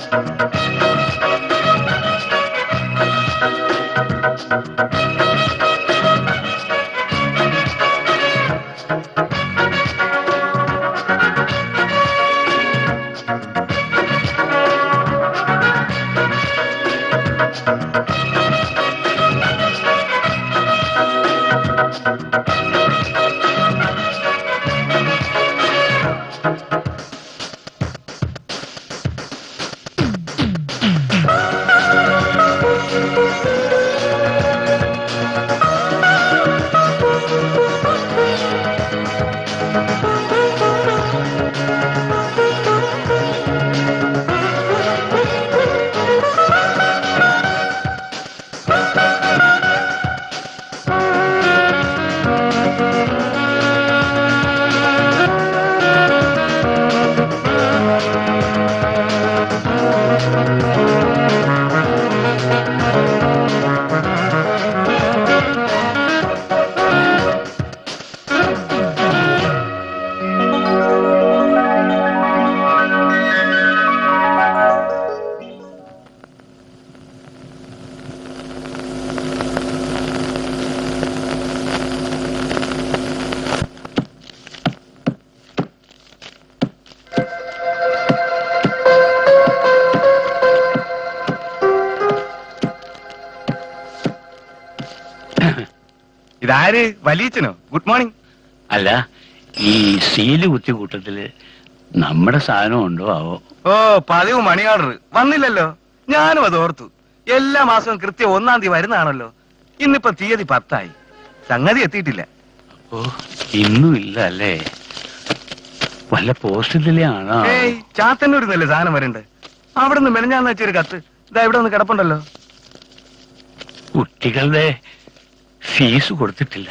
ഇതാര് വലിയച്ചനോ good morning അല്ല ഈ സീല് കുത്തി കൂട്ടത്തില് നമ്മുടെ സാധനം ഉണ്ടോ ആവോ ഓ പതിവ് മണി ഓർഡർ വന്നില്ലല്ലോ ഞാനും അത് ഓർത്തു എല്ലാ മാസവും കൃത്യം ഒന്നാം തീയതി വരുന്നതാണല്ലോ ഇന്നിപ്പോ തീയതി പത്തായി സംഗതി എത്തിയിട്ടില്ല ഓ ഇന്നും ഇല്ല അല്ലേ വല്ല പോസ്റ്റിലെ ആണോ ഏയ് ചാത്തന്നൂരിന്നല്ലേ സാധനം വരണ്ട് അവിടുന്ന് മെനഞ്ഞാന്ന് വെച്ചൊരു കത്ത് ഇതാ ഇവിടെ ഒന്ന് കിടപ്പുണ്ടല്ലോ കുട്ടികളുടെ ഫീസ് കൊടുത്തിട്ടില്ല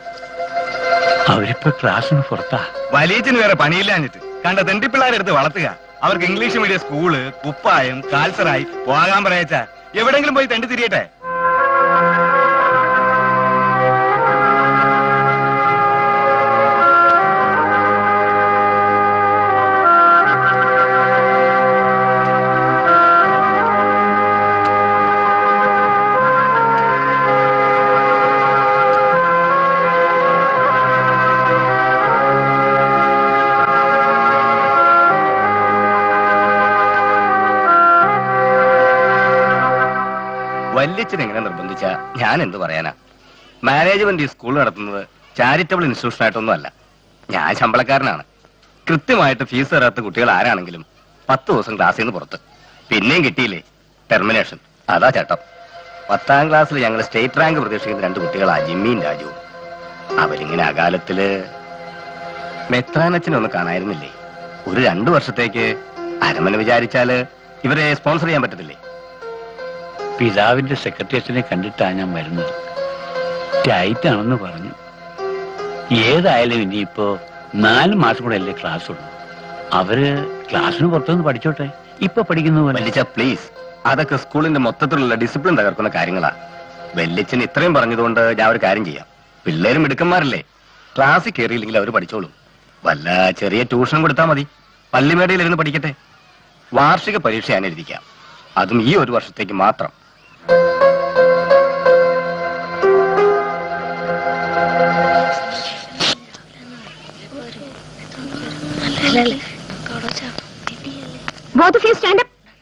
അവരിപ്പോ ക്ലാസ്സിന് പുറത്താ വലിയച്ചന് വേറെ പണിയില്ലാഞ്ഞിട്ട് കണ്ട തെണ്ടിപ്പിള്ളാരെ എടുത്ത് വളർത്തുക അവർക്ക് ഇംഗ്ലീഷ് മീഡിയം സ്കൂള് കുപ്പായം കാൽസറായി പോകാൻ പറയച്ച എവിടെങ്കിലും പോയി തെണ്ടി തിരിയട്ടെ വല്യച്ഛൻ എങ്ങനെ നിർബന്ധിച്ച ഞാൻ എന്ത് പറയാനാ മാനേജ്മെന്റ് ഈ സ്കൂൾ നടത്തുന്നത് ചാരിറ്റബിൾ ഇൻസ്റ്റിറ്റ്യൂഷൻ ആയിട്ടൊന്നും അല്ല ഞാൻ ശമ്പളക്കാരനാണ് കൃത്യമായിട്ട് ഫീസ് തരാത്ത കുട്ടികൾ ആരാണെങ്കിലും പത്ത് ദിവസം ക്ലാസ്സിൽ നിന്ന് പുറത്ത് പിന്നെയും കിട്ടിയില്ലേ ടെർമിനേഷൻ അതാ ചട്ടം പത്താം ക്ലാസ്സിൽ ഞങ്ങൾ സ്റ്റേറ്റ് റാങ്ക് പ്രതീക്ഷിക്കുന്ന രണ്ട് കുട്ടികളാ ജിമ്മിയും രാജുവും അവരിങ്ങനെ അകാലത്തില് മെത്രാനച്ഛനെ ഒന്ന് കാണായിരുന്നില്ലേ ഒരു രണ്ടു വർഷത്തേക്ക് അരമന വിചാരിച്ചാല് ഇവരെ സ്പോൺസർ ചെയ്യാൻ പറ്റത്തില്ലേ പിതാവിന്റെ സെക്രട്ടേറിയറ്റിനെ കണ്ടിട്ടാ ഞാൻ വരുന്നത് ടൈറ്റ് ആണെന്ന് പറഞ്ഞു ഏതായാലും ഇനിയിപ്പോ നാല് മാസം കൂടെ അല്ലേ ക്ലാസ് ഉള്ളൂ അവര് ക്ലാസ്സിന് പുറത്തുനിന്ന് പഠിച്ചോട്ടെ ഇപ്പൊ പഠിക്കുന്ന പോലെ വല്ലിച്ച പ്ലീസ് അതൊക്കെ സ്കൂളിന്റെ മൊത്തത്തിലുള്ള ഡിസിപ്ലിൻ തകർക്കുന്ന കാര്യങ്ങളാ വല്യച്ഛൻ ഇത്രയും പറഞ്ഞതുകൊണ്ട് ഞാൻ ഒരു കാര്യം ചെയ്യാം പിള്ളേരും മിടുക്കന്മാരല്ലേ ക്ലാസ്സിൽ കയറിയില്ലെങ്കിൽ അവർ പഠിച്ചോളും വല്ല ചെറിയ ട്യൂഷൻ കൊടുത്താൽ മതി പള്ളിമേടയിൽ ഇരുന്ന് പഠിക്കട്ടെ വാർഷിക പരീക്ഷ ഞാൻ എഴുതിക്കാം അതും ഈ ഒരു വർഷത്തേക്ക് മാത്രം Both of you stand up.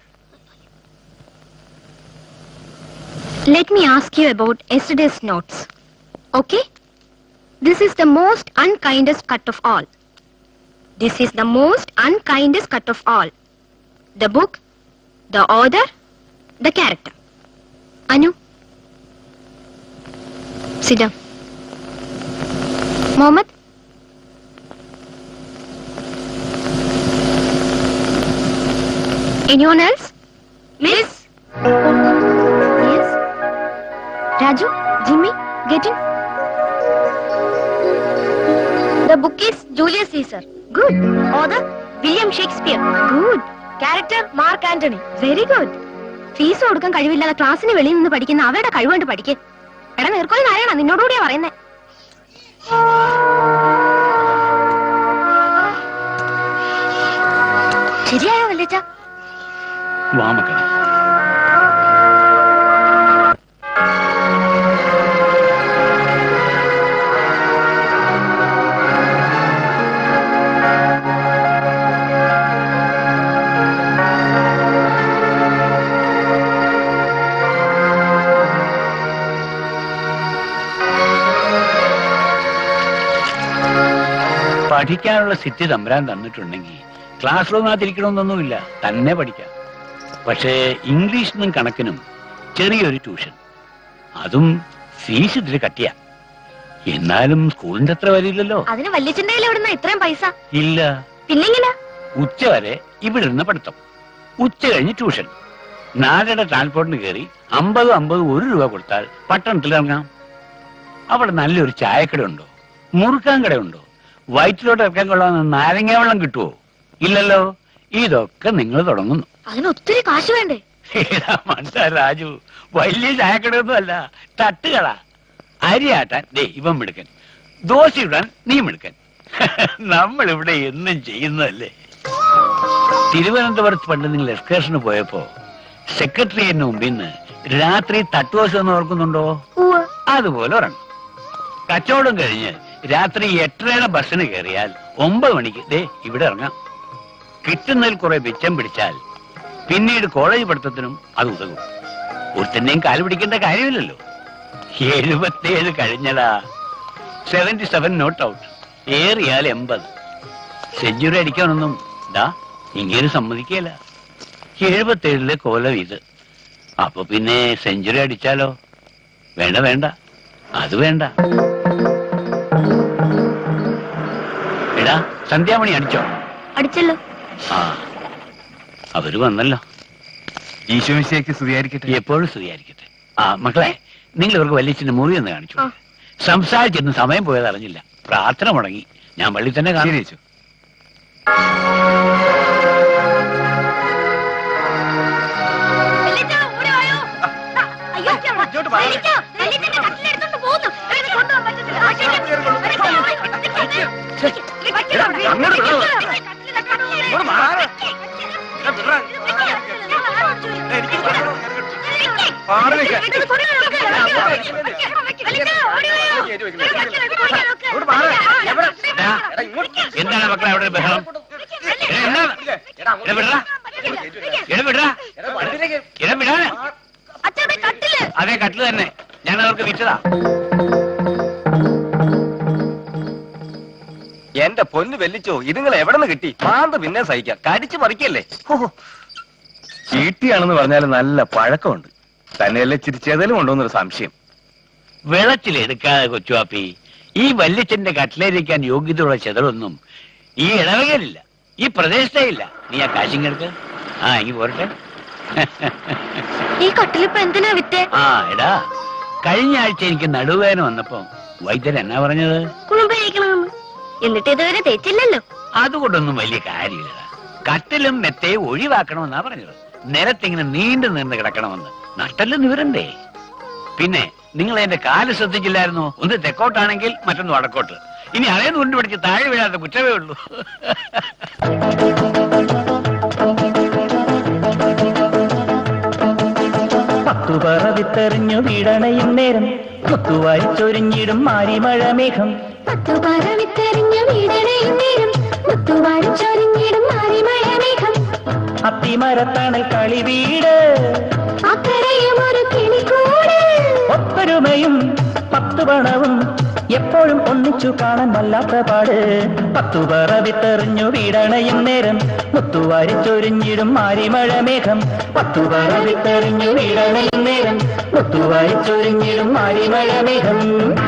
Let me ask you about yesterday's notes. Okay? This is the most unkindest cut of all. This is the most unkindest cut of all. The book, the author, the character. Anu? Sit down. Mohammed? Anyone else? Miss? Yes? Raju? Jimmy? Get in. The book is Julius Caesar. Good. Author? William Shakespeare. Good. Character? Mark Antony. Very good. Fees കൊടുക്കാൻ കഴിവില്ലാതെ ക്ലാസ്സിന് വെളിയിൽ നിന്ന് പഠിക്കുന്ന അവരുടെ കഴിവുകൊണ്ട് പഠിക്ക് എടാ നീർക്കോലി നാരായണ നിന്നോടുകൂടിയാ പറയുന്നേ ശരിയായോ വല്യച്ച വാ മക്കളെ പഠിക്കാനുള്ള സിറ്റി തമ്പരാൻ തന്നിട്ടുണ്ടെങ്കിൽ ക്ലാസ് റൂമിനകത്തിരിക്കണമെന്നൊന്നുമില്ല തന്നെ പഠിക്കാം പക്ഷേ ഇംഗ്ലീഷിനും കണക്കിനും ചെറിയൊരു ട്യൂഷൻ അതും ഫീസ് ഇതിൽ കട്ടിയ എന്നാലും സ്കൂളിന്റെ അത്ര വരില്ലല്ലോ അതിന് വല്യച്ഛൻ്റെ കയ്യിൽ എവിടുന്ന ഇത്രയും പൈസ ഇല്ല പിന്നെങ്ങനെ ഉച്ച വരെ ഇവിടെ ഇരുന്ന് പഠിത്തം ഉച്ച കഴിഞ്ഞ് ട്യൂഷൻ നാലര ട്രാൻസ്പോർട്ടിന് കയറി അമ്പത് അമ്പത് ഒരു രൂപ കൊടുത്താൽ പട്ടണത്തിൽ ഇറങ്ങാം അവിടെ നല്ലൊരു ചായക്കട ഉണ്ടോ മുറുക്കാൻ കടയുണ്ടോ വയറ്റിലോട്ട് ഇറക്കാൻ കൊള്ളാവുന്ന നാരങ്ങ വെള്ളം കിട്ടുമോ ഇല്ലല്ലോ ഇതൊക്കെ നിങ്ങൾ തുടങ്ങുന്നു അതിന് ഒത്തിരി കാശ് വേണ്ടേ ഏതാ മനസ്സാ രാജു വലിയ ചായക്കടയൊന്നും അല്ല തട്ടുകള അരിയാട്ടാൻ ദേ ഇവൻ മിടുക്കൻ ദോശ ഇടാൻ നീ മിടുക്കൻ നമ്മൾ ഇവിടെ എന്നും ചെയ്യുന്നതല്ലേ തിരുവനന്തപുരത്ത് പണ്ട് നിങ്ങൾ എക്സ്കർഷന് പോയപ്പോ സെക്രട്ടറിയേറ്റിന് മുമ്പിൽ നിന്ന് രാത്രി തട്ടുദോശ എന്ന് ഓർക്കുന്നുണ്ടോ അതുപോലെ ഒരെണ്ണം കച്ചവടം കഴിഞ്ഞ് രാത്രി എട്ടരയുടെ ബസ്സിന് കയറിയാൽ ഒമ്പത് മണിക്ക് ദേ ഇവിടെ ഇറങ്ങാം കിട്ടുന്നതിൽ കുറെ മിച്ചം പിടിച്ചാൽ പിന്നീട് കോളേജ് പഠിത്തത്തിനും അത് ഉതകും ഒരുത്തന്നെയും കാല് പിടിക്കേണ്ട കാര്യമില്ലല്ലോ എഴുപത്തിയേഴ് കഴിഞ്ഞടാ സെവന്റി സെവൻ നോട്ട് ഔട്ട് ഏറിയാൽ എൺപത് സെഞ്ചുറി അടിക്കാനൊന്നും ദാ ഇങ്ങനെ സമ്മതിക്കല എഴുപത്തേഴിലെ കോലം ഇത് അപ്പൊ പിന്നെ സെഞ്ചുറി അടിച്ചാലോ വേണ്ട വേണ്ട അത് വേണ്ട എടാ സന്ധ്യാമണി അടിച്ചോ അടിച്ചല്ലോ ആ അവര് വന്നല്ലോ ഈശോമിശയ്ക്ക് സ്തുതിയായിരിക്കട്ടെ എപ്പോഴും സ്തുതിയായിരിക്കട്ടെ ആ മക്കളെ നിങ്ങൾ ഇവർക്ക് വലിയച്ഛന്റെ മുറി ഒന്ന് കാണിച്ചു ആ. സംസാരിച്ചിരുന്ന് സമയം പോയത് അറിഞ്ഞില്ല പ്രാർത്ഥന മുടങ്ങി ഞാൻ പള്ളി തന്നെ ശരി കാണും യേശു വല്യച്ഛാ, ഓടി വായോ. ദാ, അയ്യോ, ഇങ്ങോട്ട് വാ. വല്യച്ഛാ, വല്യച്ഛന്റെ കട്ടിലെടുത്തോണ്ട് പോകുന്നു. ഇതിനെ കൊണ്ടുപോകാൻ പറ്റത്തില്ല. ആ, ശരി. വല്യച്ഛാ, വല്യച്ഛാ, വല്യച്ഛാ, അങ്ങോട്ട് വിടോ. കട്ടിലെടുത്തോണ്ട് പോകുന്നു. ഇങ്ങോട്ട് മാറ്. എനിക്ക് മാറി നിൽക്ക്. ഇങ്ങോട്ട് മാറ്. എവിടെ? ദാ, എടാ, ഇങ്ങോട്ട്. എന്താണ് മക്കളെ അവിടെ ഒരു ബഹളം എടാ, എന്നാ? എടാ, എടാ, വിടറാ. എടാ, വിടറാ. എടാ, വണ്ടിയിലേക്ക്. എടാ, വിടാന്. അച്ഛാ കട്ടില് അതേ കട്ടില് തന്നെ ഞാൻ അവർക്ക് വിറ്റതാ എന്റെ പൊന്ന് വെല്ലിച്ചോ ഇതുങ്ങൾ എവിടെ നിന്ന് കിട്ടി മാന്ത് പിന്നെ സഹിക്കാം കടിച്ചു പറിക്കല്ലേ ചീട്ടിയാണെന്ന് പറഞ്ഞാൽ നല്ല പഴക്കമുണ്ട് തന്നെയല്ലേ ചിരിച്ചേതലും ഉണ്ടോന്നൊരു സംശയം വെള്ളത്തിലെടുക്കാതെ കൊച്ചുവാപ്പി ഈ വല്യച്ഛന്റെ കട്ടിലേരിക്കാൻ യോഗ്യതയുള്ള ചെതലൊന്നും ഈ ഇടവകയിലില്ല ഈ പ്രദേശത്തേ ഇല്ല നീ ആ കാശിങ്ങെടുക്ക് ആ ഇനി പോരട്ടെ ഈ കട്ടിലിപ്പോ എന്തിനാ വിറ്റേ ആ എടാ കഴിഞ്ഞ ആഴ്ച എനിക്ക് നടുവേദന വന്നപ്പോ വൈദ്യൻ എന്നാ പറഞ്ഞത് കുളുമ്പഴിക്കണമെന്ന് എന്നിട്ട് ഇതുവരെ തേച്ചില്ലല്ലോ അതുകൊണ്ടൊന്നും വലിയ കാര്യമില്ല കട്ടിലും മെത്തയും ഒഴിവാക്കണമെന്നാ പറഞ്ഞത് നിലത്തിങ്ങനെ നീണ്ടു നിന്ന് കിടക്കണമെന്ന് നട്ടല് നിവരണ്ടേ പിന്നെ നിങ്ങൾ എന്റെ കാല് ശ്രദ്ധിച്ചില്ലായിരുന്നോ ഒന്ന് തെക്കോട്ടാണെങ്കിൽ മറ്റൊന്ന് വടക്കോട്ട് ഇനി അതേന്ന് കൊണ്ടുപിടിച്ച് താഴെ വീഴാത്ത കുറ്റമേ ഉള്ളൂ പത്തുപറ വിത്തെറിഞ്ഞു വീടണയും നേരം മുത്തുവാരി ചൊരിഞ്ഞിടും മാരിമഴ മേഘം പത്തുപാറ വിത്തെറിഞ്ഞ വീടണയും നേരം മുത്തുവാരി ചൊരിഞ്ഞിടും മാറിമഴ മേഘം അത്തിമരത്തണൽ കളി വീട് അക്കരയും ഒരു കിളിക്കൂട് ഒത്തൊരുമയും പത്തു പണവും എപ്പോഴും ഒന്നിച്ചു കാണാൻ വല്ലാത്ത പാട് പത്തുപറ വിത്തെറിഞ്ഞു വീടണയും നേരം മുത്തുവാരി ചൊരിഞ്ഞിടും മാരിമഴ മേഘം പത്തുപറ വിത്തെറിഞ്ഞു വീടണയും നേരം മുത്തുവാരി ചൊരിഞ്ഞിടും മാരിമഴ മേഘം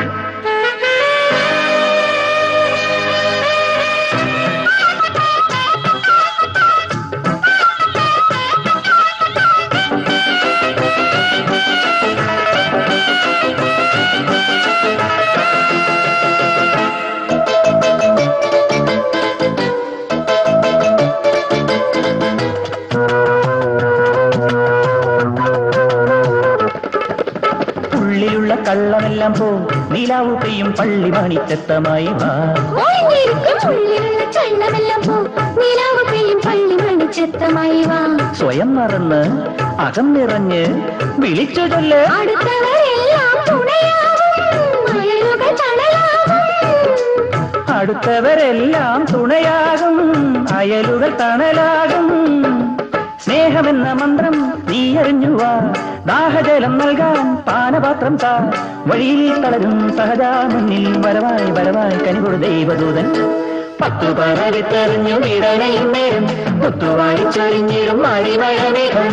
ഉള്ളിലുള്ള കള്ളമെല്ലാം പോ നിലാവു പെയ്യും പള്ളി മണിച്ചത്തമായി വാ ഒളിഞ്ഞിരിക്കും ഉള്ളിലുള്ള ചള്ളമെല്ലാം പോ നിലാവ് പെയ്യും പള്ളി മണി ചെത്തമായി വാ സ്വയം മറന്ന് അകം നിറഞ്ഞ് വിളിച്ചു ചൊല്ല് അടുത്തവരെല്ലാം തുണയാകും അയലുകൾ തണലാകും അടുത്തവരെല്ലാം തുണയാകും അയലുകൾ തണലാകും സ്നേഹമെന്ന മന്ത്രം നീ അറിഞ്ഞുവാ ദാഹജലം നൽകാൻ പാനപാത്രം താ വഴിയിൽ തളരും സഹജാ മുന്നിൽ വരവായി വരവായി കനികൊടു ദൈവദൂതൻ പത്തു പറവിത്തെറിഞ്ഞു വിടണയും നേരം മുത്തുവായി ചൊരിഞ്ഞിടും മഴിമഴമേഘം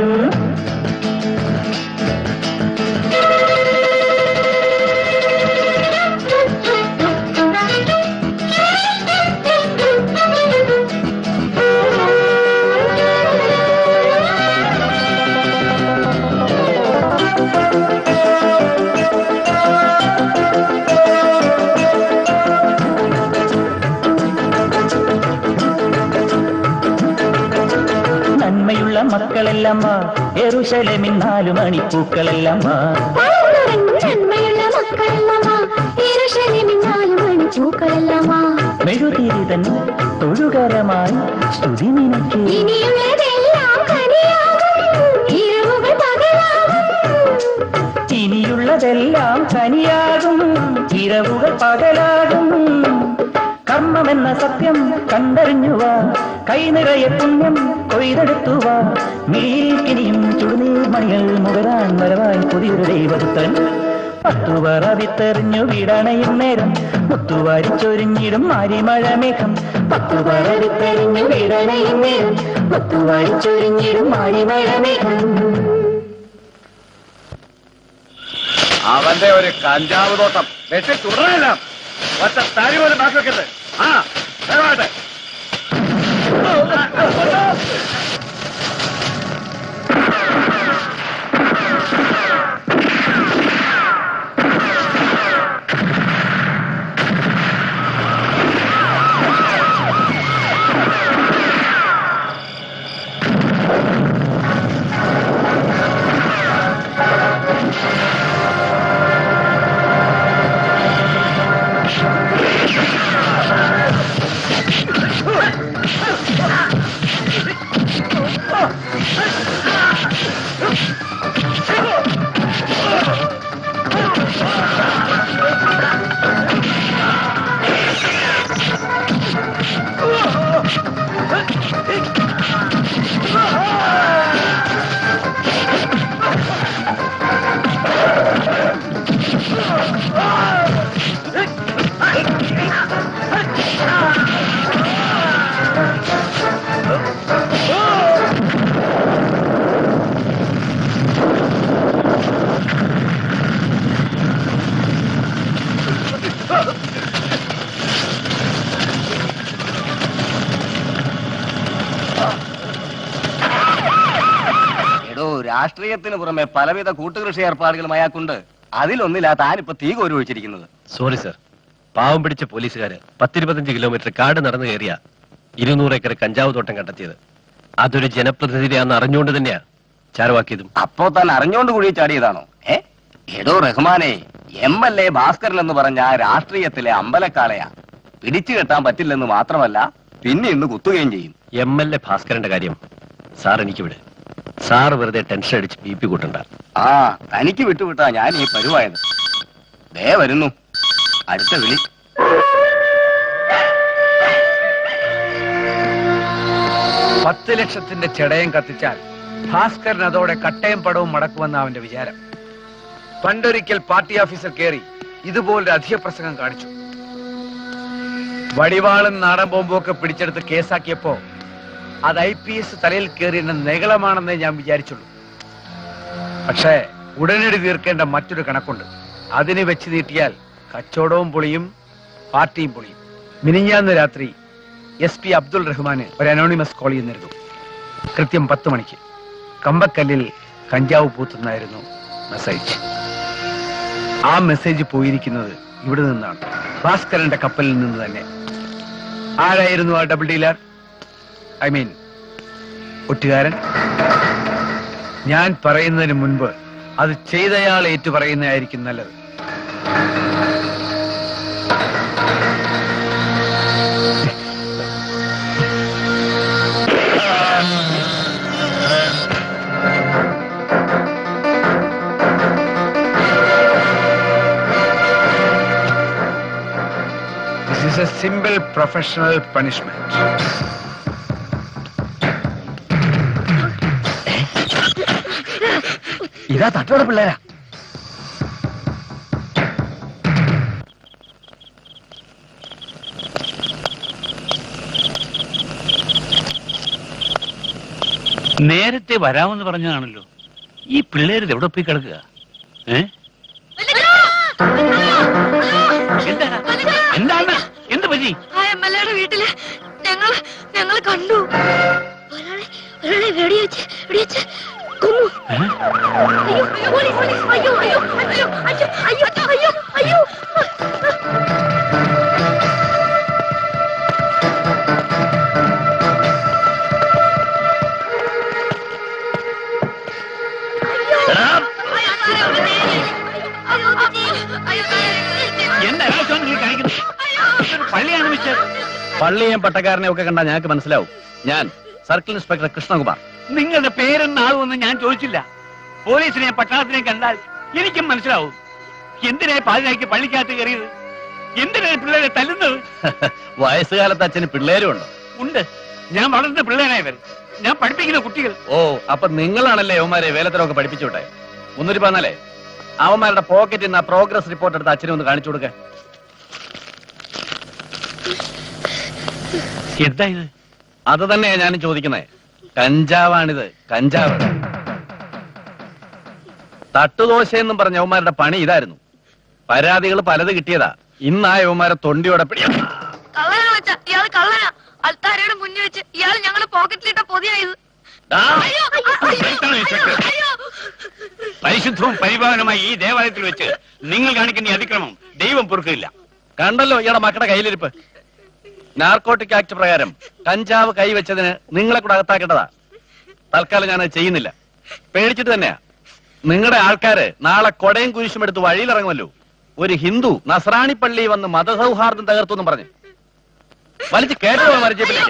നന്മയുള്ള മക്കളെല്ലാം വാ എറുശലമിൻ നാലു മണിപ്പൂക്കളെല്ലാം വാ പഴകുറങ്ങും നന്മയുള്ള മക്കളെല്ലാം വാ ഇരുശലിമിൻ നാലു മണി പൂക്കളെല്ലാം വാ മെഴുതിരിതൻ തൊഴുകരമായി സ്തുതി നിനക്ക് ഇനിയുള്ളതെല്ലാം കനിയാകും ഇരവുകൾ പകലാകും ഇനിയുള്ളതെല്ലാം കനിയാകും ഇരവുകൾ പകലാകും കർമ്മമെന്ന സത്യം കണ്ടറിഞ്ഞുവാ കൈ നിറയെ പുണ്യം കൊയ്തെടുത്തുവാ മിഴിയിൽക്കിനിയും ചുടുനീർ മണികൾ മുകരാൻ വരവായി പുതിയൊരു ദൈവപുത്രൻ പത്തുവറ വിത്തെറിഞ്ഞു വിടണയും നേരം മുത്തുവാരി ചൊരിഞ്ഞിടും മാരിമഴമേഘം പത്തുവറ വിത്തെറിഞ്ഞു വിടണയും നേരം മുത്തുവാരി ചൊരിഞ്ഞിടും മാരിമഴമേഘം അവന്റെ ഒരു കഞ്ചാവ് തോട്ടം വെട്ടി തുടരാനില്ല ഒറ്റ തരി പോലും ബാക്കി വെക്കരുത് ആ വേഗമാട്ടെ എടോ രാഷ്ട്രീയത്തിന് പുറമെ പലവിധ കൂട്ടുകൃഷി ഏർപ്പാടുകളും അയാൾക്കുണ്ട് അതിലൊന്നിലാ താനിപ്പോ തീ കോരി ഒഴിച്ചിരിക്കുന്നത് സോറി സർ പാവം പിടിച്ച പോലീസുകാര് പത്തിരുപത്തഞ്ച് കിലോമീറ്റർ കാട് നടന്നു കയറിയ ഇരുന്നൂറ് ഏക്കർ കഞ്ചാവ് തോട്ടം കണ്ടെത്തിയത് അതൊരു ജനപ്രതിനിധിയാന്ന് അറിഞ്ഞുകൊണ്ട് തന്നെയാ ചാരവാക്കിയതും അപ്പോ താൻ അറിഞ്ഞോണ്ട് കുഴി ചാടിയതാണോ ഏ എടോ റഹ്മാനെ എം എൽ എ ഭാസ്കരൻ എന്ന് പറഞ്ഞ ആ രാഷ്ട്രീയത്തിലെ അമ്പലക്കാളയാ പിടിച്ചു കെട്ടാൻ പറ്റില്ലെന്ന് മാത്രമല്ല പിന്നെ ഇന്ന് കുത്തുകയും ചെയ്യും എം എൽ എ ഭാസ്കരന്റെ കാര്യം സാർ എനിക്ക് വിട് സാർ വെറുതെ ടെൻഷൻ അടിച്ച് ബി പി കൂട്ടണ്ട ആ തനിക്ക് വിട്ടുവിട്ടാ ഞാൻ ഈ പരുവായത് ദേ വരുന്നു അടുത്ത വിളി പത്ത് ലക്ഷത്തിന്റെ ചെടയം കത്തിച്ചാൽ ഭാസ്കരൻ അതോടെ കട്ടയും പടവും മടക്കുമെന്ന അവന്റെ വിചാരം പണ്ടൊരിക്കൽ പാർട്ടി ഓഫീസർ കയറി ഇതുപോലൊരു അധിക പ്രസംഗം കാണിച്ചു വടിവാളും നാടൻ ബോംബും ഒക്കെ പിടിച്ചെടുത്ത് കേസാക്കിയപ്പോ അത് ഐ പി എസ് തലയിൽ കയറിയ നികളമാണെന്നേ ഞാൻ വിചാരിച്ചുള്ളൂ പക്ഷേ ഉടനടി തീർക്കേണ്ട മറ്റൊരു കണക്കുണ്ട് അതിന് വെച്ച് നീട്ടിയാൽ കച്ചവടവും പൊളിയും പാർട്ടിയും പൊളിയും മിനിഞ്ഞാന്ന് രാത്രി എസ് പി അബ്ദുൾ റഹ്മാന് ഒരു അനോണിമസ് കോൾ ചെയ്യുന്നിരുന്നു കൃത്യം പത്ത് മണിക്ക് കമ്പക്കല്ലിൽ കഞ്ചാവ് പൂത്തുന്നായിരുന്നു മെസ്സേജ് ആ മെസ്സേജ് പോയിരിക്കുന്നത് ഇവിടെ നിന്നാണ് ഭാസ്കരന്റെ കപ്പലിൽ നിന്ന് തന്നെ ആരായിരുന്നു ആ ഡബിൾ ഡീലർ ഐ മീൻ ഒറ്റുകാരൻ ഞാൻ പറയുന്നതിന് മുൻപ് അത് ചെയ്തയാൾ ഏറ്റു പറയുന്നതായിരിക്കും നല്ലത് സിമ്പിൾ പ്രൊഫഷണൽ പണിഷ്മെന്റ് ഇതാ തട്ടോടെ പിള്ളേരാ നേരത്തെ വരാമെന്ന് പറഞ്ഞതാണല്ലോ ഈ പിള്ളേര് എവിടെ പോയി കിടക്കുക ഏ എന്താണ് എന്താണ് എന്ത് പറ്റി ആ എം എൽ എയുടെ വീട്ടില് ഞങ്ങൾ ഞങ്ങൾ കണ്ടു ഒരാളെ ഒരാളെ വെടിവെച്ച് വെടിവെച്ച് കൊന്നു ഏ? അയ്യോ പോലീസ് പോലീസ് അയ്യോ അയ്യോ അയ്യോ അയ്യോ അയ്യോ അയ്യോ അയ്യോ എന്ത് അനാവശ്യമാണ് നിങ്ങൾ കാണിക്കുന്നത് ഇതൊരു പള്ളിയാണ് മിസ്റ്റർ പള്ളിയും പട്ടക്കാരനെ ഒക്കെ കണ്ടാൽ ഞങ്ങൾക്ക് മനസ്സിലാവും ഞാൻ സർക്കിൾ ഇൻസ്പെക്ടർ കൃഷ്ണകുമാർ നിങ്ങളുടെ പേരെന്നാകുമെന്ന് ഞാൻ ചോദിച്ചില്ല പോലീസിനെ പട്ടാളത്തിനെ കണ്ടാൽ എനിക്കും മനസ്സിലാവും എന്തിനാ പാതിരാക്കി പള്ളിക്കകത്ത് കയറിയത് എന്തിനാ പിള്ളേരെ തല്ലുന്നത് വയസ്സുകാലത്ത് അച്ഛന് പിള്ളേരും ഉണ്ടോ ഉണ്ട് ഞാൻ വളർന്ന പിള്ളേരായവർ ഞാൻ പഠിപ്പിക്കുന്ന കുട്ടികൾ ഓ അപ്പൊ നിങ്ങളാണല്ലേ അവന്മാരെ വേലത്തരമൊക്കെ പഠിപ്പിച്ചു വിട്ടെ മുന്നൂറ്റി പതിനാലേ അവന്മാരുടെ പോക്കറ്റിൽ നിന്ന് ആ പ്രോഗ്രസ് റിപ്പോർട്ട് എടുത്ത് അച്ഛനെ ഒന്ന് കാണിച്ചു കൊടുക്ക എന്താ ഇത് അത് തന്നെയാ ഞാനും ചോദിക്കുന്നത് കഞ്ചാവാണിത് കഞ്ചാവ് തട്ടുദോശ എന്നും പറഞ്ഞ അവന്മാരുടെ പണി ഇതായിരുന്നു പരാതികൾ പലത് കിട്ടിയതാ ഇന്ന് ആ യവന്മാരെ തൊണ്ടിയോടെ പിടി കള്ളനാ വെച്ച ഇയാള് കള്ളനാ അൽത്താരയുടെ മുന്നിൽ വെച്ച് ഇയാൾ ഞങ്ങളുടെ പോക്കറ്റിലിട്ട പൊതിയായത് ആ, അയ്യോ അയ്യോ, നിർത്തണം, ഇൻസ്പെക്ടർ. അയ്യോ പരിശുദ്ധവും പരിപാലനമായി ഈ ദേവാലയത്തിൽ വെച്ച് നിങ്ങൾ കാണിക്കുന്ന ഈ അതിക്രമം ദൈവം പൊറുക്കില്ല കണ്ടല്ലോ ഇയാളുടെ മക്കളുടെ കയ്യിലിരിപ്പ് നാർക്കോട്ടിക് ആക്ട് പ്രകാരം കഞ്ചാവ് കൈവച്ചതിന് നിങ്ങളെ കൂടെ അകത്താക്കേണ്ടതാ തൽക്കാലം ഞാനത് ചെയ്യുന്നില്ല പേടിച്ചിട്ട് തന്നെയാ നിങ്ങളുടെ ആൾക്കാര് നാളെ കൊടയും കുരിശും എടുത്ത് വഴിയിലിറങ്ങുമല്ലോ ഒരു ഹിന്ദു നസ്രാണി പള്ളി വന്ന് മതസൗഹാർദ്ദം തകർത്തു എന്നും പറഞ്ഞു വലിച്ച് കേട്ടോ മരിച്ചപ്പിലേക്ക്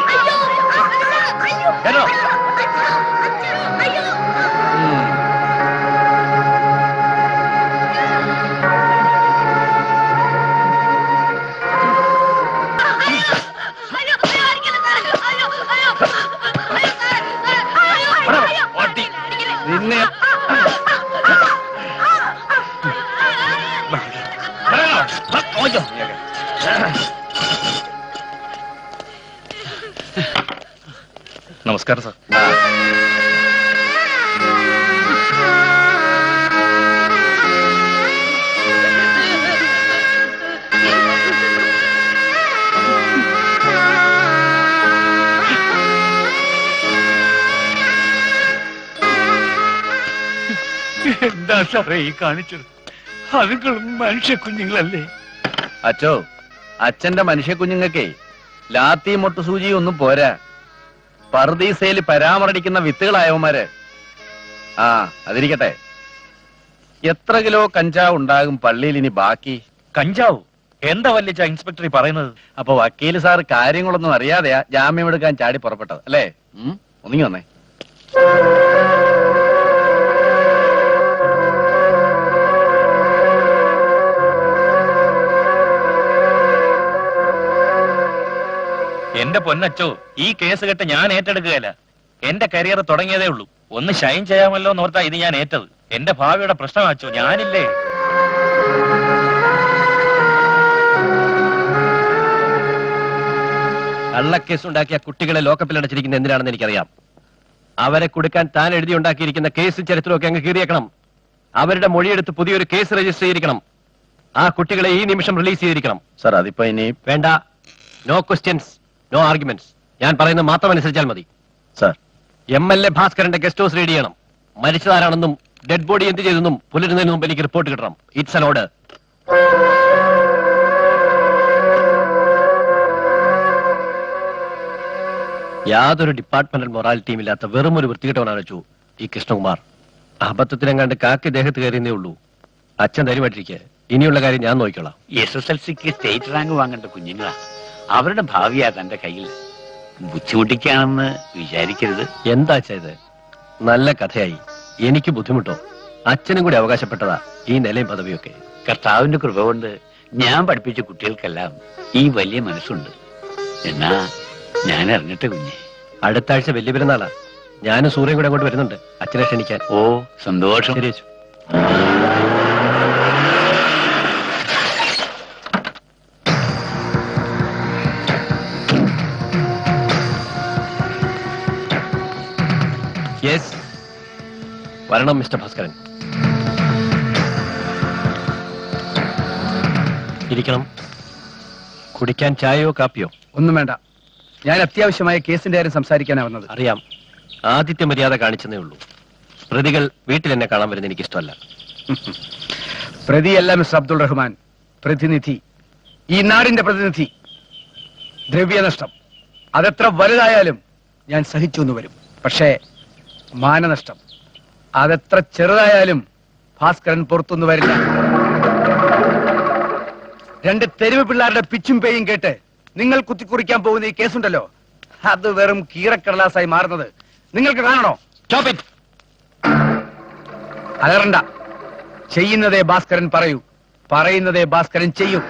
കേട്ടോ ഉം. നിന്നെ ഓയ്യോ. നമസ്കാരം സാർ ആ. എന്താ സാറേ ഈ കാണിച്ചത് അതുങ്ങളും മനുഷ്യ കുഞ്ഞുങ്ങളല്ലേ അച്ചോ അച്ഛന്റെ മനുഷ്യ കുഞ്ഞുങ്ങൾക്കേ ലാത്തി മൊട്ടുസൂചി ഒന്നും പോരാ പർദീസയില് പരാമർടിക്കുന്ന വിത്തുകളായവന്മാര് ആ അതിരിക്കട്ടെ എത്ര കിലോ കഞ്ചാവ് ഉണ്ടാകും പള്ളിയിൽ ഇനി ബാക്കി കഞ്ചാവ് എന്താ വല്ലിച്ച ഇൻസ്പെക്ടർ ഈ പറയുന്നത് അപ്പൊ വക്കീല് സാർ കാര്യങ്ങളൊന്നും അറിയാതെയാ ജാമ്യം എടുക്കാൻ ചാടി പുറപ്പെട്ടത് അല്ലേ ഉം? ഒന്നിങ്ങി വന്നേ എന്റെ പൊന്നച്ചോ ഈ കേസ് കെട്ട് ഞാൻ ഏറ്റെടുക്കുകയല്ല എന്റെ കരിയർ തുടങ്ങിയതേ ഉള്ളൂ ഒന്ന് ഷൈൻ ചെയ്യാമല്ലോ എന്നോർത്താ ഇത് ഞാൻ ഏറ്റത് എന്റെ ഭാവിയുടെ പ്രശ്നമാച്ചോ ഞാനില്ലേ കള്ളക്കേസ് ഉണ്ടാക്കിയ കുട്ടികളെ ലോക്കപ്പിൽ അടച്ചിരിക്കുന്ന എന്തിനാണെന്ന് എനിക്കറിയാം അവരെ കൊടുക്കാൻ താൻ എഴുതി ഉണ്ടാക്കിയിരിക്കുന്ന കേസ് ചരിത്രമൊക്കെ അങ്ങ് കീറിയേക്കണം അവരുടെ മൊഴിയെടുത്ത് പുതിയൊരു കേസ് രജിസ്റ്റർ ചെയ്തിരിക്കണം ആ കുട്ടികളെ ഈ നിമിഷം റിലീസ് ചെയ്തിരിക്കണം സർ അതിപ്പോ ഇനി വേണ്ട നോ ക്വസ്റ്റ്യൻസ് നോ ആർഗ്യുമെന്റ്സ് ഞാൻ പറയുന്നത് മാത്രം അനുസരിച്ചാൽ മതി സർ എം എൽ എ ഭാസ്കരന്റെ ഗസ്റ്റ് ഹൗസ് റെഡി ചെയ്യണം മരിച്ചതാരാണെന്നും ഡെഡ് ബോഡി എന്ത് ചെയ്തെന്നും പുലരുന്നതിന് മുമ്പ് എനിക്ക് റിപ്പോർട്ട് കിട്ടണം ഇറ്റ്സ് അൻ ഓർഡർ യാതൊരു ഡിപ്പാർട്ട്മെന്റൽ മൊറാലിറ്റിയും ഇല്ലാത്ത വെറും ഒരു വൃത്തികെട്ടവനാണ് വെച്ചു ഈ കൃഷ്ണകുമാർ അബദ്ധത്തിലെങ്ങാണ്ട് കാക്കി ദേഹത്ത് കയറിയെന്നേ ഉള്ളൂ അച്ഛൻ ധൈര്യമായിട്ടിരിക്കെ ഇനിയുള്ള കാര്യം ഞാൻ നോക്കിക്കോളാം എസ് എസ് എൽ സിക്ക് സ്റ്റേറ്റ് റാങ്ക് വാങ്ങേണ്ട കുഞ്ഞുങ്ങളാ അവരുടെ ഭാവിയാ തന്റെ കയ്യിൽ ബുദ്ധിമുട്ടിക്കാണെന്ന് വിചാരിക്കരുത് എന്താ അച്ഛാ ഇത് നല്ല കഥയായി എനിക്ക് ബുദ്ധിമുട്ടോ അച്ഛനും കൂടി അവകാശപ്പെട്ടതാ ഈ നിലയും പദവിയൊക്കെ കർത്താവിന്റെ കൃപ കൊണ്ട് ഞാൻ പഠിപ്പിച്ച കുട്ടികൾക്കെല്ലാം ഈ വലിയ മനസ്സുണ്ട് എന്നാ ഞാൻ അറിഞ്ഞിട്ട് കുഞ്ഞെ അടുത്ത ആഴ്ച വലിയ പെരുന്നാളാ ഞാനും സൂര്യൻ കൂടെ അങ്ങോട്ട് വരുന്നുണ്ട് അച്ഛനെ ക്ഷണിക്കാൻ ഓ സന്തോഷം ശരി അച്ചു യെസ് വരണം മിസ്റ്റർ ഭാസ്കരൻ ഇരിക്കണം കുടിക്കാൻ ചായയോ കാപ്പിയോ ഒന്നും വേണ്ട ഞാൻ അത്യാവശ്യമായ കേസിന്റെ കാര്യം സംസാരിക്കാനാ വന്നത് അറിയാം ആദിത്യ മര്യാദ കാണിച്ചെന്നേ ഉള്ളൂ പ്രതികൾ വീട്ടിൽ എന്നെ കാണാൻ വരുന്ന എനിക്ക് ഇഷ്ടമല്ല പ്രതിയല്ല മിസ്റ്റർ അബ്ദുൾ റഹ്മാൻ പ്രതിനിധി ഈ നാടിന്റെ പ്രതിനിധി ദ്രവ്യനഷ്ടം അതെത്ര വലുതായാലും ഞാൻ സഹിച്ചു എന്ന് വരും പക്ഷേ മാനനഷ്ടം അതെത്ര ചെറുതായാലും ഭാസ്കരൻ പുറത്തുനിന്ന് വരില്ല രണ്ട് തെരുവ് പിള്ളേരുടെ പിച്ചും പേയും കേട്ട് നിങ്ങൾ കുത്തിക്കുറിക്കാൻ പോകുന്ന ഈ കേസുണ്ടല്ലോ അത് വെറും കീറക്കടലാസായി മാറുന്നത് നിങ്ങൾക്ക് കാണണോ Stop it. അലറണ്ട ചെയ്യുന്നതേ ഭാസ്കരൻ പറയൂ പറയുന്നതേ ഭാസ്കരൻ ചെയ്യൂ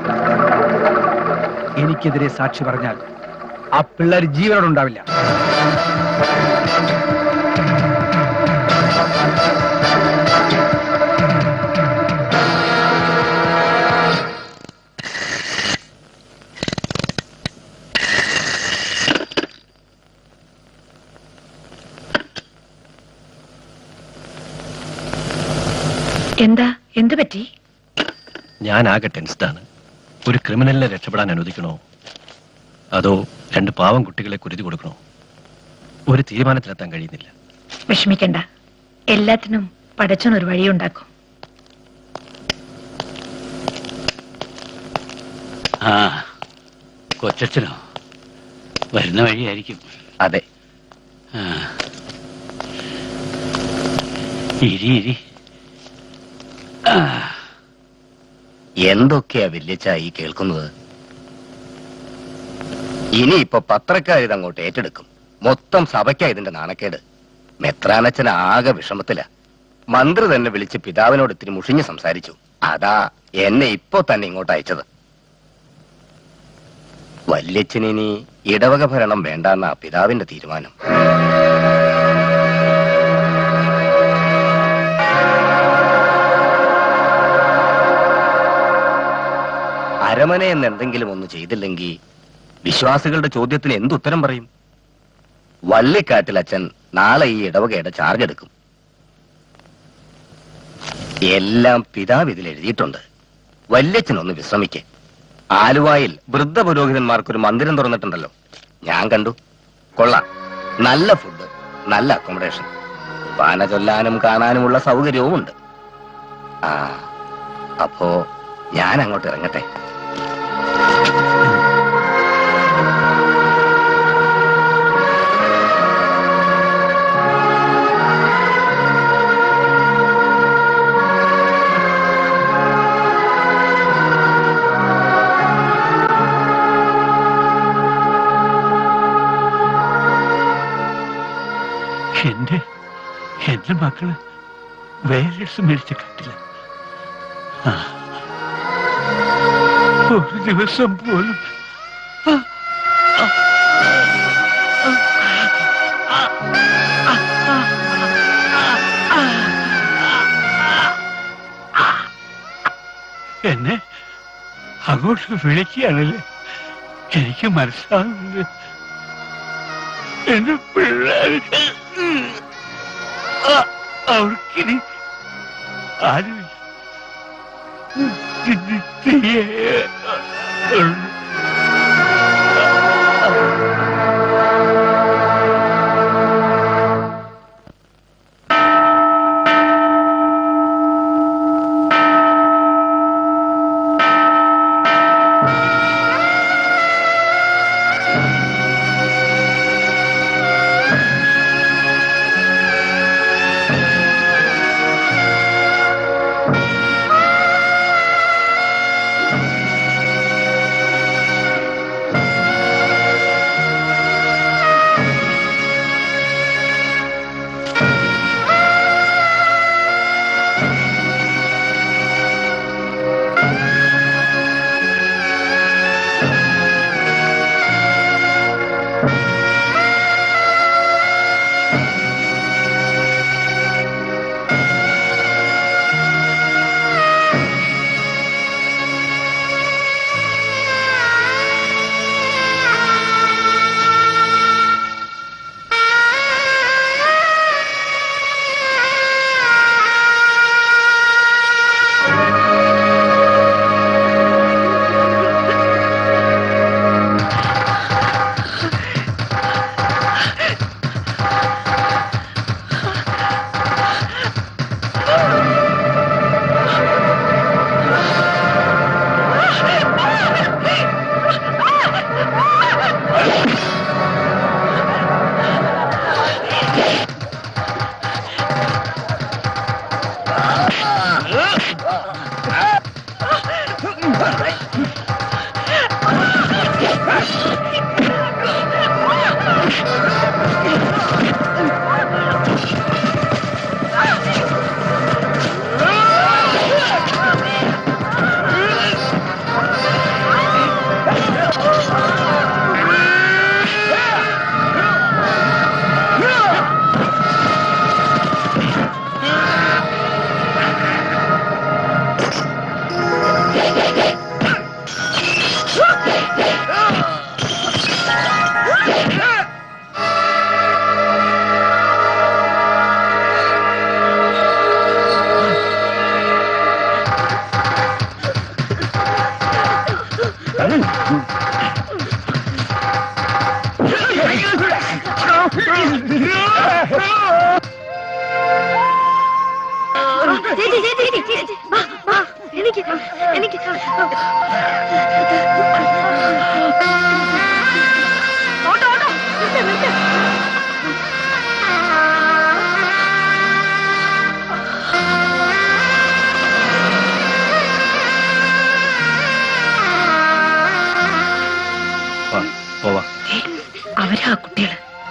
എനിക്കെതിരെ സാക്ഷി പറഞ്ഞാൽ ആ പിള്ളേർ ജീവനോടുണ്ടാവില്ല എന്താ എന്തു പറ്റി ഞാൻ ആകെ ടെൻസ്ഡാണ് ഒരു ക്രിമിനലിനെ രക്ഷപ്പെടാൻ അനുവദിക്കണോ അതോ രണ്ട് പാവം കുട്ടികളെ കുരുതി കൊടുക്കണോ ഒരു തീരുമാനത്തിലെത്താൻ കഴിയുന്നില്ല വിഷമിക്കണ്ട എല്ലാത്തിനും പടച്ചോൻ ഒരു വഴിയുണ്ടാക്കും ആ കൊച്ചച്ഛനോ വരുന്ന വഴിയായിരിക്കും അതെ ആ. ഇരി ഇരി ആ എന്തൊക്കെയാ വല്യച്ച ഈ കേൾക്കുന്നത് ഇനിയിപ്പൊ പത്രക്കാരിത് അങ്ങോട്ട് ഏറ്റെടുക്കും മൊത്തം സഭയ്ക്കാ ഇതിന്റെ നാണക്കേട് മെത്രാനച്ഛൻ ആകെ വിഷമത്തില മന്ത്രി തന്നെ വിളിച്ച് പിതാവിനോട് ഇത്തിരി മുഷിഞ്ഞ് സംസാരിച്ചു അതാ എന്നെ ഇപ്പൊ തന്നെ ഇങ്ങോട്ട് അയച്ചത് വല്യച്ഛനിനി ഇടവക ഭരണം വേണ്ടെന്ന പിതാവിന്റെ തീരുമാനം അരമന എന്ന് എന്തെങ്കിലും ഒന്ന് ചെയ്തില്ലെങ്കിൽ വിശ്വാസികളുടെ ചോദ്യത്തിന് എന്തുത്തരം പറയും വള്ളിക്കാട്ടിൽ അച്ഛൻ നാളെ ഈ ഇടവകയുടെ ചാർജ് എടുക്കും എല്ലാം പിതാവ് ഇതിൽ എഴുതിയിട്ടുണ്ട് വല്യച്ഛനൊന്ന് വിശ്രമിക്കെ ആലുവായിൽ വൃദ്ധ പുരോഹിതന്മാർക്കൊരു മന്ദിരം തുറന്നിട്ടുണ്ടല്ലോ ഞാൻ കണ്ടു കൊള്ളാം നല്ല ഫുഡ് നല്ല അക്കോമഡേഷൻ വാന ചൊല്ലാനും കാണാനുമുള്ള സൗകര്യവും ഉണ്ട് ആ അപ്പോ ഞാൻ അങ്ങോട്ട് ഇറങ്ങട്ടെ എന്റെ എന്റെ മക്കള് വേറെ മരിച്ച കട്ടില്ല ആ. ഒരു ദിവസം പോലും എന്നെ അങ്ങോട്ട് വിളിക്കുകയാണല്ലേ എനിക്ക് മനസ്സിലാവുന്നത് എന്റെ പിള്ളേർക്ക് ആ- അവർക്കിനി ആരുമില്ല നീയേ ഉള്ളൂ. ചേച്ചി ചേച്ചി ചേച്ചി വാ വാ എനിക്ക് എനിക്ക് ഓട്ടോ ഓട്ടോ നിർത്ത് നിർത്ത് വാ, പോവാ ദേ, അവരാ ആ കുട്ടികള്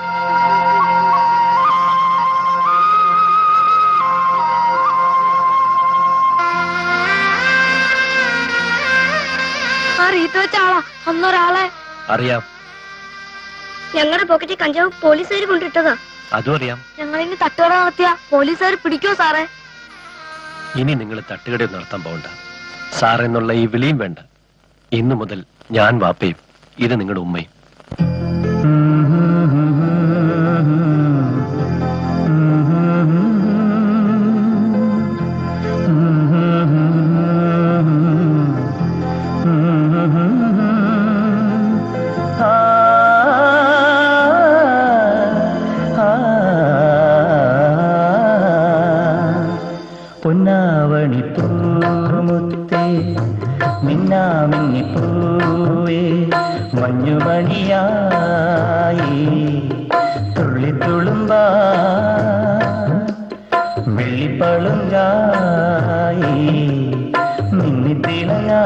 ആ റീത്ത് വെച്ച ആളാ അന്നൊരാളെ അറിയാം ഞങ്ങളുടെ പോക്കറ്റിൽ കഞ്ചാവ് പോലീസുകാർ കൊണ്ടിട്ടതാ അതും അറിയാം ഞങ്ങളിന്ന് തട്ടുകട നടത്തിയ പോലീസുകാർ പിടിക്കോ സാറേ ഇനി നിങ്ങൾ തട്ടുകട നടത്താൻ പോകണ്ട സാർ എന്നുള്ള ഈ വിളിയും വേണ്ട ഇന്നു മുതൽ ഞാൻ വാപ്പയും ഇത് നിങ്ങളുടെ ഉമ്മയും പൊന്നാവണി പൂമുത്തേ മിന്നാമിന്നി പൂവേ മഞ്ഞുമണിയായി തുള്ളി തുളുമ്പാ വെള്ളിപ്പളുങ്കായി മിന്നിത്തിളങ്ങാ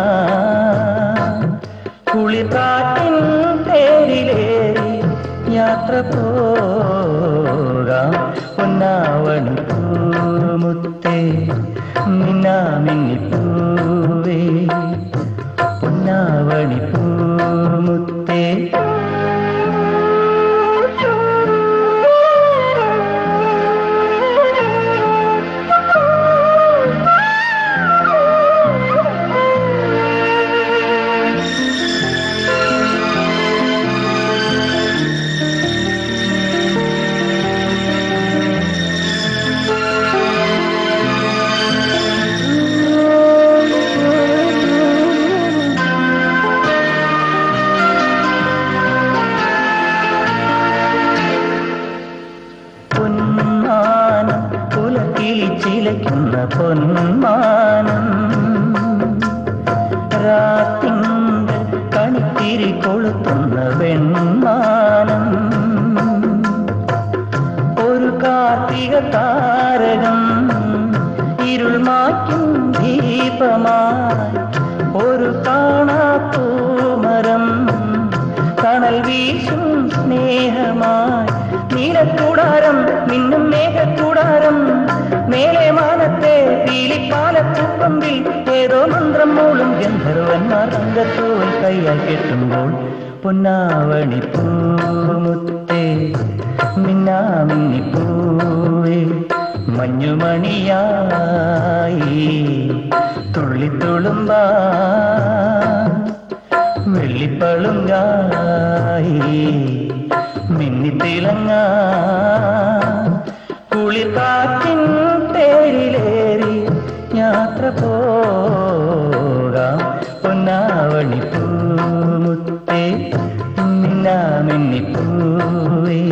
കുളിർക്കാറ്റിൻ തേരിലേറി യാത്ര പോകാം പൊന്നാവണി പൂമുത്തേ മിന്നാമിന്നി പൂവേ പൊന്നാവണി പൂമുത്തേ പൊന്മാനം പുലക്കിളി ചിലയ്ക്കുന്ന പൊന്മാനം രാത്തിങ്കൾ കണിത്തിരി കൊളുത്തുന്ന വെൺമാനം ഒരു കാർത്തിക താരകം ഇരുൾ മാറ്റും ദീപമായി ഒരു കാണാപ്പൂമരം കണൽ വീശും സ്നേഹമായി നീലക്കൂടാരം മിന്നും മേഘക്കൂടാരം മേലെ മാനത്തെ പീലിപ്പാലപ്പൂപ്പമ്പിൽ ഏതോ മന്ത്രം മൂളും ഗന്ധർവന്മാർ അംഗത്തോൽ കൈയാൽ കെട്ടുമ്പോൾ പൊന്നാവണി പൂമുത്തേ മിന്നാമിന്നി പൂവേ മഞ്ഞുമണിയായി തുള്ളിത്തുളുമ്പാ വെള്ളിപ്പളുങ്കായി മിന്നിത്തിളങ്ങ കുളിർക്കാറ്റിൻ തേരിലേറി യാത്ര പോകാം പൊന്നാവണി പൂമുത്തേ മിന്നാമിന്നി പൂവേ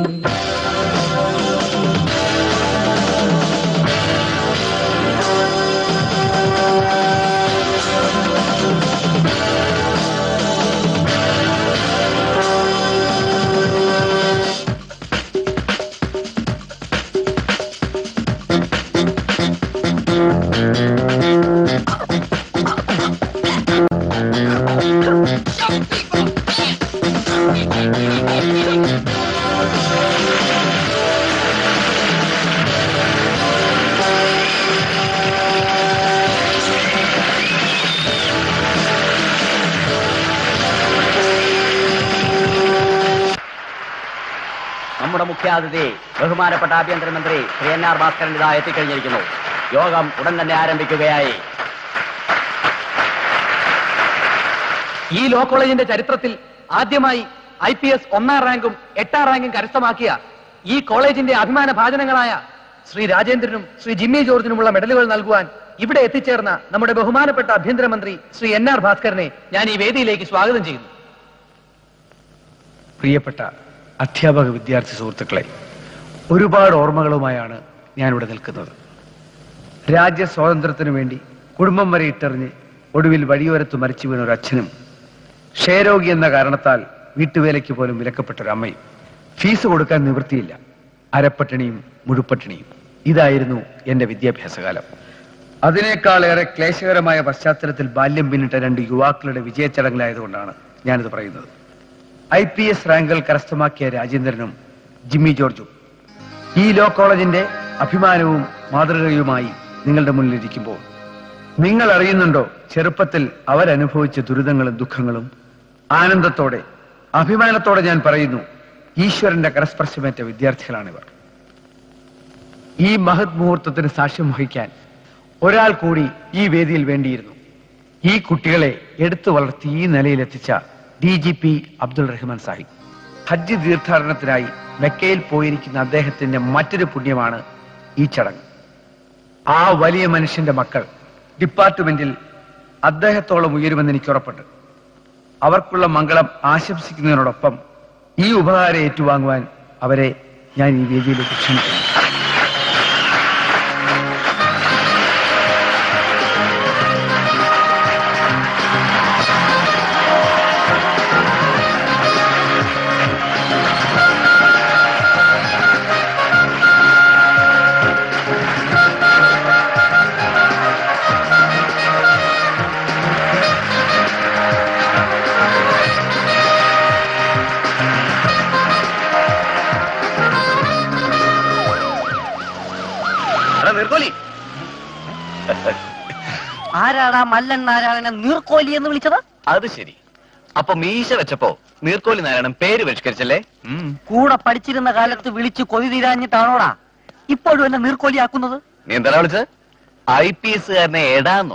നമ്മുടെ മുഖ്യാതിഥി ബഹുമാനപ്പെട്ട ആഭ്യന്തരമന്ത്രി ശ്രീ എൻ ആർ ഭാസ്കരൻ ഇതാ എത്തിക്കഴിഞ്ഞിരിക്കുന്നു യോഗം ഉടൻ തന്നെ ആരംഭിക്കുകയായി ഈ ലോ കോളേജിന്റെ ചരിത്രത്തിൽ ആദ്യമായി ഐ പി എസ് ഒന്നാം റാങ്കും എട്ടാം റാങ്കും കരസ്ഥമാക്കിയ ഈ കോളേജിന്റെ അഭിമാന ഭാജനങ്ങളായ ശ്രീ രാജേന്ദ്രനും ശ്രീ ജിമ്മി ജോർജിനുമുള്ള മെഡലുകൾ നൽകുവാൻ ഇവിടെ എത്തിച്ചേർന്ന നമ്മുടെ ബഹുമാനപ്പെട്ട ആഭ്യന്തരമന്ത്രി ശ്രീ എൻ ആർ ഭാസ്കരനെ ഞാൻ ഈ വേദിയിലേക്ക് സ്വാഗതം ചെയ്യുന്നു പ്രിയപ്പെട്ട അധ്യാപക വിദ്യാർത്ഥി സുഹൃത്തുക്കളെ ഒരുപാട് ഓർമ്മകളുമായാണ് ഞാനിവിടെ നിൽക്കുന്നത് രാജ്യ സ്വാതന്ത്ര്യത്തിനു വേണ്ടി കുടുംബം വരെ ഇട്ടെറിഞ്ഞ് ഒടുവിൽ വഴിയോരത്ത് മരിച്ചു വീണ ഒരു അച്ഛനും ക്ഷയരോഗി എന്ന കാരണത്താൽ വീട്ടുവേലയ്ക്ക് പോലും വിലക്കപ്പെട്ട ഒരു അമ്മയും ഫീസ് കൊടുക്കാൻ നിവൃത്തിയില്ല അരപ്പട്ടിണിയും മുഴുപ്പട്ടിണിയും ഇതായിരുന്നു എന്റെ വിദ്യാഭ്യാസകാലം അതിനേക്കാളേറെ ക്ലേശകരമായ പശ്ചാത്തലത്തിൽ ബാല്യം പിന്നിട്ട രണ്ട് യുവാക്കളുടെ വിജയച്ചടങ്ങിലായതുകൊണ്ടാണ് ഞാനിത് പറയുന്നത് ഐ പി എസ് റാങ്കുകൾ കരസ്ഥമാക്കിയ രാജേന്ദ്രനും ജിമ്മി ജോർജും ഈ ലോ കോളേജിന്റെ അഭിമാനവും മാതൃകയുമായി നിങ്ങളുടെ മുന്നിലിരിക്കുമ്പോൾ നിങ്ങൾ അറിയുന്നുണ്ടോ ചെറുപ്പത്തിൽ അവരനുഭവിച്ച ദുരിതങ്ങളും ദുഃഖങ്ങളും ആനന്ദത്തോടെ അഭിമാനത്തോടെ ഞാൻ പറയുന്നു ഈശ്വരന്റെ കരസ്പർശമേറ്റ വിദ്യാർത്ഥികളാണിവർ ഈ മഹത് മുഹൂർത്തത്തിന് സാക്ഷ്യം വഹിക്കാൻ ഒരാൾ കൂടി ഈ വേദിയിൽ വേണ്ടിയിരുന്നു ഈ കുട്ടികളെ എടുത്തു വളർത്തി ഈ നിലയിലെത്തിച്ച D G P Abdul Rahman Sahib ഹജ്ജ് തീർത്ഥാടനത്തിനായി മെക്കയിൽ പോയിരിക്കുന്ന അദ്ദേഹത്തിന്റെ മറ്റൊരു പുണ്യമാണ് ഈ ചടങ്ങ് ആ വലിയ മനുഷ്യന്റെ മക്കൾ ഡിപ്പാർട്ട്മെന്റിൽ അദ്ദേഹത്തോളം ഉയരുമെന്ന് എനിക്ക് ഉറപ്പുണ്ട് അവർക്കുള്ള മംഗളം ആശംസിക്കുന്നതിനോടൊപ്പം ഈ ഉപകാരം ഏറ്റുവാങ്ങുവാൻ അവരെ ഞാൻ ഈ വേദിയിലേക്ക് ക്ഷണിക്കുന്നു എടാ നീർക്കോലി ആരാടാ മല്ലൻ നാരായണനെ നീർക്കോലി എന്ന് വിളിച്ചത് അത് ശരി അപ്പൊ മീശ വെച്ചപ്പോ നീർക്കോലി നാരായണൻ പേര് പരിഷ്കരിച്ചല്ലേ കൂടെ പഠിച്ചിരുന്ന കാലത്ത് വിളിച്ചു കൊതി തീരാഞ്ഞിട്ടാണോടാ ഇപ്പോഴും എന്നെ നീർക്കോലിയാക്കുന്നത് നീ എന്താ വിളിച്ചത് ഐ പി എസ്കാരനെ എടാന്നോ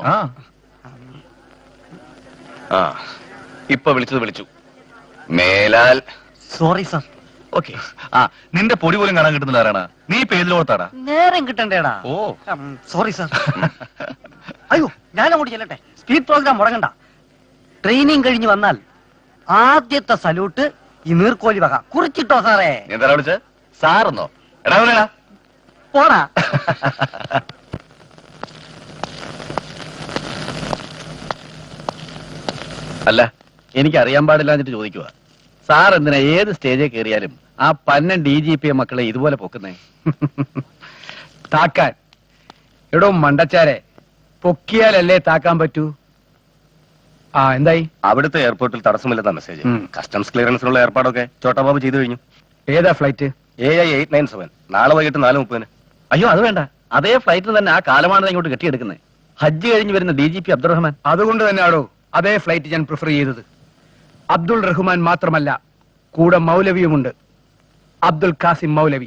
ആ ഇപ്പൊ വിളിച്ചത് വിളിച്ചു മേലാൽ സോറി സർ ഓക്കെ ആ നിന്റെ പൊടി പോലും കാണാൻ കിട്ടുന്നില്ല ആരാണ് നീ ഇപ്പൊ ഏതിലോത്താടാ നേരം കിട്ടണ്ടേടാ ഓ സോറി സർ അയ്യോ ഞാൻ അങ്ങോട്ട് ചെല്ലട്ടെ സ്പീഡ് പ്രോഗ്രാം മുടങ്ങണ്ട ട്രെയിനിങ് കഴിഞ്ഞ് വന്നാൽ ആദ്യത്തെ സല്യൂട്ട് ഈ നീർക്കോലി വക കുറിച്ചിട്ടോ സാറേ നീ എന്താ വിളിച്ചത് സാറെന്നോ എടാ വിളിയടാ. പോടാ അല്ല എനിക്ക് അറിയാൻ പാടില്ലാഞ്ഞിട്ട് ചോദിക്കുക സാർ എന്തിനാ ഏത് സ്റ്റേജിൽ കയറിയാലും ആ പന്നൻ ഡി ജി പി മക്കളെ ഇതുപോലെ പൊക്കുന്നേ താക്കാൻ എടോ മണ്ടച്ചാരെ പൊക്കിയാലല്ലേ താക്കാൻ പറ്റൂ ആ എന്തായി അവിടുത്തെ എയർപോർട്ടിൽ തടസ്സമില്ലെന്ന മെസ്സേജ് ഉം. കസ്റ്റംസ് ക്ലിയറൻസിനുള്ള ഏർപ്പാടൊക്കെ ചോട്ടാബാബു ചെയ്തു കഴിഞ്ഞു ഏതാ flight A I eight nine seven നാളെ വൈകിട്ട് നാല് മുപ്പതിന് അയ്യോ അത് വേണ്ട അതേ ഫ്ലൈറ്റിൽ തന്നെ ആ കാലമാണ് ഇങ്ങോട്ട് കെട്ടിയെടുക്കുന്നത് ഹജ്ജ് കഴിഞ്ഞ് വരുന്ന ഡി ജി പി അബ്ദുറഹ്മാൻ അതുകൊണ്ട് തന്നെയാണോ അതേ ഫ്ലൈറ്റ് ഞാൻ പ്രിഫർ ചെയ്തത് അബ്ദുൾ റഹ്മാൻ മാത്രമല്ല കൂടെ മൗലവിയുമുണ്ട് അബ്ദുൽ കാസിം മൗലവി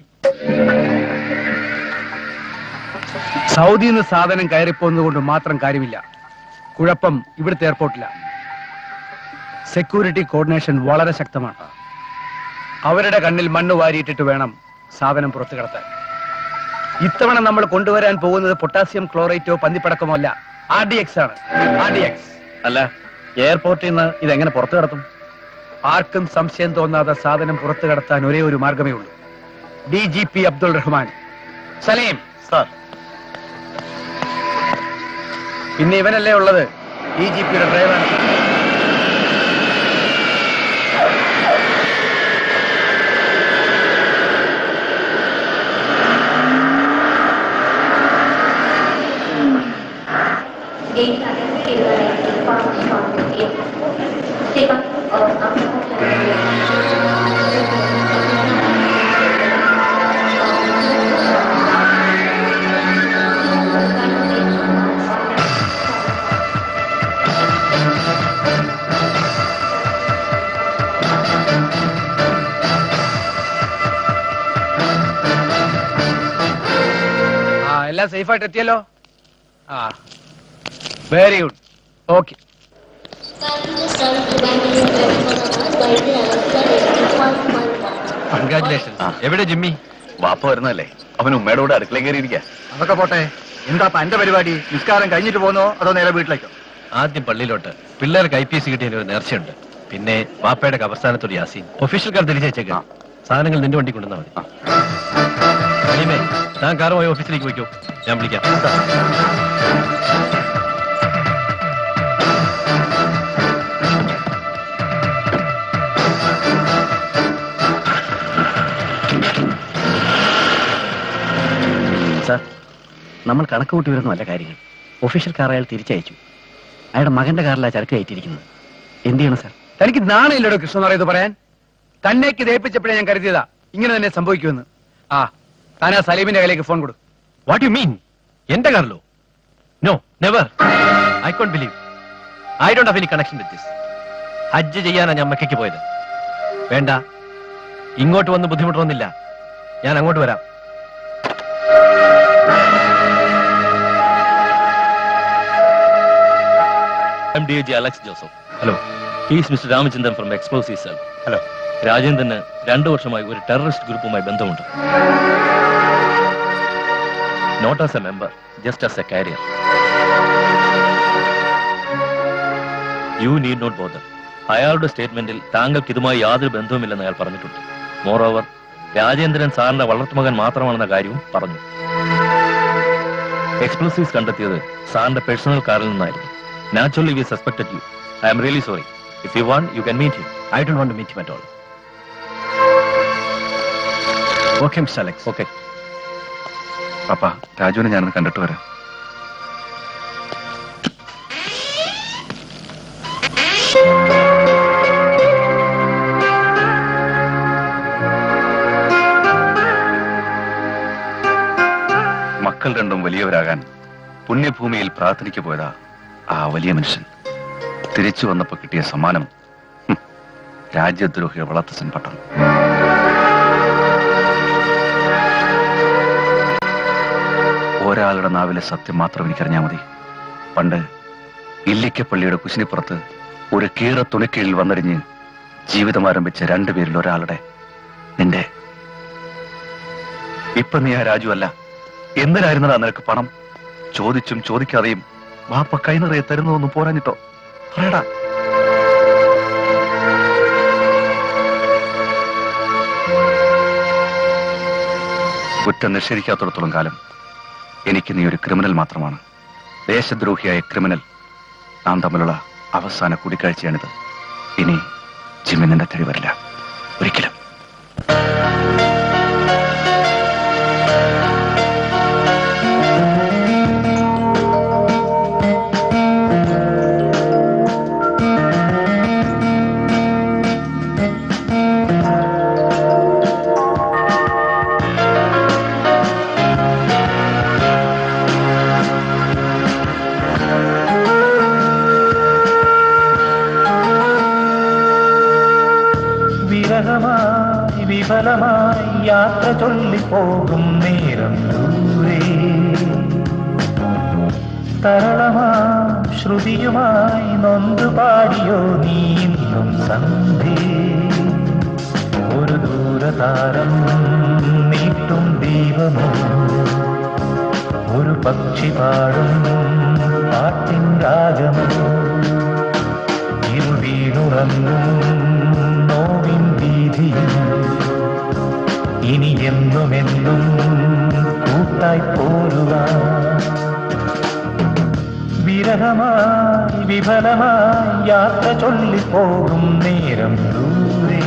സൗദിയിൽ നിന്ന് സാധനം കയറിപ്പോകുന്നത് കൊണ്ട് മാത്രം കാര്യമില്ല കുഴപ്പം ഇവിടുത്തെ എയർപോർട്ടില്ല സെക്യൂരിറ്റി കോർഡിനേഷൻ വളരെ ശക്തമാണ് അവരുടെ കണ്ണിൽ മണ്ണ് വാരിയിട്ടിട്ട് വേണം സാധനം പുറത്തു കടത്താൻ ഇത്തവണ നമ്മൾ കൊണ്ടുവരാൻ പോകുന്നത് പൊട്ടാസ്യം ക്ലോറേറ്റോ പന്നിപ്പടക്കമോ അല്ല ആർ ഡി എക്സ് ആണ് ആർ ഡി എക്സ് അല്ല എയർപോർട്ടിൽ നിന്ന് ഇതെങ്ങനെ പുറത്തു കടത്തും ആർക്കും സംശയം തോന്നാതെ സാധനം പുറത്തു കടത്താൻ ഒരേ ഒരു മാർഗമേ ഉള്ളൂ D G P Abdul Rahman Salim sir പിന്നെ ഇവനല്ലേ ഉള്ളത് ഡി ജി പിയുടെ ഡ്രൈവർ ആ എല്ലാം സേഫ് ആയിട്ട് എത്തിയല്ലോ ആ വെരി ഗുഡ് ഓക്കെ കൺഗ്രാറ്റുലേഷൻ എവിടെ ജിമ്മി വാപ്പ വരുന്നതല്ലേ അവൻ ഉമ്മയുടെ കൂടെ അടുക്കള കയറിയിരിക്കുക അതൊക്കെ പോട്ടെ എന്താ എന്റെ പരിപാടി നിസ്കാരം കഴിഞ്ഞിട്ട് പോന്നോ അതോ നേരെ വീട്ടിലേക്കോ ആദ്യം പള്ളിയിലോട്ട് പിള്ളേർക്ക് ഐ പി എസ് കിട്ടിയ ഒരു നേർച്ചയുണ്ട് പിന്നെ വാപ്പയുടെ കബർസ്ഥാനത്തൊരു യാസീൻ ഒഫീഷ്യൽ കാർ തിരിച്ചേച്ചേക്കാം സാധനങ്ങൾ നിന്റെ വണ്ടി കൊണ്ടുവന്നാൽ മതി സലീമേ താൻ കാറുമായി ഓഫീസിലേക്ക് പോയിക്കോ ഞാൻ വിളിക്കാം സാർ നമ്മൾ കണക്ക് കൂട്ടി വരുന്ന നല്ല കാര്യങ്ങൾ ഒഫീഷ്യൽ കാർ അയാൾ തിരിച്ചയച്ചു അയാളുടെ മകന്റെ കാറിലാണ് ചരക്ക് കയറ്റിയിരിക്കുന്നത് എന്ത് ചെയ്യണം സാർ തനിക്ക് നാണയില്ലടോ കൃഷ്ണനാഥ് ഇത് പറയാൻ തന്നേക്ക് ദയിപ്പിച്ചപ്പോഴേ ഞാൻ കരുതിയതാ ഇങ്ങനെ തന്നെ സംഭവിക്കുമെന്ന് ആ താൻ ആ സലീമിന്റെ കയ്യിലേക്ക് ഫോൺ കൊടു വാട്ട് യു മീൻ എന്റെ കാറിലോ no never I can't believe I don't have any connection with this ഹജ്ജ് ചെയ്യാനാ ഞാൻ മക്കയ്ക്ക് പോയത് വേണ്ട ഇങ്ങോട്ട് വന്ന് ബുദ്ധിമുട്ടൊന്നുമില്ല ഞാൻ അങ്ങോട്ട് വരാം M D G Alex Joseph hello he's mister Ramachandran from explosive cell hello രാജേന്ദ്രന് രണ്ടു വർഷമായി ഒരു ടെററിസ്റ്റ് ഗ്രൂപ്പുമായി ബന്ധമുണ്ട് not as a member just as a carrier you need not bother അയാളുടെ സ്റ്റേറ്റ്മെന്റിൽ താങ്കൾക്ക് ഇതുമായി യാതൊരു ബന്ധവുമില്ലെന്ന് അയാൾ പറഞ്ഞിട്ടുണ്ട് മോറോവർ രാജേന്ദ്രൻ സാറിന്റെ വളർത്തുമകൻ മാത്രമാണെന്ന കാര്യവും പറഞ്ഞു എക്സ്പ്ലോസീവ്സ് കണ്ടെത്തിയത് സാറിന്റെ പേഴ്സണൽ കാറിൽ നിന്നായിരുന്നു naturally we suspected you I am really sorry if you want you can meet him I don't want to meet him at all okay mister Alex okay Pappa രാജുവിനെ ഞാനൊന്ന് കണ്ടിട്ട് വരാം മക്കൾ രണ്ടും വലിയവരാകാൻ പുണ്യഭൂമിയിൽ പ്രാർത്ഥനയ്ക്ക് പോയതാ ആ വലിയ മനുഷ്യൻ തിരിച്ചു വന്നപ്പോ കിട്ടിയ സമ്മാനം ഹും, രാജ്യദ്രോഹികൾ വളർത്തസൻ പട്ടം ഒരാളുടെ നാവിലെ സത്യം മാത്രം എനിക്കറിഞ്ഞാൽ മതി പണ്ട് ഇല്ലിക്കപ്പള്ളിയുടെ കുശിനിപ്പുറത്ത് ഒരു കീറ തുണിക്കീഴിൽ വന്നടിഞ്ഞ് ജീവിതം ആരംഭിച്ച രണ്ടുപേരിൽ ഒരാളുടെ നിന്റെ ഇപ്പൊ നീ ആ രാജു അല്ല എന്തിനായിരുന്നടാ നിനക്ക് പണം ചോദിച്ചും ചോദിക്കാതെയും വാപ്പ കൈനിറയെ തരുന്നതൊന്നും പോരാഞ്ഞിട്ടോ പറയടാ കുറ്റം നിഷേധിക്കാത്തിടത്തോളം കാലം എനിക്ക് നീ ഒരു ക്രിമിനൽ മാത്രമാണ് ദേശദ്രോഹിയായ ക്രിമിനൽ നാം തമ്മിലുള്ള അവസാന കൂടിക്കാഴ്ചയാണിത് ഇനി ജിമ്മി നിന്റെ തേടി വരില്ല ഒരിക്കലും വിരഹമായി വിഫലമായി യാത്ര ചൊല്ലിപ്പോകും നേരം ദൂരെ തരളമാം ശ്രുതിയുമായി നൊന്തു പാടിയോ നീ ഇന്നും സന്ധി ഒരു ദൂരതാരം നീട്ടും ദീപമോ ഒരു പക്ഷി പാടും പാട്ടിൻ രാഗമോ ഇരുവീണുറങ്ങും നോവിൻ വീതിയിൽ ഇനി എന്നുമെന്നും കൂട്ടായി പോരുക വിരഹമായി വിഫലമായി യാത്ര ചൊല്ലിപ്പോകും നേരം ദൂരെ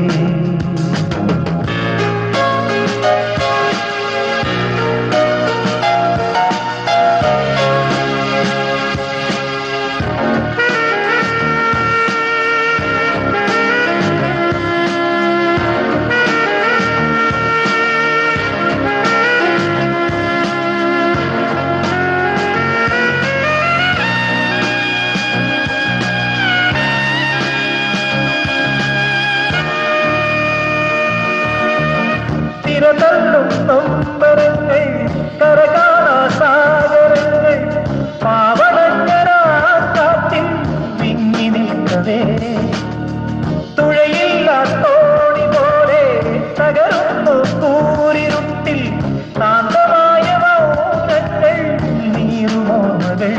തിരതള്ളും നൊമ്പരങ്ങൾ കരകാണാ സാഗരങ്ങൾ പാവണങ്ങരാ കാറ്റിൽ വിങ്ങി നിൽക്കവേ തുഴയില്ലാ തോണി പോലെ തകരുന്നു കൂരിരുട്ടിൽ ശാന്തമായ മൗനങ്ങൾ നീറുമോമകൾ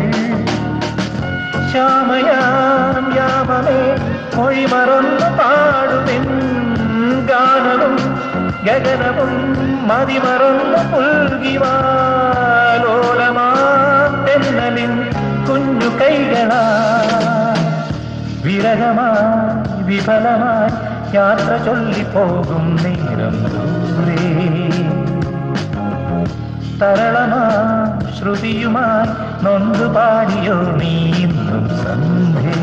ശ്യാമയാം യാമമേ മൊഴി മറന്നു പാടുമെൻ ഗാനവും ഗഗനവും മതിമറന്നു പുൽകിവാലോലം വിരഹമായി വിഫലമായി യാത്ര ചൊല്ലിപ്പോകും നേരം ദൂരെ തരളമാ ശ്രുതിയുമായി നൊന്തു പാടിയോ നീ ഇന്നും സന്ധ്യേ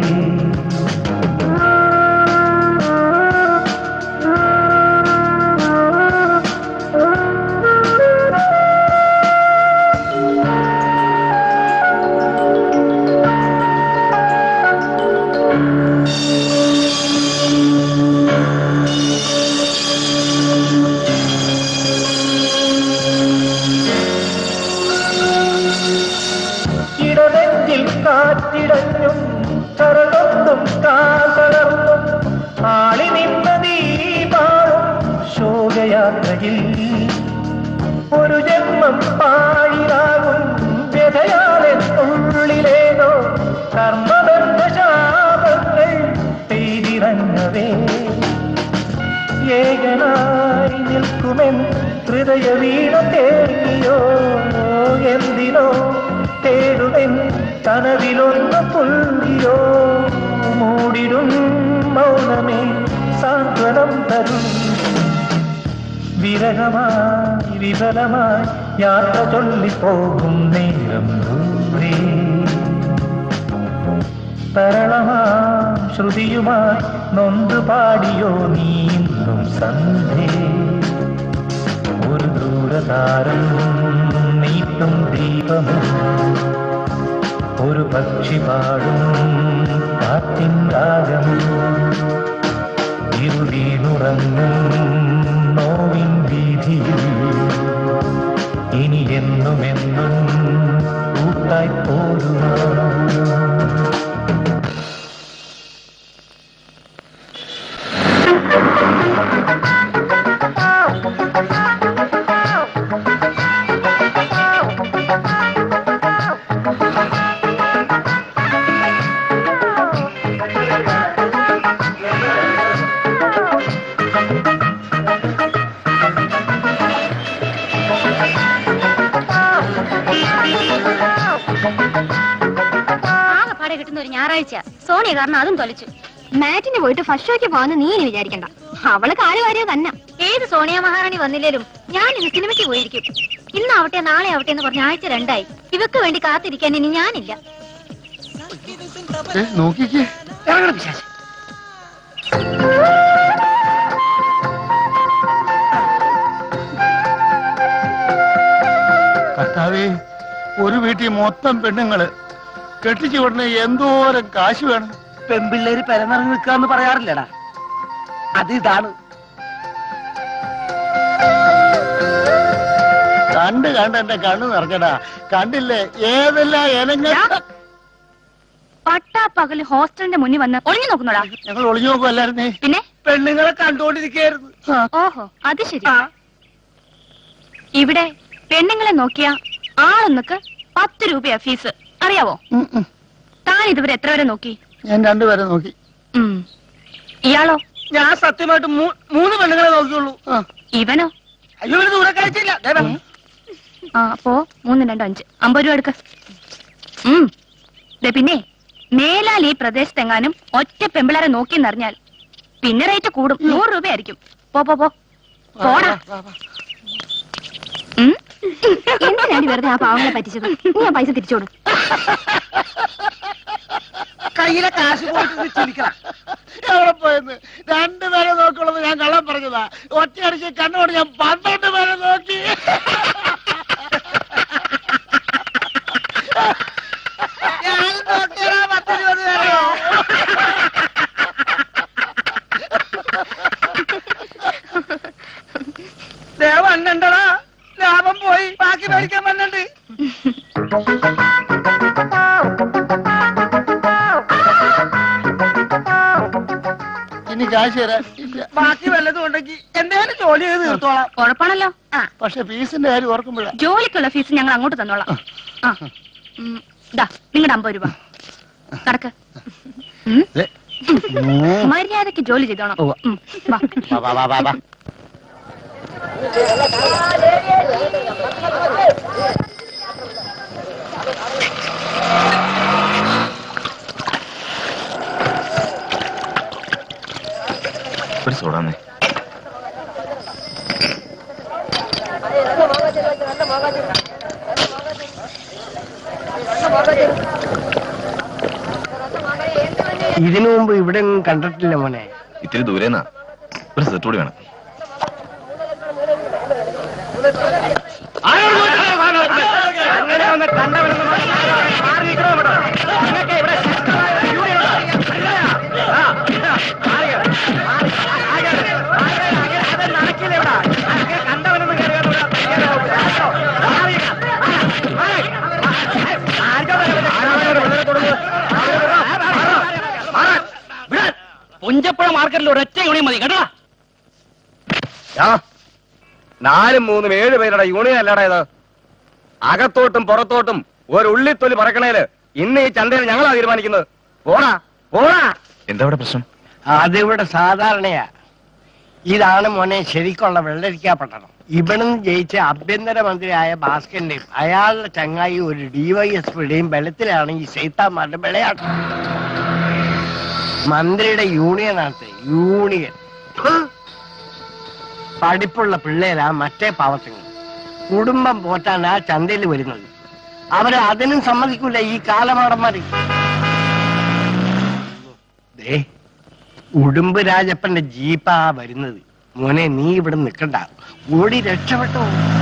ഇടനെഞ്ചിൽ കാറ്റിടഞ്ഞും കരളൊന്നും കാതളർന്നും ആളി നിന്ന ദീപാളും ശോകയാത്രയിൽ ഒരു ജന്മം പാഴിലാകും വ്യഥയാലെ ഉള്ളിലേതോ കർമ്മബന്ധ ശാപങ്ങൾ പെയ്തിറങ്ങവേ ഏകനായി നിൽക്കുമെൻ ഹൃദയ വീണ തേങ്ങിയോ എന്തിനോ തേടുമെൻ കനവിലൊന്ന് പുൽകിയോ മൂടിടും മൗനമേ സാന്ത്വനം തരും വിരഹമായി വിഫലമായി യാത്ര ചൊല്ലിപ്പോകും നേരം ദൂരെ തരളമാം ശ്രുതിയുമായി നൊന്തു പാടിയോ നീ ഇന്നും സന്ധ്യേ ഒരു ദൂരതാരം നീട്ടും ദീപമോ ഒരു പക്ഷി പാടും കാറ്റിൻ രാഗമോ ഇരുളീനുറങ്ങും നോവിൻ വീതിയിൽ ഇനി എന്നുമെന്നും കൂട്ടായി പോരുവാ ആകെപ്പാടെ കിട്ടുന്ന ഒരു ഞായറാഴ്ച സോണിയ കാരണം അതും തൊലച്ചു മാറ്റിന് പോയിട്ട് ഫസ്റ്റ് ഷോയ്ക്ക് പോകാന്ന് നീ ഇനി വിചാരിക്കണ്ട അവള് കാര്യകാര്യ തന്നെ ഏത് സോണിയ മഹാറാണി വന്നില്ലേലും ഞാൻ ഇന്ന് സിനിമയ്ക്ക് പോയിരിക്കും ഇന്നാവട്ടെ നാളെ ആവട്ടെ എന്ന് പറഞ്ഞ ആഴ്ച രണ്ടായി ഇവക്ക് വേണ്ടി കാത്തിരിക്കാൻ ഇനി ഞാനില്ല നോക്കിക്കേ ഇറങ്ങണം പിശാച് കർത്താവേ ഒരു വീട്ടിൽ മൊത്തം പെണ്ണുങ്ങള് കെട്ടിച്ചു വിടണ എന്തോരം കാശ് വേണം പെമ്പിള്ളേര് പെരനിറങ്ങി നിൽക്കാന്ന് പറയാറില്ലടാ അത് ഇതാണ് കണ്ട് കണ്ട് എന്റെ കണ്ണ് നിറഞ്ഞടാ കണ്ടില്ലേ ഏതെല്ലാം ഇനങ്ങൾ പട്ടാ പകല് ഹോസ്റ്റലിന്റെ മുന്നിൽ വന്ന് ഒളിഞ്ഞു നോക്കുന്നോടാ ഞങ്ങൾ ഒളിഞ്ഞു നോക്കുമല്ലായിരുന്നേ പിന്നെ പെണ്ണുങ്ങളെ കണ്ടോണ്ടിരിക്കായിരുന്നു ഓഹോ അത് ശരി ഇവിടെ പെണ്ണുങ്ങളെ നോക്കിയ ആളൊന്നുക്ക് പത്ത് രൂപയാ ഫീസ് അറിയാവോ താൻ ഇതുവരെ എത്ര വരെ നോക്കി ഞാൻ രണ്ടുപേരെ നോക്കി ഉം. ഇയാളോ ഞാൻ സത്യമായിട്ട് മൂ- മൂന്ന് പെണ്ണുങ്ങളെ നോക്കിയുള്ളൂ ഇവനോ അയ്യോ ഇവര് ദൂരെ കഴിച്ചില്ല ദേ വാ. ആ അപ്പോ മൂന്ന് രണ്ട് അഞ്ച് അമ്പത് രൂപ എടുക്ക ഉം. ദേ പിന്നെ മേലാൽ ഈ പ്രദേശത്തെങ്ങാനും ഒറ്റ പെമ്പിളരെ നോക്കിയെന്നറിഞ്ഞാൽ പിന്നെ റേറ്റ് കൂടും നൂറ് രൂപയായിരിക്കും പോ പോ പോ പോടാ ഉം? എന്തിനാണ് വെറുതെ ആ പാവങ്ങളെ പറ്റിച്ചത് നീ ആ പൈസ തിരിച്ചോട് കയ്യിലെ കാശ് പോയിട്ട് ചിരിക്കണം എവിടെ പോയെന്ന് രണ്ടുപേരെ നോക്കുള്ളത് ഞാൻ കള്ളം പറഞ്ഞതാ ഒറ്റയടിച്ച് കണ്ണോട് ഞാൻ പന്ത്രണ്ട് പേരെ നോക്കി ഞാൻ നോക്കിയടാ പത്തിരുപത് പേരെയോ ദേവണ്ണണ്ടടാ ലാഭം പോയി ബാക്കി മേടിക്കാൻ വന്നുണ്ട് ഇനി കാശ് തരാൻ ഇല്ല ബാക്കി വല്ലതും ഉണ്ടെങ്കിൽ എന്തേലും ജോലി ചെയ്ത് തീർത്തോളാം ഉറപ്പാണല്ലോ ആ പക്ഷെ ഫീസിന്റെ കാര്യം ഓർക്കുമ്പോഴാ ജോലിക്കുള്ള ഫീസ് ഞങ്ങൾ അങ്ങോട്ട് തന്നോളാം ആ ഉം, ദാ നിങ്ങളുടെ അമ്പത് രൂപ കടക്ക് ഉം. മര്യാദക്ക് ജോലി ചെയ്തോണം ഉം, വാ. വാ, വാ, വാ, വാ, വാ. ഇതിനു മുമ്പ് ഇവിടെ ഒന്നും കണ്ടിട്ടില്ല മോനെ ഇത്തിരി ദൂരേന്നാ ഒരു സെറ്റ് കൂടി വേണം അങ്ങനെ ഒന്ന് കണ്ടവനൊന്ന് മാറി നിൽക്കണോ ഇവിടെ? നിങ്ങക്ക് ഇവിടെ ആ, മാറിയോ? മാറി, ആകെ, ആകെ, ആകെ, അത് നടക്കില്ല ഇവിടെ. ആകെ കണ്ടവനൊന്ന് കയറി വന്ന് ഇവിടെ തയ്യാറാവും. ആകോ, മാറി നിൽക്ക. മാറി, മാറി. ആർക്കാ വരുന്നത്? ആരാണ് ഇവിടെ തുടങ്ങുന്നത്? മാറാൻ. വിടാൻ. പുഞ്ചപ്പുഴ മാർക്കറ്റിൽ ഒരൊറ്റ യൂണിയൻ മതി കേട്ടോ ആ, നാലും മൂന്നും ഏഴ് പേരുടെ യൂണിയൻ അല്ലാടാ ഇത് അകത്തോട്ടും പുറത്തോട്ടും ഒരു ഉള്ളിത്തൊലി പറക്കണേല് ഇന്ന് ഈ ചന്തയിൽ ഞങ്ങളാ തീരുമാനിക്കുന്നത് പോടാ പോടാ എന്താ ഇവിടെ പ്രശ്നം അതിവിടെ സാധാരണയാ ഇതാണ് മോനെ ശരിക്കുള്ള വെള്ളരിക്ക പട്ടണം ഇവിടുന്ന് ജയിച്ച ആഭ്യന്തരമന്ത്രിയായ ഭാസ്കറിന്റെയും അയാളുടെ ചങ്ങായി ഒരു ഡിവൈഎസ്പിയുടെയും ബലത്തിലാണ് ഈ സൈത്താന്മാരുടെ വിളയാട്ടം മന്ത്രിയുടെ യൂണിയനകത്ത് യൂണിയൻ ഹ്! പഠിപ്പുള്ള പിള്ളേരാ മറ്റേ പാവത്തങ്ങൾ കുടുംബം പോറ്റാൻ ആ ചന്തയിൽ വരുന്നത് അവരെ അതിനും സമ്മതിക്കൂല ഈ കാലമാടന്മാര് ദേ ഉടുമ്പ് രാജപ്പന്റെ ജീപ്പാ വരുന്നത് മോനെ നീ ഇവിടെ നിൽക്കണ്ട ഓടി രക്ഷപ്പെട്ടോ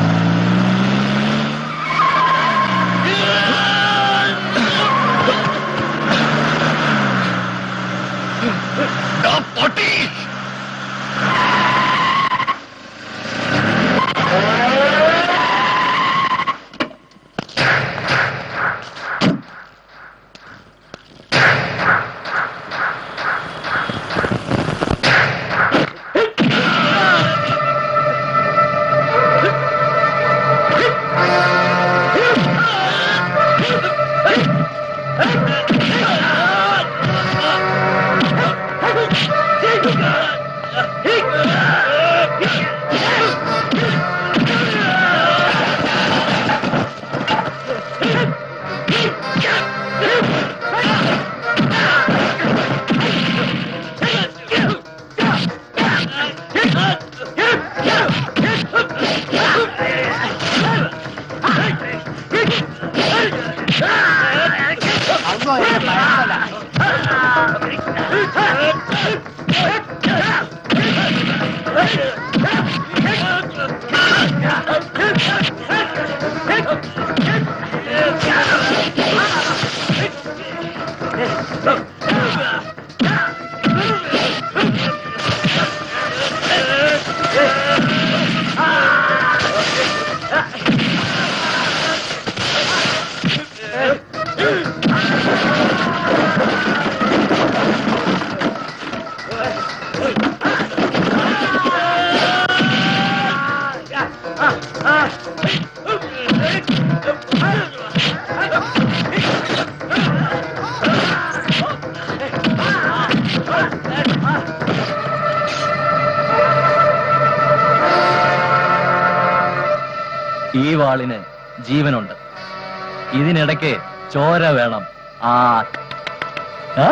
ഈ വാളിന് ജീവനുണ്ട് ഇതിനിടയ്ക്ക് ചോര വേണം ആ ആ?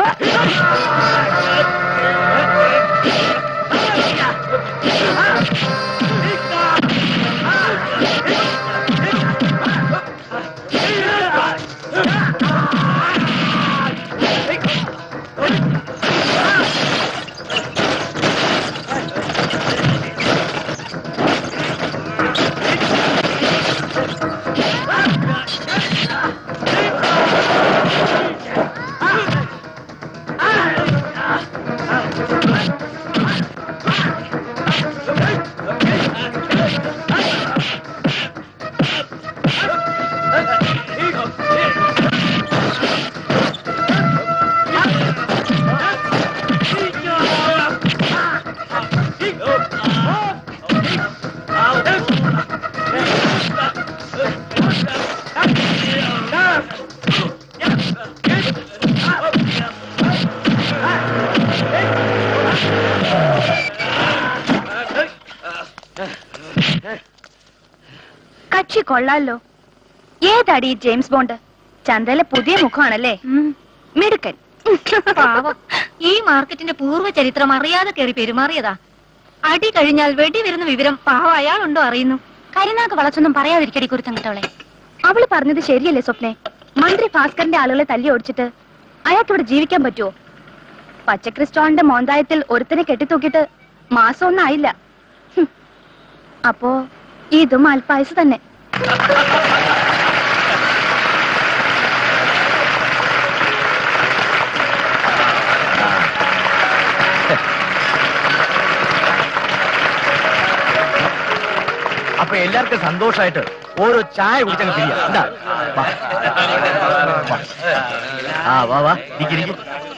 കക്ഷി കൊള്ളാലോ ഏതാടി ഈ ജെയിംസ് ബോണ്ട് ചന്തയിലെ പുതിയ മുഖമാണല്ലേ മിടുക്കൻ പാവം ഈ മാർക്കറ്റിന്റെ പൂർവ്വ ചരിത്രം അറിയാതെ കയറി പെരുമാറിയതാ അടി കഴിഞ്ഞാൽ വെടി വരുന്ന വിവരം പാവം അയാളുണ്ടോ അറിയുന്നു കരിനാക്ക് വളച്ചൊന്നും പറയാതിരിക്കടി കുരുത്തം കിട്ടവളെ അവള് പറഞ്ഞത് ശരിയല്ലേ സ്വപ്നെ മന്ത്രി ഭാസ്കറിന്റെ ആളുകളെ തല്ലി ഓടിച്ചിട്ട് അയാൾക്ക് ഇവിടെ ജീവിക്കാൻ പറ്റുമോ പച്ചക്രിസ്റ്റോണിന്റെ മോന്തായത്തിൽ ഒരുത്തനെ കെട്ടിത്തൂക്കിയിട്ട് മാസം ഒന്നും ആയില്ല ഹും. അപ്പോ ഇതും അൽപായസ് തന്നെ അപ്പൊ എല്ലാവർക്കും സന്തോഷമായിട്ട് ഓരോ ചായ കുടിച്ചങ്ങ് പിരിയാ എന്താ വാ. വാ. ആ വാ വാ ഇരിക്ക്, ഇരിക്ക്.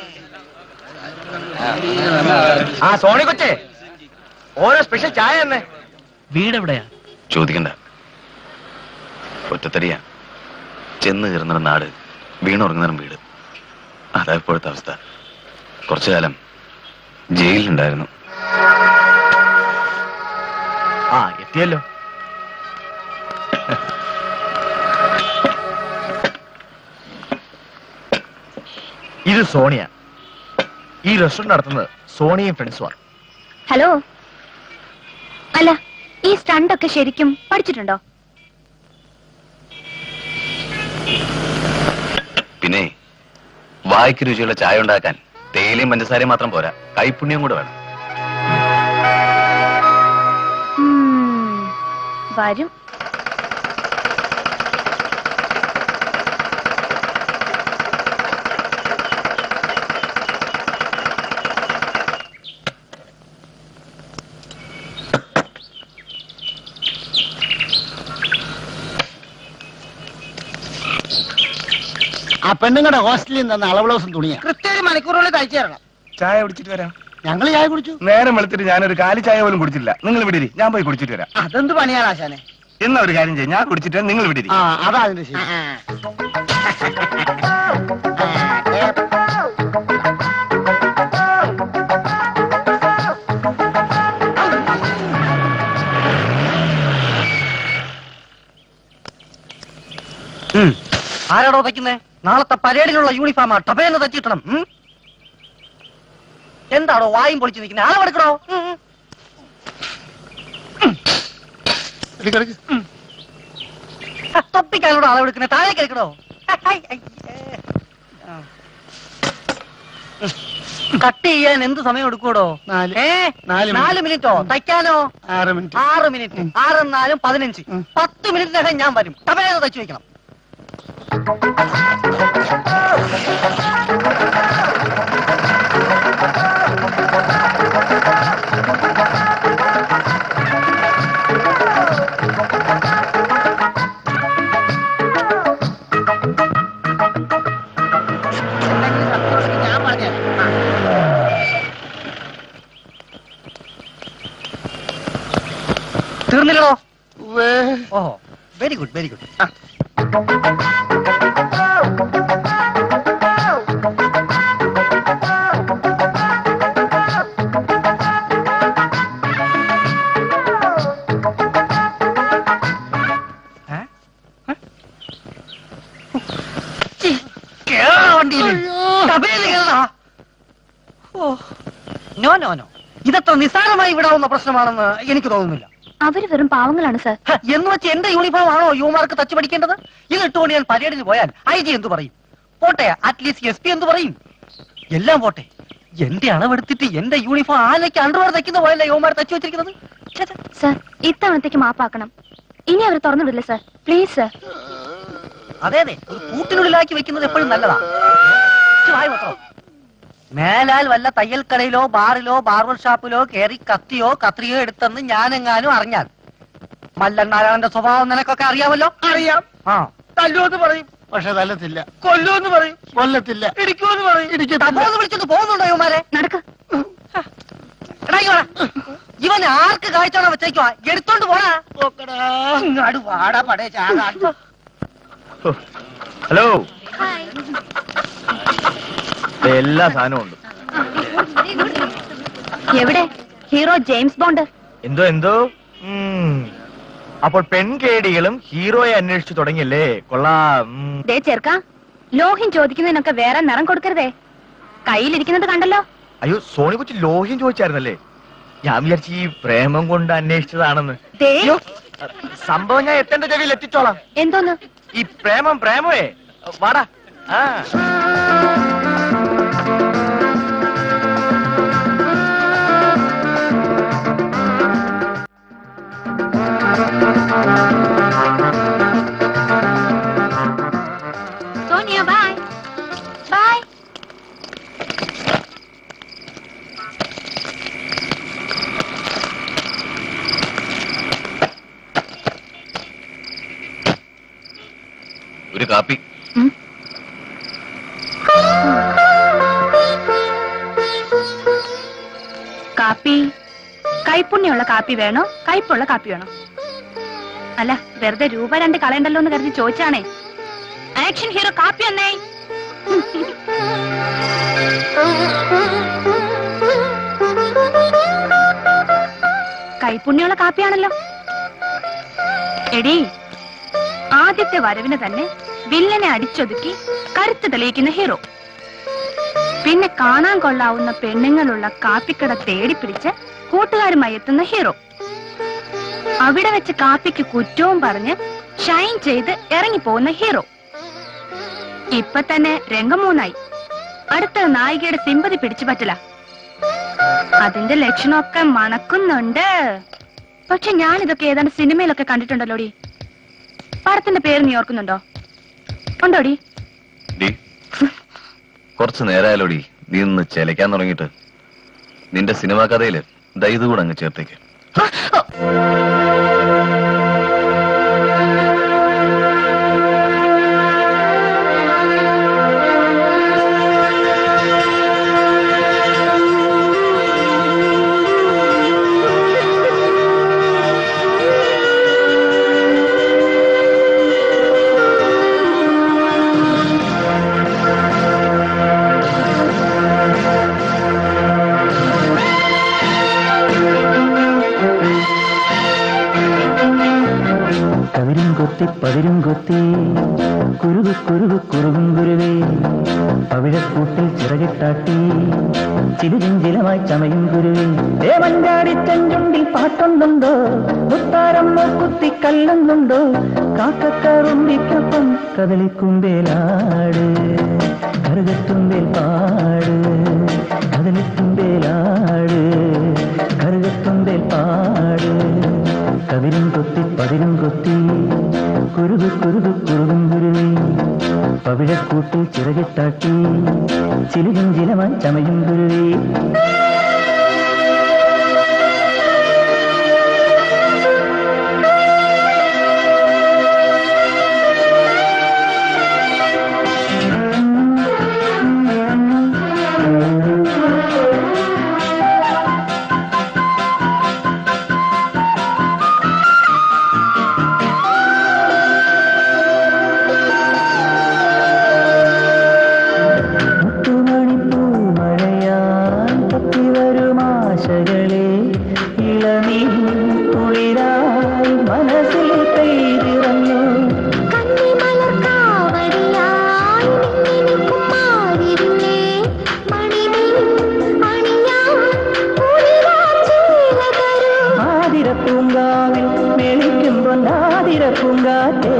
ആ സോണി കൊച്ചേ ഓരോ സ്പെഷ്യൽ ചായ തന്നെ വീട് എവിടെയാ ചോദിക്കണ്ട ഒറ്റത്തടിയാ ചെന്ന് കയറുന്ന നാട് വീണുറങ്ങുന്ന വീട് അതാ ഇപ്പോഴത്തെ അവസ്ഥ കുറച്ചു കാലം ജയിലിലുണ്ടായിരുന്നു ആ എത്തിയല്ലോ ഇത് സോണിയ ഈ റെസ്റ്റോറന്റ് നടത്തുന്നത് സോണിയും ഫ്രണ്ട്സുമാണ് ഹലോ അല്ല ഈ സ്റ്റണ്ട് ഒക്കെ ശരിക്കും പഠിച്ചിട്ടുണ്ടോ പിന്നെ വായ്ക്ക് രുചിയുള്ള ചായ ഉണ്ടാക്കാൻ തേയിലയും പഞ്ചസാരയും മാത്രം പോരാ കൈപ്പുണ്യം കൂടെ വേണം ഉം, വരും ആ പെണ്ണുങ്ങളുടെ ഹോസ്റ്റലിൽ നിന്ന് അളവ് ബ്ലൗസും തുണിയാ കൃത്യ ഒരു മണിക്കൂറുള്ളിൽ തയ്ച്ചു തരണം ചായ കുടിച്ചിട്ട് വരാം ഞങ്ങൾ ചായ കുടിച്ചു നേരം വെളുത്തിട്ട് ഞാനൊരു കാലി ചായ പോലും കുടിച്ചില്ല നിങ്ങൾ വിടിരി ഞാൻ പോയി കുടിച്ചിട്ട് വരാം അതെന്ത് പണിയാണ് ആശാനെ എന്നാ ഒരു കാര്യം ചെയ്യും ഞാൻ കുടിച്ചിട്ട് നിങ്ങൾ വിടിരി ആ അതാ അതിന്റെ ശരി ഉം. ആരാടോ തയ്ക്കുന്നേ നാളത്തെ പരേഡിലുള്ള യൂണിഫോമാ ടപേന്ന് തച്ചിട്ടണം ഉം? എന്താടോ വായും പൊളിച്ചു നിൽക്കുന്നത് അളവെടുക്കണോ തൊപ്പിക്കാനോട് അളവെടുക്കുന്നത് താഴേക്ക് എടുക്കണോ കട്ട് ചെയ്യാൻ എന്ത് സമയം എടുക്കൂടോ ഏ നാല് നാല് മിനിറ്റോ തയ്ക്കാനോ ആറ് മിനിറ്റ് ആറ് മിനിറ്റ് ആറ് നാലും പതിനഞ്ച് പത്ത് മിനിറ്റിനകം ഞാൻ വരും ടപേന്ന് തച്ചു വെക്കണം ഞാൻ പറഞ്ഞു തീർന്നില്ലടോ ഓഹോ very good very good no no no ഇതത്ര നിസ്സാരമായി വിടാവുന്ന പ്രശ്നമാണെന്ന് എനിക്ക് തോന്നുന്നില്ല അവര് വെറും പാവങ്ങളാണ് സർ ഹ, എന്ന് വെച്ച് എന്റെ യൂണിഫോം ആണോ യുവമാർക്ക് തച്ചു പഠിക്കേണ്ടത് ഇത് ഇട്ടുകൊണ്ട് ഞാൻ പരേഡിന് പോയാൽ ഐ ജി എന്ത് പറയും പോട്ടെ അറ്റ്ലീസ്റ്റ് എസ് പി എന്ത് പറയും എല്ലാം പോട്ടെ എന്റെ അളവെടുത്തിട്ട് എന്റെ യൂണിഫോം ആനയ്ക്ക് അണ്ടർവെയർ തയ്ക്കുന്ന പോയല്ലേ യുവമാർ തച്ചു വെച്ചിരിക്കുന്നത് ഛെ, ഛെ. സർ ഇത്തവണത്തേക്ക് മാപ്പാക്കണം ഇനി അവർ തുറന്നുവിടില്ല സർ പ്ലീസ് സർ അതെ അതെ ഒരു കൂട്ടിനുള്ളിലാക്കി വെക്കുന്നത് എപ്പോഴും നല്ലതാ ഇച്ചിരി വായ വെച്ചോ. മേലാൽ വല്ല തയ്യൽ കടയിലോ ബാറിലോ ബാർബർ ഷാപ്പിലോ കയറി കത്തിയോ കത്രിയോ എടുത്തെന്ന് ഞാനെങ്ങാനും അറിഞ്ഞാൽ മല്ലണ്ണാരായണന്റെ സ്വഭാവം നിനക്കൊക്കെ അറിയാമല്ലോ അറിയാം ആ തല്ലുമെന്ന് പറയും പക്ഷെ തല്ലത്തില്ല കൊല്ലുമെന്ന് പറയും കൊല്ലത്തില്ല ഇടിക്കുമെന്ന് പറയും തപ്പോന്ന് വിളിച്ചോണ്ട് പോകുന്നുണ്ടോ ഇവന്മാരെ നടക്ക് എടാ ഇങ്ങ് വാടാ. ഇവൻ ആർക്ക് കാഴ്ചയാണോ വെച്ചേക്കുവാ എടുത്തോണ്ട് പോടാ ഇങ്ങാട് വാടാ പടേ ചാടാ ഹലോ എല്ലാ സാധനവും ഉണ്ട് എവിടെ ഹീറോ ജെയിംസ് ബോണ്ട് എന്തോ എന്തോ ഉം. അപ്പോൾ പെൺകേടികളും ഹീറോയെ അന്വേഷിച്ചു തുടങ്ങിയല്ലേ കൊള്ളാം ഉം. ദേ ചെറുക്ക ലോഹ്യം ചോദിക്കുന്നതിനൊക്കെ വേറെ നിറം കൊടുക്കരുതേ കയ്യിലിരിക്കുന്നത് കണ്ടല്ലോ അയ്യോ സോണി കൊച്ചു ലോഹ്യം ചോദിച്ചായിരുന്നല്ലേ ഞാൻ വിചാരിച്ചു ഈ പ്രേമം കൊണ്ട് അന്വേഷിച്ചതാണെന്ന് ദേ സംഭവം ഞാൻ എത്തേണ്ട ചെവിയിൽ എത്തിച്ചോളാം എന്തോന്ന് ഈ പ്രേമം പ്രേമേ വാടാ ആ സോനിയ ബൈ ബൈ ഒരു കാപ്പി കാപ്പി കൈപ്പുണ്യമുള്ള കാപ്പി വേണോ കയ്പുള്ള കാപ്പി വേണോ അല്ല വെറുതെ രൂപ രണ്ട് കളയണ്ടല്ലോ എന്ന് കരുതി ചോദിച്ചാണേ ആക്ഷൻ ഹീറോ കാപ്പി ഒന്നേ കൈപ്പുണ്യമുള്ള കാപ്പിയാണല്ലോ എടി ആദ്യത്തെ വരവിന് തന്നെ വില്ലനെ അടിച്ചൊതുക്കി കരുത്ത് തെളിയിക്കുന്ന ഹീറോ പിന്നെ കാണാൻ കൊള്ളാവുന്ന പെണ്ണുങ്ങളുള്ള കാപ്പിക്കട തേടിപ്പിടിച്ച് കൂട്ടുകാരുമായി എത്തുന്ന ഹീറോ അവിടെ വെച്ച് കാപ്പിക്ക് കുറ്റവും പറഞ്ഞ് ഷൈൻ ചെയ്ത് ഇറങ്ങിപ്പോകുന്ന ഹീറോ ഇപ്പൊ തന്നെ രംഗം മൂന്നായി അടുത്ത നായികയുടെ സിമ്പതി പിടിച്ചു പറ്റില്ല അതിന്റെ ലക്ഷണമൊക്കെ മണക്കുന്നുണ്ട് പക്ഷെ ഞാൻ ഇതൊക്കെ ഏതാണ്ട് സിനിമയിലൊക്കെ കണ്ടിട്ടുണ്ടല്ലോടി പടത്തിന്റെ പേര് നീ ഓർക്കുന്നുണ്ടോ ഉണ്ടോടി ഡി കുറച്ച് നേരമായാലോടി നീ ഒന്ന് ചെലക്കാൻ തുടങ്ങിയിട്ട് നിന്റെ സിനിമാ കഥയില് ദാ ഇത് കൂടെ അങ്ങ് ചേർത്തേക്ക് കവിരും കൊത്തി പതിരും കൊത്തി കുരുകു കുരുകു കുറുകും കുരുവേ പവിഴക്കൂട്ടിൽ ചിറകിട്ടാട്ടി ചിലുചിഞ്ചിലമായി ചമയും കുരുവേ ദേവഞ്ചാടി ചെഞ്ചുണ്ടിൽ പാട്ടൊന്നുണ്ടോ മുത്താരം കുത്തി കല്ലുന്നുണ്ടോ കാക്കക്കറുമ്പിക്കൊപ്പം കദളിക്കുമ്പേലാട് കറുകത്തുമ്പേൽ പാട് കദളിക്കുമ്പേലാട് കറുകത്തുമ്പേൽ പാട് കതിരും കൊത്തി പതിരും കൊത്തി കുരുകു കുരുകു കുറുകും കുരുവി പവിഴക്കൂട്ടിൽ ചിറകിട്ടാട്ടി ചിലുകും ചിലമായി ചമയും കുരുവി മഴയാൻ തത്തിവരും ആശകളെ ഇളനീ കുളിരായി മനസ്സിൽ പെയ്തിറങ്ങൂ ആതിര പൂങ്കാവിൽ മെളിക്കുമ്പോൾ ആതിര പൂങ്കാറ്റേ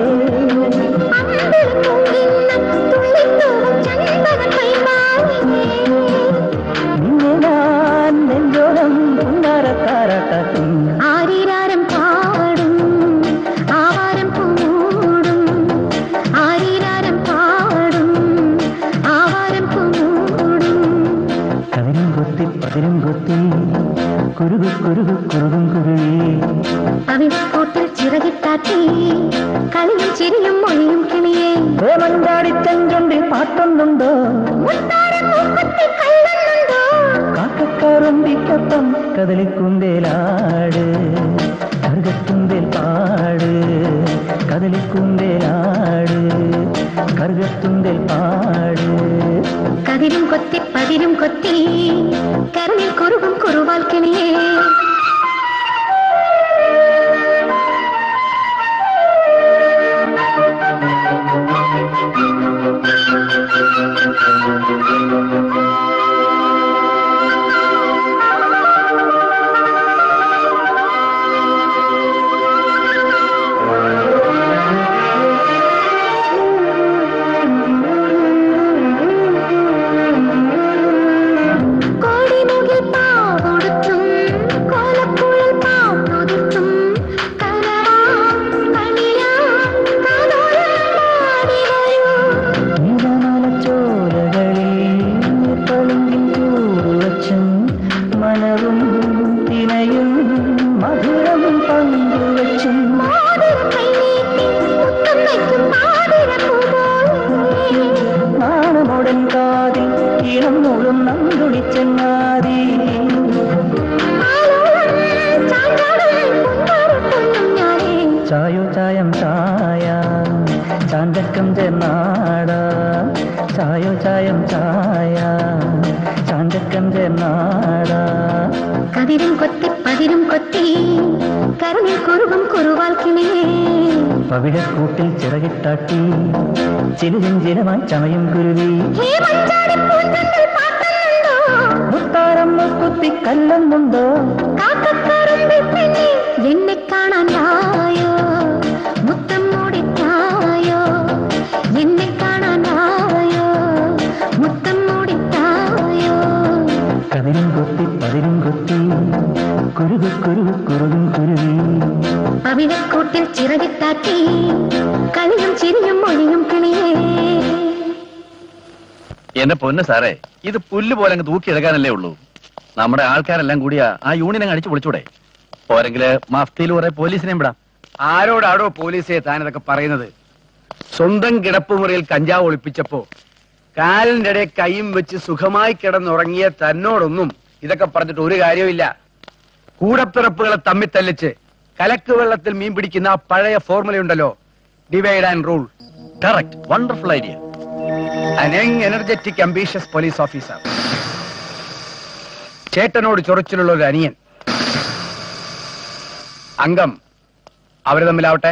നിന്നെ ഞാൻ നെഞ്ചോളം പുന്നാരത്താരാട്ടും ആരീരാരം പാടും ആവാരം പൂമൂടും ആരീരാരം പാടും ആവാരം പൂമൂടും കതിരും കൊത്തി പതിരും കൊത്തി കുരുകു കുരുകു കുറുകും കുരുവി അവിസ്കൂട്ടിൽ ചിറകിട്ടാട്ടി കളിയും ചിരിയും മൊഴിയും കിണിയേ മഞ്ചാടി ചെഞ്ചുണ്ടിൽ പാട്ടൊന്നുണ്ടോ കാക്കക്കാറുമ്പിക്കൊപ്പം കദളിക്കുന്തേലാട് കറുകത്തുന്തേൽ പാട് കദളിക്കുന്തേലാട് കറുകത്തുന്തേൽ പാട് കതിരും കൊത്തി പതിരും കൊത്തി കരളിൽ കുറുകും കുറുവാൽ കിണിയേ ചാന്തക്കം ചേർന്നാട ചായോ ചായം ചായ ചാന്തക്കം ചേർന്നാട കതിരും കൊത്തി പതിരും കൊത്തി കരണിൽ കുറുകും കുറുവാൽ കിളിയേ പവിഴക്കൂട്ടിൽ ചിറകിട്ടാട്ടി ചിലുചിഞ്ചിലമായി ചമയും കുരുവി ഹേ മഞ്ചാടി പൂന്തണ്ടൽ പാട്ടുന്നുണ്ടോ മുത്താരം കുത്തി കല്ലുന്നുണ്ടോ കാക്കക്കറുമ്പിൽ പെണ്ണെ എന്നെ കാണാനായോ മുത്തം മൂടിത്തായോ എന്നെ കാണാനായോ മുത്തം മൂടിത്തായോ കതിരും കൊത്തി പതിരും കൊത്തി കുരുകു കുരുകു കുറുകും കുരുവി പവിഴക്കൂട്ടിൽ ചിറകിട്ടാക്കി കളിയും ചിരിയും മൊഴിയും കിളിയേ എന്റെ പൊന്ന് സാറേ ഇത് പുല്ല് പോലെ അങ്ങ് തൂക്കിയെടുക്കാനല്ലേ ഉള്ളൂ നമ്മുടെ ആൾക്കാരെല്ലാം കൂടിയാ ആ യൂണിയൻ അങ്ങ് അടിച്ചു പൊളിച്ചൂടെ പോരെങ്കില് മഫ്തിയിൽ കുറെ പോലീസിനെയും വിടാം ആരോടാടോ പോലീസെ താൻ ഇതൊക്കെ പറയുന്നത് സ്വന്തം കിടപ്പുമുറിയിൽ കഞ്ചാവ് ഒളിപ്പിച്ചപ്പോ കാലിന്റെ ഇടയിൽ കൈയും വെച്ച് സുഖമായി കിടന്നുറങ്ങിയ തന്നോടൊന്നും ഇതൊക്കെ പറഞ്ഞിട്ട് ഒരു കാര്യമില്ല കൂടപ്പിറപ്പുകളെ തമ്മിൽ തല്ലിച്ച് കലക്ക് വെള്ളത്തിൽ മീൻ പിടിക്കുന്ന ആ പഴയ ഫോർമുലയുണ്ടല്ലോ divide and rule correct wonderful idea an young energetic ambitious police officer ചേട്ടനോട് ചൊറിച്ചിലുള്ള ഒരു അനിയൻ അംഗം അവര് തമ്മിലാവട്ടെ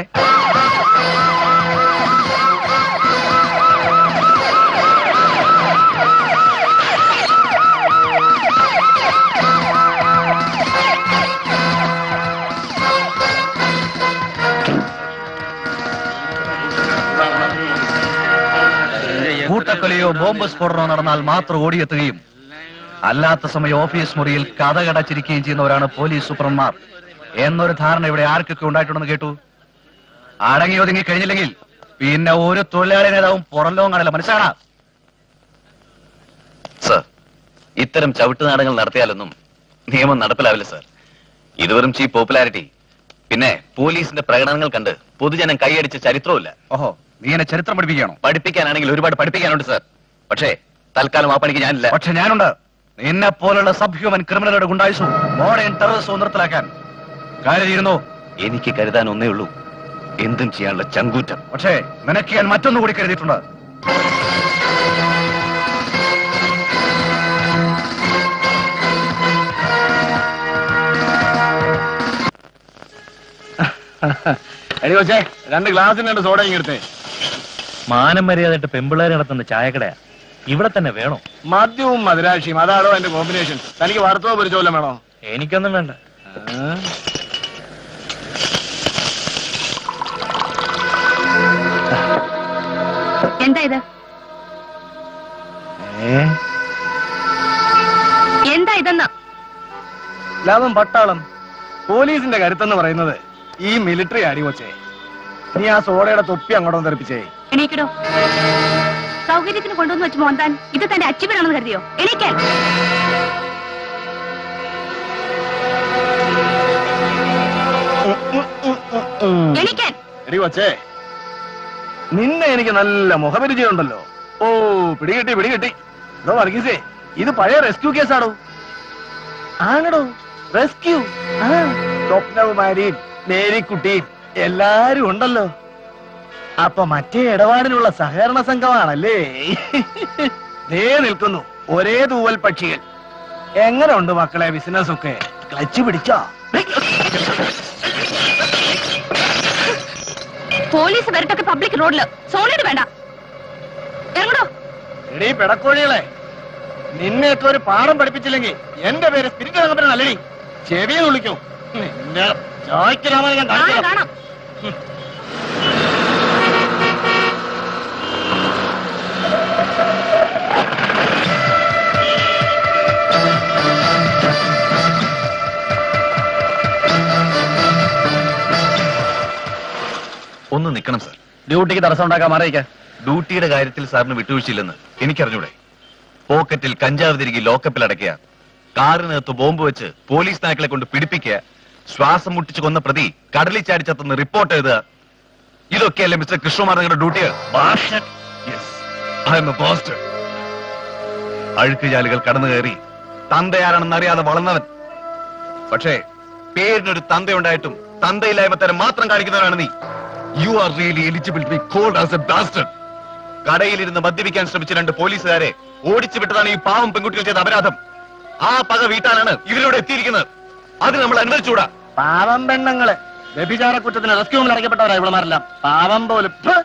കൂട്ടക്കൊലയോ ബോംബ് സ്ഫോടനമോ നടന്നാൽ മാത്രം ഓടിയെത്തുകയും അല്ലാത്ത സമയം ഓഫീസ് മുറിയിൽ കഥകടച്ചിരിക്കുകയും ചെയ്യുന്നവരാണ് പോലീസ് സൂപ്രന്മാർ എന്നൊരു ധാരണ ഇവിടെ ആർക്കൊക്കെ ഉണ്ടായിട്ടുണ്ടെന്ന് കേട്ടു അടങ്ങി ഒതുങ്ങി കഴിഞ്ഞില്ലെങ്കിൽ പിന്നെ ഒരു തൊഴിലാളി നേതാവും പുറംലോകം കാണില്ല മനസ്സിലാണ സർ ഇത്തരം ചവിട്ടുനാടകങ്ങൾ നടത്തിയാലൊന്നും നിയമം നടപ്പിലാവില്ല സർ ഇത് വെറും ചീ പോപ്പുലാരിറ്റി പിന്നെ പോലീസിന്റെ പ്രകടനങ്ങൾ കണ്ട് പൊതുജനം കൈയടിച്ച ചരിത്രവുമില്ല ഓഹോ നീ എന്നെ ചരിത്രം പഠിപ്പിക്കുകയാണോ പഠിപ്പിക്കാനാണെങ്കിൽ ഒരുപാട് പഠിപ്പിക്കാനുണ്ട് സർ പക്ഷേ തൽക്കാലം ആ പണിക്ക് ഞാനില്ല പക്ഷെ ഞാനുണ്ട് നിന്നെ പോലുള്ള സബ് ഹ്യൂമൻ ക്രിമിനലുടെ ഗുണ്ടായുസും മോഡേൺ ടെററിസവും നിർത്തലാക്കാൻ കാര്യമായിരുന്നു എനിക്ക് കരുതാൻ ഒന്നേ ഉള്ളൂ എന്തും ചെയ്യാനുള്ള ചങ്കൂറ്റം പക്ഷേ നിനക്ക് ഞാൻ മറ്റൊന്നു കൂടി കരുതിയിട്ടുണ്ട് എടി കൊച്ചേ രണ്ട് ഗ്ലാസിന് രണ്ട് സോഡ ഇങ്ങെടുത്തേ മാനം മര്യാദയിട്ട് പെമ്പിള്ളേരെ നടത്തുന്ന ചായക്കടയാ ഇവിടെ തന്നെ വേണോ മദ്യവും മധുരാക്ഷിയും അതാണോ എന്റെ കോമ്പിനേഷൻ തനിക്ക് വറുത്തോ പൊരിച്ചോ വല്ലതും വേണോ എനിക്കൊന്നും വേണ്ട എന്താ ഇത് എന്താ ഇതെന്ന് ലാഭം പട്ടാളം പോലീസിന്റെ കരുത്തെന്ന് പറയുന്നത് ഈ മിലിറ്ററി അടി കൊച്ചേ നീ ആ സോഡയുടെ തൊപ്പി അങ്ങോട്ടൊന്ന് തെറിപ്പിച്ചേ എണീക്കടോ സൗകര്യത്തിന് കൊണ്ടുവന്ന് വെച്ച് മോന്താൻ ഇത് തന്റെ അച്ചീവനാണെന്ന് കരുതിയോ എണീക്കാൻ എണീക്കാൻ എടി കൊച്ചേ നിന്നെ എനിക്ക് നല്ല മുഖപരിചയമുണ്ടല്ലോ ഓ പിടികിട്ടി പിടികിട്ടി എടോ വർഗീസേ ഇത് പഴയ റെസ്ക്യൂ കേസാണോ ആണോ റെസ്ക്യൂ ആ സ്വപ്നകുമാരിയും മേരിക്കുട്ടിയും എല്ലാരും ഉണ്ടല്ലോ അപ്പൊ മറ്റേ ഇടപാടിനുള്ള സഹകരണ സംഘമാണല്ലേ ദേ നിൽക്കുന്നു ഒരേ തൂവൽ പക്ഷികൾ എങ്ങനെ ഉണ്ട് മക്കളെ ബിസിനസ് ഒക്കെ ക്ലച്ച് പിടിച്ചോ പോലീസ് വരട്ടൊക്കെ പബ്ലിക് റോഡില് സോണിഡ് വേണ്ട ഇറങ്ങടോ എടീ പെടക്കോഴികളെ നിന്നെയൊക്കെ ഒരു പാഠം പഠിപ്പിച്ചില്ലെങ്കിൽ എന്റെ പേര് സ്പിരിറ്റ് രംഗപ്പന നല്ലടി ചെവിയെ വിളിക്കൂ നിന്റെ ചോയ്ക്കലാമ ഞാൻ കാണാം കാണിച്ചു കാണാം ഒന്ന് നിൽക്കണം സർ ഡ്യൂട്ടിക്ക് തടസ്സം ഉണ്ടാക്കാൻ മാറിയിക്ക ഡ്യൂട്ടിയുടെ കാര്യത്തിൽ സാറിന് വിട്ടുവീഴ്ചയില്ലെന്ന് എനിക്കറിഞ്ഞൂടെ പോക്കറ്റിൽ കഞ്ചാവ് തിരികെ ലോക്കപ്പിൽ അടയ്ക്കുക കാറിനകത്ത് ബോംബ് വെച്ച് പോലീസ് നായ്ക്കളെ കൊണ്ട് പിടിപ്പിക്കുക ശ്വാസം മുട്ടിച്ച് കൊന്ന പ്രതി കടലിൽ ചാടിച്ചെത്തുന്ന റിപ്പോർട്ട് എഴുതുക ഇതൊക്കെയല്ലേ മിസ്റ്റർ കൃഷ്ണകുമാർ നിങ്ങളുടെ ഡ്യൂട്ടികൾ അഴുക്കുചാലുകൾ കടന്നു കയറി തന്തയാരാണെന്ന് അറിയാതെ വളർന്നവൻ പക്ഷേ പേരിനൊരു തന്തയുണ്ടായിട്ടും തന്തയില്ലായ്മ തരം മാത്രം കാണിക്കുന്നവനാണ് നീ you are really eligible to be called as a bastard കടയിലിരുന്ന് മദ്യപിക്കാൻ ശ്രമിച്ച രണ്ട് പോലീസുകാരെ ഓടിച്ചു വിട്ടതാണ് ഈ പാവം പെൺകുട്ടികൾ ചെയ്ത അപരാധം ആ പക വീട്ടാനാണ് ഇവരിവിടെ എത്തിയിരിക്കുന്നത് അത് നമ്മൾ അനുവദിച്ചുകൂടാ പാവം പെണ്ണുങ്ങള് വ്യഭിചാര കുറ്റത്തിന് റെസ്ക്യൂ റൂമിൽ അടയ്ക്കപ്പെട്ടവരാ ഇവളുമാരെല്ലാം പാവം പോലും ഫ്!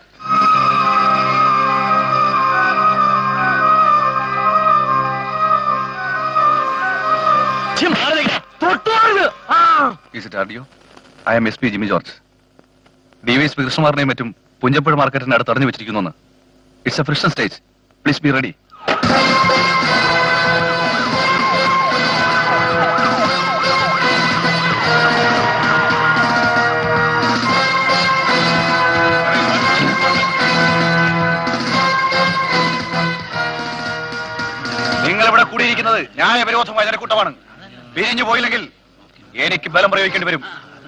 Is it audio? I am SP Jimmy George DYSP കൃഷ്ണകുമാറിനെയും മറ്റും പുഞ്ചപ്പുഴ മാർക്കറ്റിന് അടുത്ത് അറിഞ്ഞു വെച്ചിരിക്കുന്നു it's a friction stage please be ready നിങ്ങൾ ഇവിടെ കൂടിയിരിക്കുന്നത് ന്യായവിരോധമായ ജനക്കൂട്ടമാണ് പിരിഞ്ഞു പോയില്ലെങ്കിൽ എനിക്ക് ബലം പ്രയോഗിക്കേണ്ടി വരും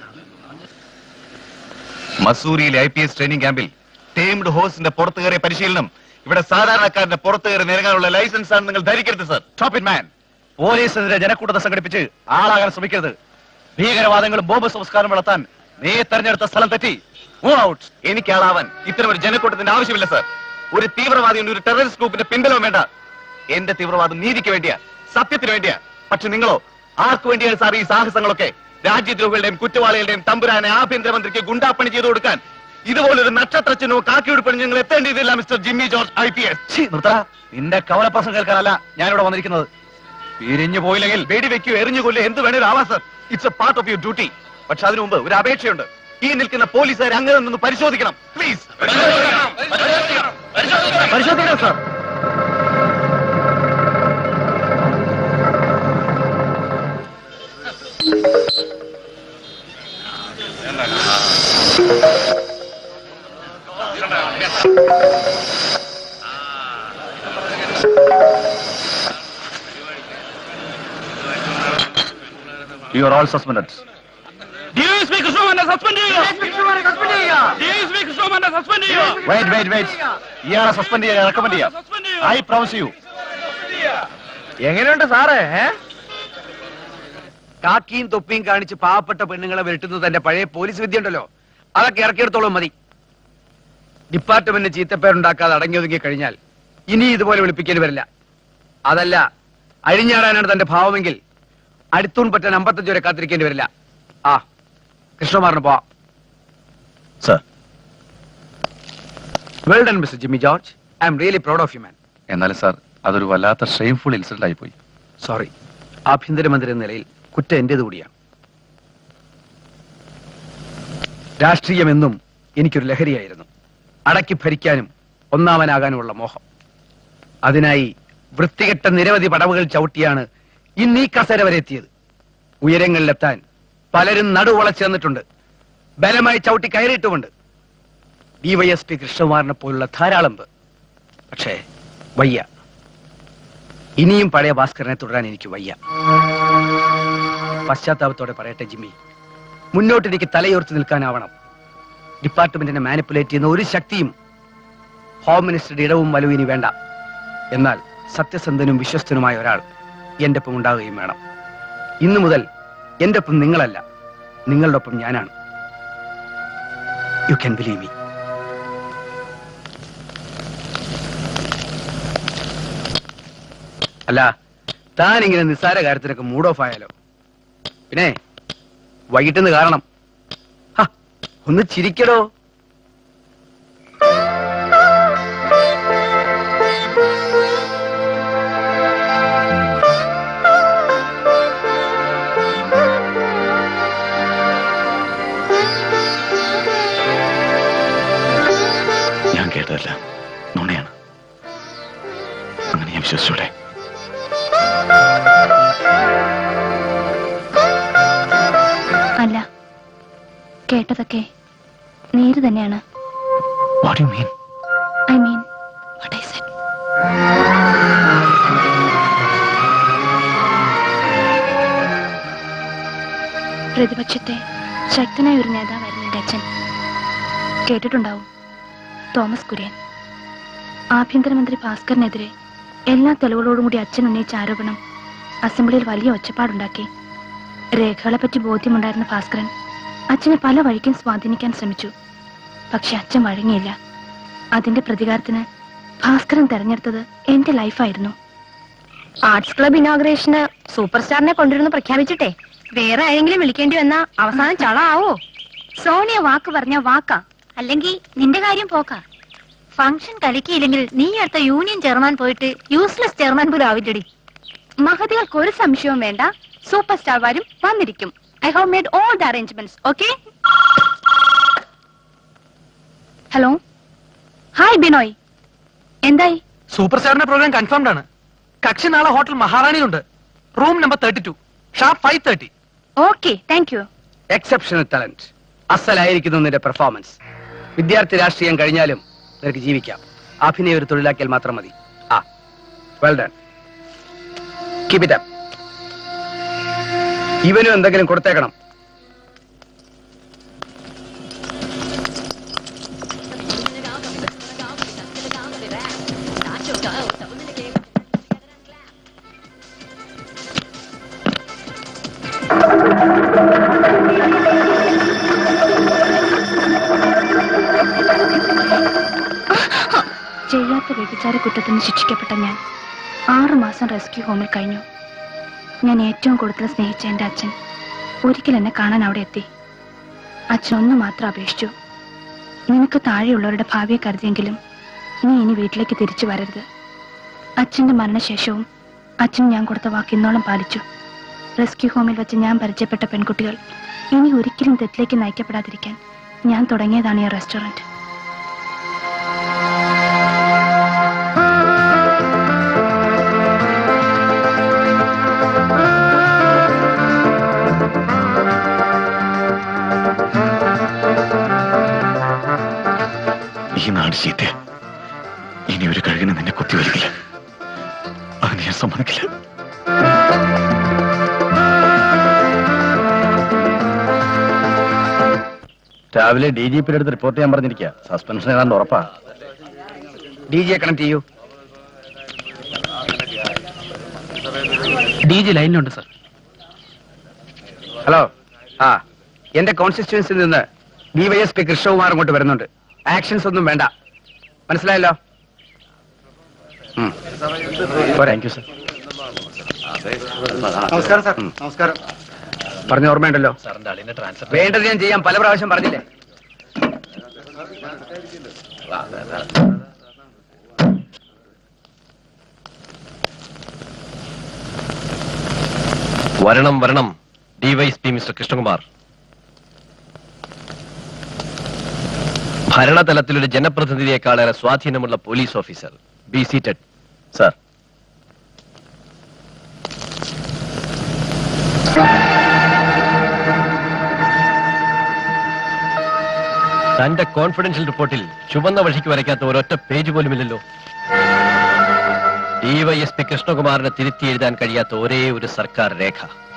മസൂരിയിലെ ഐ പി എസ് ട്രെയിനിങ് ക്യാമ്പിൽ ടേംഡ് ഹോഴ്സിന്റെ പുറത്തു കയറിയ പരിശീലനം ഇവിടെ സാധാരണക്കാരന്റെ പുറത്തു കയറി നിരങ്ങാനുള്ള ലൈസൻസ് ആണ് നിങ്ങൾ ധരിക്കരുത് സർ സ്റ്റോപ്പ് ഇറ്റ് മാൻ പോലീസിനെതിരെ ജനക്കൂട്ടത്തെ സംഘടിപ്പിച്ച് ആളാകാൻ ശ്രമിക്കരുത് ഭീകരവാദങ്ങളും ബോംബ് സംസ്കാരം വളർത്താൻ നീ തെരഞ്ഞെടുത്ത സ്ഥലം തെറ്റി മൂവ് ഔട്ട് എനിക്ക് ആളാവാൻ ഇത്തരം ഒരു ജനക്കൂട്ടത്തിന്റെ ആവശ്യമില്ല സർ ഒരു തീവ്രവാദിയുടെ ഒരു ടെററിസ്റ്റ് ഗ്രൂപ്പിന്റെ പിന്തുണ വേണ്ട എന്റെ തീവ്രവാദം നീതിക്ക് വേണ്ടിയാ സത്യത്തിന് വേണ്ടിയാ പക്ഷെ നിങ്ങളോ ആർക്കു വേണ്ടിയാണ് സാർ ഈ സാഹസങ്ങളൊക്കെ രാജ്യദ്രോഹികളുടെയും കുറ്റവാളികളുടെയും തമ്പുരാനെ ആഭ്യന്തരമന്ത്രിക്ക് ഗുണ്ടാപ്പണി ചെയ്തു കൊടുക്കാൻ ഇതുപോലൊരു നക്ഷത്ര ചിഹ്നവും കാക്കിയുടുപ്പണി ഞങ്ങൾ എത്തേണ്ടതില്ല mister Jimmy George I P S നിർത്തറ നിന്റെ കവലപ്രസം കേൾക്കാനല്ല ഞാനിവിടെ വന്നിരിക്കുന്നത് പിരിഞ്ഞു പോയില്ലെങ്കിൽ വെടിവെക്കോ എറിഞ്ഞു കൊല്ലോ എന്ത് വേണേലും ആവാം sir it's a part of your duty പക്ഷെ അതിനു മുമ്പ് ഒരു അപേക്ഷയുണ്ട് ഈ നിൽക്കുന്ന പോലീസുകാർ അങ്ങനെ നിന്ന് പരിശോധിക്കണം പ്ലീസ് പരിശോധിക്കണം sir you are all suspended DYSP കൃഷ്ണമാനെ സസ്പെൻഡ് ചെയ്യുക വെയിറ്റ് വെയിറ്റ് വെയിറ്റ് ഇയാളെ സസ്പെൻഡ് ചെയ്യാൻ റെക്കമെൻഡ് ചെയ്യാം ഐ പ്രോമിസ് യു എങ്ങനെയുണ്ട് സാറേ ഏ? കാക്കിയും തൊപ്പിയും കാണിച്ച് പാവപ്പെട്ട പെണ്ണുങ്ങളെ വിരട്ടുന്നത് എന്റെ പഴയ പോലീസ് വിദ്യ ഉണ്ടല്ലോ അതൊക്കെ ഇറക്കിയെടുത്തോളം മതി ഡിപ്പാർട്ട്മെന്റിന് ചീത്തപ്പേരുണ്ടാക്കാതെ അടങ്ങി ഒതുങ്ങി കഴിഞ്ഞാൽ ഇനി ഇതുപോലെ വിളിപ്പിക്കേണ്ടി വരില്ല അതല്ല അഴിഞ്ഞാടാനാണ് തന്റെ ഭാവമെങ്കിൽ അടുത്തൂൺ പറ്റാൻ അമ്പത്തഞ്ച് വരെ കാത്തിരിക്കേണ്ടി വരില്ല ആ കൃഷ്ണകുമാറിന് പോവാം sir well done mister Jimmy George I am really proud of you man എന്നാലും സാർ അതൊരു വല്ലാത്ത ഷെയിംഫുൾ ഇൻസിഡന്റ് ആയിപ്പോയി സോറി ആഭ്യന്തരമന്ത്രി എന്ന നിലയിൽ കുറ്റം എന്റേത് കൂടിയാണ് രാഷ്ട്രീയമെന്നും എനിക്കൊരു ലഹരിയായിരുന്നു അടക്കി ഭരിക്കാനും ഒന്നാമനാകാനുമുള്ള മോഹം അതിനായി വൃത്തികെട്ട നിരവധി പടവുകൾ ചവിട്ടിയാണ് ഇന്ന് ഈ കസേര വരെ എത്തിയത് ഉയരങ്ങളിലെത്താൻ പലരും നടുവളച്ചു തന്നിട്ടുണ്ട് ബലമായി ചവിട്ടി കയറിയിട്ടുമുണ്ട് ഡിവൈഎസ്പി കൃഷ്ണകുമാറിനെ പോലുള്ള ധാരാളം പേർ പക്ഷേ വയ്യ ഇനിയും പഴയ ഭാസ്കരനെ തുടരാൻ എനിക്ക് വയ്യ പശ്ചാത്താപത്തോടെ പറയട്ടെ ജിമ്മി മുന്നോട്ട് എനിക്ക് തലയോർത്ത് നിൽക്കാനാവണം ഡിപ്പാർട്ട്മെന്റിനെ മാനിപ്പുലേറ്റ് ചെയ്യുന്ന ഒരു ശക്തിയും ഹോം മിനിസ്റ്ററുടെ ഇടവും വലവും ഇനി വേണ്ട എന്നാൽ സത്യസന്ധനും വിശ്വസ്തനുമായ ഒരാൾ എന്റെ ഒപ്പം ഉണ്ടാവുകയും വേണം ഇന്നു മുതൽ എന്റെ ഒപ്പം നിങ്ങളല്ല നിങ്ങളുടെ ഒപ്പം ഞാനാണ് യു ക്യാൻ ബിലീവ് മീ അല്ല താൻ ഇങ്ങനെ നിസ്സാര കാര്യത്തിനൊക്കെ മൂഡ് ഓഫ് ആയാലോ പിന്നെ വൈകിട്ടെന്ന് കാരണം ഹ, ഒന്ന് ചിരിക്കടോ ഞാൻ കേട്ടതല്ല നുണയാണ് അങ്ങനെ ഞാൻ വിശ്വസിച്ചൂടെ അല്ല കേട്ടതൊക്കെ നേര് തന്നെയാണ് what you mean I mean what I said. പ്രതിപക്ഷത്തെ ശക്തനായ ഒരു നേതാവായിരുന്നു എന്റെ അച്ഛൻ കേട്ടിട്ടുണ്ടാവും തോമസ് കുര്യൻ ആഭ്യന്തരമന്ത്രി ഭാസ്കറിനെതിരെ എല്ലാ തെളിവുകളോടും കൂടി അച്ഛൻ ഉന്നയിച്ച ആരോപണം അസംബ്ലിയിൽ വലിയ ഒച്ചപ്പാടുണ്ടാക്കി രേഖകളെപ്പറ്റി ബോധ്യമുണ്ടായിരുന്ന ഭാസ്കരൻ അച്ഛനെ പല വഴിക്കും സ്വാധീനിക്കാൻ ശ്രമിച്ചു പക്ഷെ അച്ഛൻ വഴങ്ങിയില്ല അതിന്റെ പ്രതികാരത്തിന് ഭാസ്കരൻ തെരഞ്ഞെടുത്തത് എന്റെ ലൈഫായിരുന്നു ആർട്സ് ക്ലബ് ഇനോഗ്രേഷന് സൂപ്പർ സ്റ്റാറിനെ കൊണ്ടുവരുന്നു പ്രഖ്യാപിച്ചിട്ടെ വേറെ ആരെങ്കിലും വിളിക്കേണ്ടി വന്നാ അവസാനം ചള ആവോ സോണിയ വാക്ക് പറഞ്ഞ വാക്കാ അല്ലെങ്കിൽ നിന്റെ കാര്യം പോക്കാ ഫംഗ്ഷൻ കലക്കിയില്ലെങ്കിൽ നീ അടുത്ത യൂണിയൻ ചെയർമാൻ പോയിട്ട് യൂസ്ലെസ് ചെയർമാൻ പോലും ആവില്ലടി മഹതികൾക്ക് ഒരു സംശയവും വേണ്ട സൂപ്പർ സ്റ്റാർ വരും വന്നിരിക്കും I have made all the arrangements okay hello hi Binoy എന്തായി സൂപ്പർ സ്റ്റാറിന്റെ പ്രോഗ്രാം കൺഫേംഡ് ആണ് കക്ഷി നാളെ ഹോട്ടൽ മഹാറാണിയിലുണ്ട് room number thirty two sharp five thirty okay thank you exceptional talent അസലായിരിക്കുന്നു നിന്റെ പെർഫോമൻസ് വിദ്യാർത്ഥി രാഷ്ട്രീയം കഴിഞ്ഞാലും നിനക്ക് ജീവിക്കാം അഭിനയ ഒരു തൊഴിലാക്കിയാൽ മാത്രം മതി ആ well done keep it up ഇവനും എന്തെങ്കിലും കൊടുത്തേക്കണം ചെയ്യാത്ത വ്യഭിചാര കുറ്റത്തിന് ശിക്ഷിക്കപ്പെട്ട ഞാൻ ആറു മാസം റെസ്ക്യൂ ഹോമിൽ കഴിഞ്ഞു ഞാൻ ഏറ്റവും കൂടുതൽ സ്നേഹിച്ച എന്റെ അച്ഛൻ ഒരിക്കൽ എന്നെ കാണാൻ അവിടെ എത്തി അച്ഛൻ ഒന്ന് മാത്രം അപേക്ഷിച്ചു നിനക്ക് താഴെയുള്ളവരുടെ ഭാവിയെ കരുതിയെങ്കിലും നീ ഇനി വീട്ടിലേക്ക് തിരിച്ചു വരരുത് അച്ഛന്റെ മരണശേഷവും അച്ഛൻ ഞാൻ കൊടുത്ത വാക്ക് ഇന്നോളം പാലിച്ചു റെസ്ക്യൂ ഹോമിൽ വെച്ച് ഞാൻ പരിചയപ്പെട്ട പെൺകുട്ടികൾ ഇനി ഒരിക്കലും തെറ്റിലേക്ക് നയിക്കപ്പെടാതിരിക്കാൻ ഞാൻ തുടങ്ങിയതാണ് ഈ റെസ്റ്റോറന്റ് ഈ നാട് ചീത്ത ഇനി ഒരു കഴുകിന് നിന്നെ കുത്തി വരില്ല അത് ഞാൻ സമ്മതിക്കില്ല രാവിലെ ഡി ജി പിയുടെ അടുത്ത് റിപ്പോർട്ട് ചെയ്യാൻ പറഞ്ഞിരിക്കുക സസ്പെൻഷൻ ഏതാണ്ട് ഉറപ്പാ ഡി ജിയെ കണക്ട് ചെയ്യൂ ഡി ജി ലൈനിലുണ്ട് സർ ഹലോ ആ എന്റെ കോൺസ്റ്റിറ്റ്യുവൻസിൽ നിന്ന് ഡിവൈഎസ്പി കൃഷ്ണകുമാർ അങ്ങോട്ട് വരുന്നുണ്ട് ആക്ഷൻസ് ഒന്നും വേണ്ട മനസ്സിലായല്ലോ താങ്ക് യു സർ നമസ്കാരം സാർ നമസ്കാരം പറഞ്ഞ ഓർമ്മയുണ്ടല്ലോ വേണ്ടത് ഞാൻ ചെയ്യാൻ പല പ്രാവശ്യം പറഞ്ഞില്ലേ വരണം വരണം ഡിവൈഎസ്പി മിസ്റ്റർ കൃഷ്ണകുമാർ ഭരണതലത്തിൽ ഒരു ജനപ്രതിനിധിയെക്കാളേറെ സ്വാധീനമുള്ള police officer be seated sir തന്റെ കോൺഫിഡൻഷ്യൽ റിപ്പോർട്ടിൽ ചുവന്ന വഴിക്ക് വരയ്ക്കാത്ത ഒരൊറ്റ പേജ് പോലുമില്ലല്ലോ ഡിവൈഎസ്പി കൃഷ്ണകുമാറിനെ തിരുത്തി എഴുതാൻ കഴിയാത്ത ഒരേ ഒരു സർക്കാർ രേഖ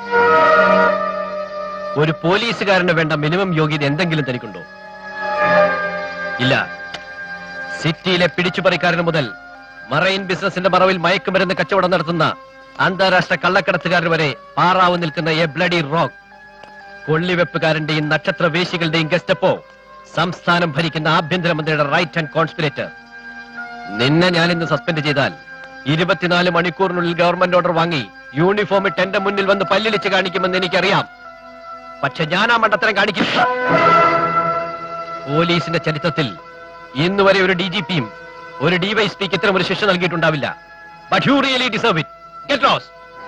ഒരു പോലീസുകാരന് വേണ്ട മിനിമം യോഗ്യത എന്തെങ്കിലും തനിക്കുണ്ടോ ഇല്ല സിറ്റിയിലെ പിടിച്ചുപറിക്കാരന് മുതൽ മറൈൻ ബിസിനസിന്റെ മറവിൽ മയക്കുമരുന്ന് കച്ചവടം നടത്തുന്ന അന്താരാഷ്ട്ര കള്ളക്കടത്തുകാരൻ വരെ പാറാവ് നിൽക്കുന്ന എ ബ്ലഡി റോക്ക് കൊള്ളിവെപ്പുകാരന്റെയും നക്ഷത്ര വേശികളുടെയും ഗസ്റ്റപ്പോ സംസ്ഥാനം ഭരിക്കുന്ന ആഭ്യന്തരമന്ത്രിയുടെ റൈറ്റ് ആൻഡ് കോൺസ്പിറേറ്റർ നിന്നെ ഞാൻ ഇന്ന് സസ്പെൻഡ് ചെയ്താൽ ഇരുപത്തിനാല് മണിക്കൂറിനുള്ളിൽ ഗവൺമെന്റ് ഓർഡർ വാങ്ങി യൂണിഫോം ഇട്ട് എന്റെ മുന്നിൽ വന്ന് പല്ലിളിച്ച് കാണിക്കുമെന്ന് എനിക്കറിയാം പക്ഷെ ഞാൻ ആ മണ്ടത്തരം കാണിക്കില്ല പോലീസിന്റെ ചരിത്രത്തിൽ ഇന്ന് വരെ ഒരു ഡി ജി പിയും ഒരു ഡിവൈഎസ്പിക്ക് ഇത്തരം ഒരു ശിക്ഷ നൽകിയിട്ടുണ്ടാവില്ല but you really deserve it get lost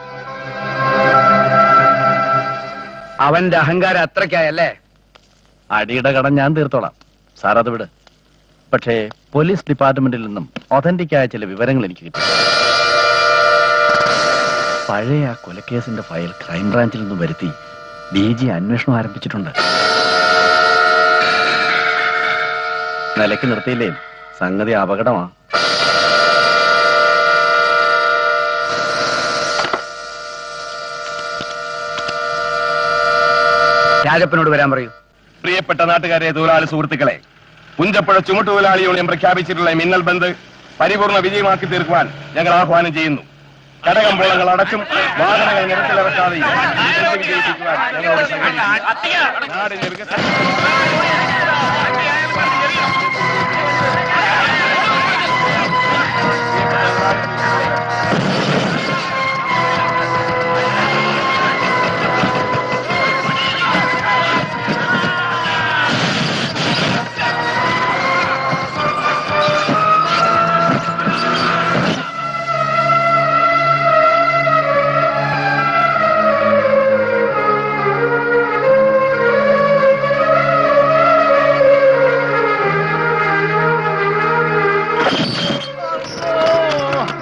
അവന്റെ അഹങ്കാരം അത്രയ്ക്കായല്ലേ അടിയുടെ കടം ഞാൻ തീർത്തോളാം സാർ അത് വിട് പക്ഷേ പോലീസ് ഡിപ്പാർട്ട്മെന്റിൽ നിന്നും ഒതന്റിക് ആയ ചില വിവരങ്ങൾ എനിക്ക് കിട്ടി പഴയ ആ കൊലക്കേസിന്റെ ഫയൽ ക്രൈംബ്രാഞ്ചിൽ നിന്നും വരുത്തി ഡി ജി അന്വേഷണം ആരംഭിച്ചിട്ടുണ്ട് നിലയ്ക്ക് നിർത്തിയില്ലേ സംഗതി അപകടമാ രാജപ്പനോട് വരാൻ പറയൂ പ്രിയപ്പെട്ട നാട്ടുകാരെ തൊഴിലാളി സുഹൃത്തുക്കളെ പുഞ്ചപ്പുഴ ചുമട്ടുതൊഴിലാളി യൂണിയൻ പ്രഖ്യാപിച്ചിട്ടുള്ള മിന്നൽ ബന്ദ് പരിപൂർണ വിജയമാക്കി തീർക്കുവാൻ ഞങ്ങൾ ആഹ്വാനം ചെയ്യുന്നു കടകമ്പോളങ്ങൾ അടച്ചും വാഹനങ്ങൾ നിരത്തിലിറക്കാതെയും ഈ ബന്ദ് വിജയിപ്പിക്കുവാൻ ഞങ്ങളോട് സഹകരിക്കും നാടിന്റെ വികസനം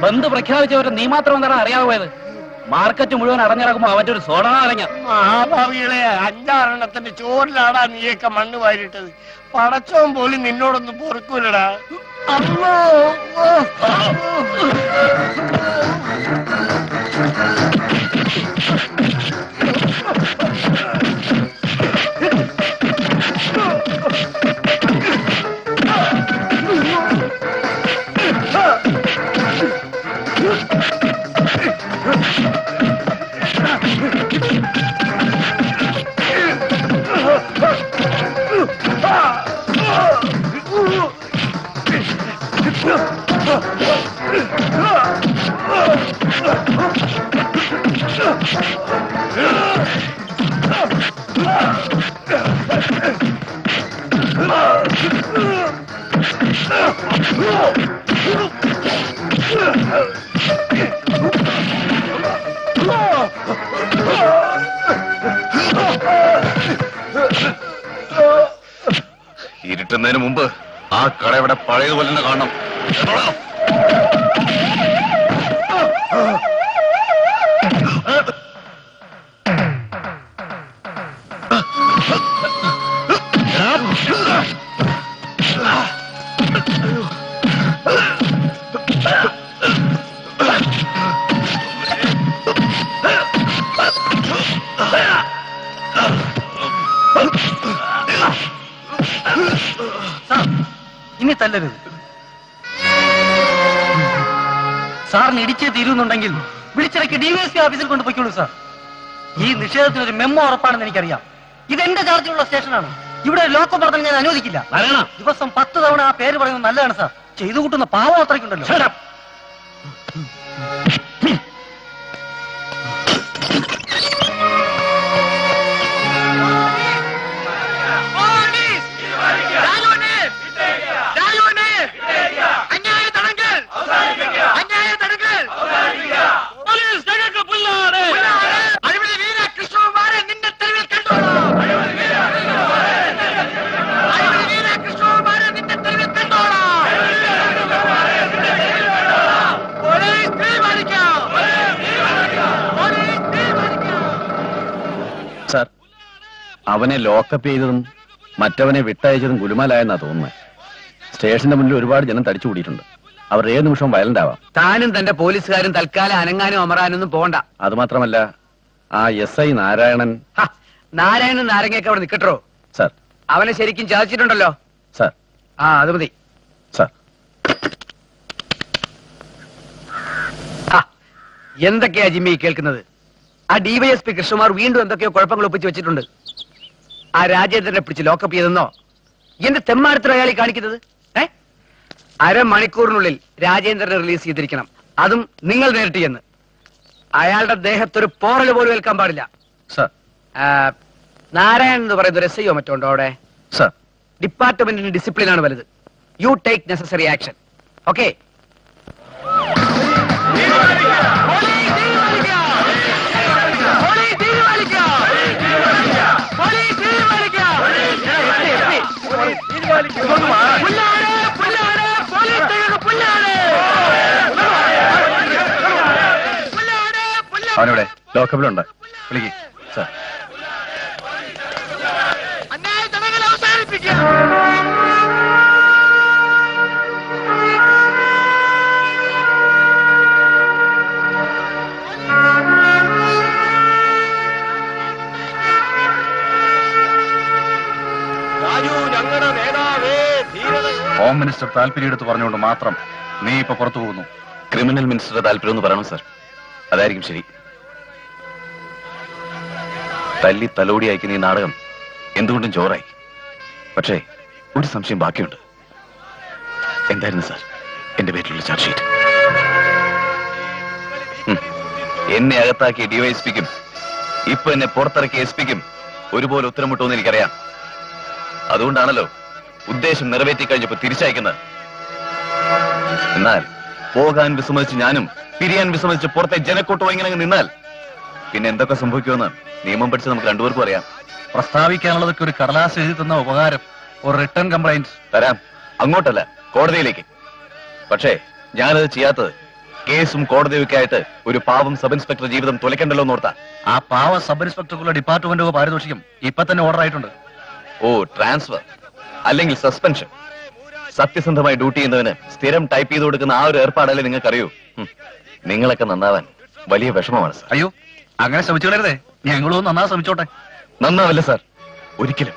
ബന്ധു പ്രഖ്യാപിച്ചവരെ നീ മാത്രം എന്താണ് അറിയാതെ പോയത് മാർക്കറ്റ് മുഴുവൻ അടഞ്ഞിറക്കുമ്പോ അവന്റെ ഒരു സോഡ അടഞ്ഞ മഹാഭാവികളെ അഞ്ചാറെണ്ണത്തിന്റെ ചോറിലാടാ നീയൊക്കെ മണ്ണ് വാരിട്ടത് പടച്ചോൻ പോലും നിന്നോടൊന്നും പൊറുക്കൂലടാ അമ്മോ ഓ, ഇരുട്ടുന്നതിന് മുമ്പ് ആ കട ഇവിടെ പഴയതുപോലെ തന്നെ കാണണം കേട്ടോടാ? സാർ ഇനി തല്ലരുത് സാറിന് ഇടിച്ചേ തീരുന്നുണ്ടെങ്കിൽ വിളിച്ചിറക്കി ഡിവൈഎസ്പി ഓഫീസിൽ കൊണ്ടുപോയിക്കോളൂ സാർ ഈ നിഷേധത്തിന് ഒരു മെമ്മോ ഉറപ്പാണെന്ന് എനിക്കറിയാം ഇത് എന്റെ ചാർജിലുള്ള സ്റ്റേഷനാണ് ഇവിടെ ലോക്കം പറഞ്ഞാൽ ഞാൻ അനുവദിക്കില്ല ദിവസം പത്ത് തവണ ആ പേര് പറയുന്നത് നല്ലതാണ് സാർ ചെയ്തു കൂട്ടുന്ന പാവം അത്രയ്ക്കുണ്ടല്ലോ സാർ അവനെ ലോക്കപ്പ് ചെയ്തതും മറ്റവനെ വിട്ടയച്ചതും ഗുലുമാലായെന്നാ തോന്നുന്നത് സ്റ്റേഷന്റെ മുന്നിൽ ഒരുപാട് ജനം തടിച്ചു കൂടിയിട്ടുണ്ട് അവർ ഏത് നിമിഷവും വയലന്റ് ആവാം താനും തന്റെ പോലീസുകാരും തൽക്കാലം അനങ്ങാനും അമറാനൊന്നും പോണ്ട അതുമാത്രമല്ല ആ എസ് ഐ നാരായണൻ നാരായണൻ നാരങ്ങയൊക്കെ അവിടെ നിക്കട്ടോ സാർ അവനെ ശരിക്കും ചാദിച്ചിട്ടുണ്ടല്ലോ സാർ ആ അത് മതി സാർ ആ, എന്തൊക്കെയാ ജിമ്മി ഈ കേൾക്കുന്നത് ആ ഡിവൈഎസ്പി കൃഷ്ണകുമാർ വീണ്ടും എന്തൊക്കെയോ കുഴപ്പങ്ങൾ ഒപ്പിച്ച് വെച്ചിട്ടുണ്ട് ആ രാജേന്ദ്രനെ പിടിച്ച് ലോക്കപ്പ് ചെയ്തെന്നോ എന്ത് തെമ്മാരത്തിൽ അയാൾ ഈ കാണിക്കുന്നത് ഏ അരമണിക്കൂറിനുള്ളിൽ രാജേന്ദ്രനെ റിലീസ് ചെയ്തിരിക്കണം അതും നിങ്ങൾ നേരിട്ട് ചെന്ന് അയാളുടെ ദേഹത്തൊരു പോറൽ പോലും ഏൽക്കാൻ പാടില്ല സാർ ആ, നാരായണൻ എന്ന് പറയുന്ന ഒരു എസ് ഐയോ മറ്റോ ഉണ്ടോ അവിടെ സാർ ഡിപ്പാർട്ട്മെന്റിന് ഡിസിപ്ലിൻ ആണ് വലുത് you take necessary action okay അവനവിടെ ലോക്കപ്പിലുണ്ട് വിളിക്ക് സാർ ഹോം മിനിസ്റ്റർ താല്പര്യമെടുത്ത് പറഞ്ഞുകൊണ്ട് മാത്രം നീ ഇപ്പൊ പുറത്തു പോകുന്നു ക്രിമിനൽ മിനിസ്റ്ററുടെ താല്പര്യം എന്ന് പറയണം സാർ അതായിരിക്കും ശരി തല്ലി തലോടി അയക്കുന്ന ഈ നാടകം എന്തുകൊണ്ടും ചോറായി പക്ഷേ ഒരു സംശയം ബാക്കിയുണ്ട് എന്തായിരുന്നു സാർ എന്റെ പേരിലുള്ള ചാർജ് ഷീറ്റ് ഉം. എന്നെ അകത്താക്കിയ ഡിവൈഎസ്പിക്കും ഇപ്പൊ എന്നെ പുറത്തിറക്കിയ എസ് പിക്കും ഒരുപോലെ ഉത്തരം മുട്ടുമെന്ന് എനിക്കറിയാം അതുകൊണ്ടാണല്ലോ ഉദ്ദേശം നിറവേറ്റി കഴിഞ്ഞപ്പോ തിരിച്ചയക്കുന്നത് എന്നാൽ പോകാൻ വിസമ്മതിച്ച് ഞാനും പിരിയാൻ വിസമ്മതിച്ച് പുറത്തെ ജനക്കൂട്ടം ഇങ്ങനെ അങ്ങ് നിന്നാൽ പിന്നെ എന്തൊക്കെ സംഭവിക്കുമെന്ന് നിയമം പഠിച്ച് നമുക്ക് രണ്ടുപേർക്കും അറിയാം പ്രസ്താവിക്കാനുള്ളതൊക്കെ ഒരു കടലാസ് എഴുതി തന്ന ഉപകാരം ഒരു റിട്ടേൺ കംപ്ലൈന്റ് തരാം അങ്ങോട്ടല്ല കോടതിയിലേക്ക് പക്ഷേ ഞാനത് ചെയ്യാത്തത് കേസും കോടതിയൊക്കെ ആയിട്ട് ഒരു പാവം സബ് ഇൻസ്പെക്ടർ ജീവിതം തുലക്കണ്ടല്ലോ എന്നോർത്താ ആ പാവ സബ് ഇൻസ്പെക്ടർക്കുള്ള ഡിപ്പാർട്ട്മെന്റ് പാരിതോഷിക്കും ഇപ്പൊ തന്നെ ഓർഡർ ആയിട്ടുണ്ട് ഓ ട്രാൻസ്ഫർ അല്ലെങ്കിൽ സസ്പെൻഷൻ സത്യസന്ധമായി ഡ്യൂട്ടി ചെയ്യുന്നവന് സ്ഥിരം ടൈപ്പ് ചെയ്ത് കൊടുക്കുന്ന ആ ഒരു ഏർപ്പാടല്ലേ നിങ്ങൾക്കറിയൂ ഹും. നിങ്ങളൊക്കെ നന്നാവാൻ വലിയ വിഷമമാണ് സാർ അയ്യോ അങ്ങനെ ശ്രമിച്ചു കളരുതേ ഞങ്ങളും നന്നാ ശ്രമിച്ചോട്ടെ നന്നാവില്ല സാർ ഒരിക്കലും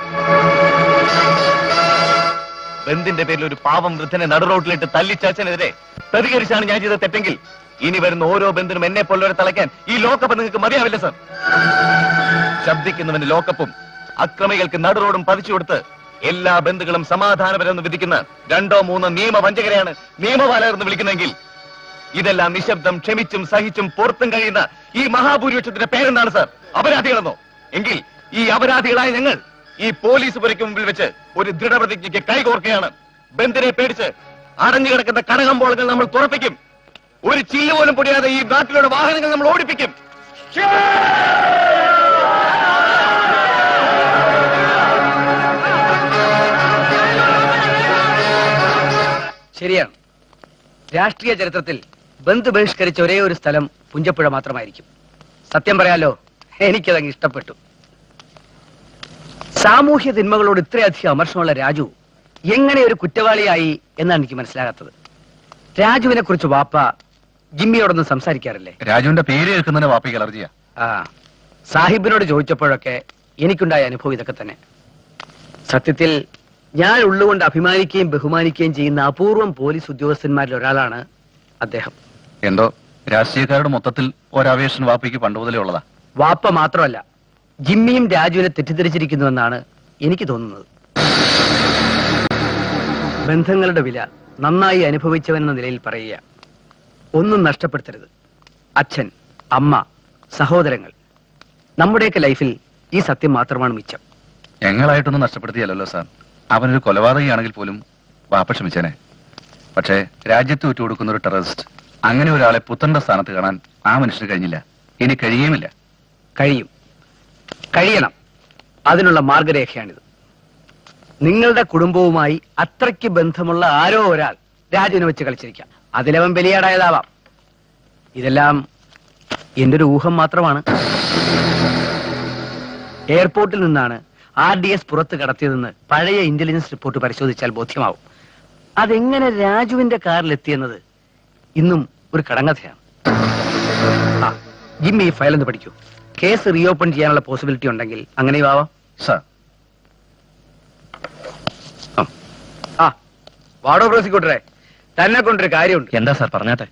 ബന്ധിന്റെ പേരിൽ ഒരു പാവം വൃദ്ധനെ നടുറോട്ടിലിട്ട് തല്ലിച്ചാച്ചനെതിരെ പ്രതികരിച്ചാണ് ഞാൻ ചെയ്ത തെറ്റെങ്കിൽ ഇനി വരുന്ന ഓരോ ബന്ധുനും എന്നെ പോലുള്ളവരെ തളയ്ക്കാൻ ഈ ലോക്കപ്പ് നിങ്ങൾക്ക് മതിയാവില്ല സാർ ശബ്ദിക്കുന്നവന് ലോക്കപ്പും അക്രമികൾക്ക് നടുറോഡും പതിച്ചു കൊടുത്ത് എല്ലാ ബന്ധുക്കളും സമാധാനപരമെന്ന് വിധിക്കുന്ന രണ്ടോ മൂന്നോ നിയമവഞ്ചകരെയാണ് നിയമപാലകർ എന്ന് വിളിക്കുന്നെങ്കിൽ ഇതെല്ലാം നിശബ്ദം ക്ഷമിച്ചും സഹിച്ചും പുറത്തും കഴിയുന്ന ഈ മഹാഭൂരിപക്ഷത്തിന്റെ പേരെന്താണ് സാർ അപരാധികളെന്നോ എങ്കിൽ ഈ അപരാധികളായ ഞങ്ങൾ ഈ പോലീസ് പുരയ്ക്ക് മുമ്പിൽ വെച്ച് ഒരു ദൃഢപ്രതിജ്ഞയ്ക്ക് കൈകോർക്കുകയാണ് ബന്ദിനെ പേടിച്ച് അടഞ്ഞു കിടക്കുന്ന കടകമ്പോളങ്ങൾ നമ്മൾ തുറപ്പിക്കും ഒരു ചില്ല് പോലും പൊടിയാതെ ഈ നാട്ടിലുള്ള വാഹനങ്ങൾ നമ്മൾ ഓടിപ്പിക്കും ശരിയാണ് രാഷ്ട്രീയ ചരിത്രത്തിൽ ബന്ധു ബഹിഷ്കരിച്ച ഒരേ ഒരു സ്ഥലം പുഞ്ചപ്പുഴ മാത്രമായിരിക്കും സത്യം പറയാലോ എനിക്കതങ്ങ് ഇഷ്ടപ്പെട്ടു സാമൂഹ്യ തിന്മകളോട് ഇത്രയധികം അമർഷമുള്ള രാജു എങ്ങനെ ഒരു കുറ്റവാളിയായി എന്നാണ് എനിക്ക് മനസ്സിലാകാത്തത് രാജുവിനെ കുറിച്ച് വാപ്പ ജിമ്മിയോടൊന്നും സംസാരിക്കാറില്ലേ രാജുവിന്റെ പേര് കേൾക്കുന്നതിന് വാപ്പയ്ക്ക് അലർജിയാ ആ സാഹിബിനോട് ചോദിച്ചപ്പോഴൊക്കെ എനിക്കുണ്ടായ അനുഭവം ഇതൊക്കെ തന്നെ സത്യത്തിൽ ഞാൻ ഉള്ളുകൊണ്ട് അഭിമാനിക്കുകയും ബഹുമാനിക്കുകയും ചെയ്യുന്ന അപൂർവം പോലീസ് ഉദ്യോഗസ്ഥന്മാരിൽ ഒരാളാണ് അദ്ദേഹം എന്തോ രാഷ്ട്രീയക്കാരുടെ മൊത്തത്തിൽ ഒരാവേശൻ വാപ്പയ്ക്ക് പണ്ട് മുതലേ ഉള്ളതാ വാപ്പ മാത്രമല്ല ജിമ്മിയും രാജുവിനെ തെറ്റിദ്ധരിച്ചിരിക്കുന്നുവെന്നാണ് എനിക്ക് തോന്നുന്നത് ബന്ധങ്ങളുടെ വില നന്നായി അനുഭവിച്ചവെന്ന നിലയിൽ പറയുക ഒന്നും നഷ്ടപ്പെടുത്തരുത് അച്ഛൻ അമ്മ സഹോദരങ്ങൾ നമ്മുടെയൊക്കെ ലൈഫിൽ ഈ സത്യം മാത്രമാണ് മിച്ചം ഞങ്ങളായിട്ടൊന്നും നഷ്ടപ്പെടുത്തിയല്ലോ സാർ അവനൊരു കൊലപാതകയാണെങ്കിൽ പോലും വാപ്പ ക്ഷമിച്ചേനെ പക്ഷേ രാജ്യത്ത് വിട്ടുകൊടുക്കുന്ന ഒരു ടെററിസ്റ്റ് അങ്ങനെ ഒരാളെ പുത്തന്റെ സ്ഥാനത്ത് കാണാൻ ആ മനുഷ്യന് കഴിഞ്ഞില്ല ഇനി കഴിയുമില്ല കഴിയും കഴിയണം അതിനുള്ള മാർഗരേഖയാണിത് നിങ്ങളുടെ കുടുംബവുമായി അത്രയ്ക്ക് ബന്ധമുള്ള ആരോ ഒരാൾ രാജുവിനെ വെച്ച് കളിച്ചിരിക്കാം അതിലവൻ ബലിയാടായതാവാം ഇതെല്ലാം എന്റെ ഒരു ഊഹം മാത്രമാണ് എയർപോർട്ടിൽ നിന്നാണ് ആർ ഡി എസ് പുറത്ത് കടത്തിയതെന്ന് പഴയ ഇന്റലിജൻസ് റിപ്പോർട്ട് പരിശോധിച്ചാൽ ബോധ്യമാവും അതെങ്ങനെ രാജുവിന്റെ കാറിൽ എത്തിയെന്നത് ഇന്നും ഒരു കടങ്കഥയാണ് ആ ജിമ്മി ഈ ഫയൽ ഒന്ന് പഠിക്കൂ കേസ് റീഓപ്പൺ ചെയ്യാനുള്ള പോസിബിലിറ്റി ഉണ്ടെങ്കിൽ അങ്ങനെയും ആവാം സാർ ആ വാടോ പ്രോസിക്യൂട്ടറെ തന്നെ കൊണ്ടൊരു കാര്യമുണ്ട് എന്താ സാർ പറഞ്ഞാട്ടെ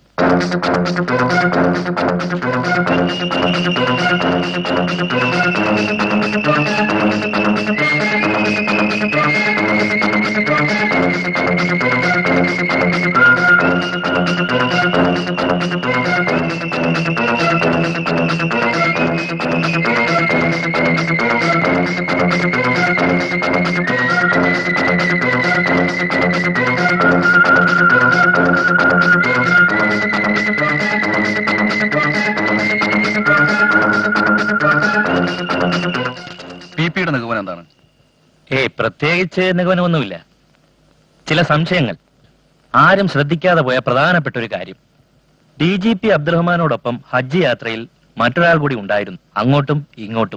പി പിയുടെ നിഗമനം എന്താണ് ഏയ് പ്രത്യേകിച്ച് നിഗമനമൊന്നുമില്ല ചില സംശയങ്ങൾ ആരും ശ്രദ്ധിക്കാതെ പോയ പ്രധാനപ്പെട്ട ഒരു കാര്യം ഡി ജി പി അബ്ദുറഹ്മാനോടൊപ്പം ഹജ്ജ് യാത്രയിൽ മറ്റൊരാൾ കൂടി ഉണ്ടായിരുന്നു അങ്ങോട്ടും ഇങ്ങോട്ടും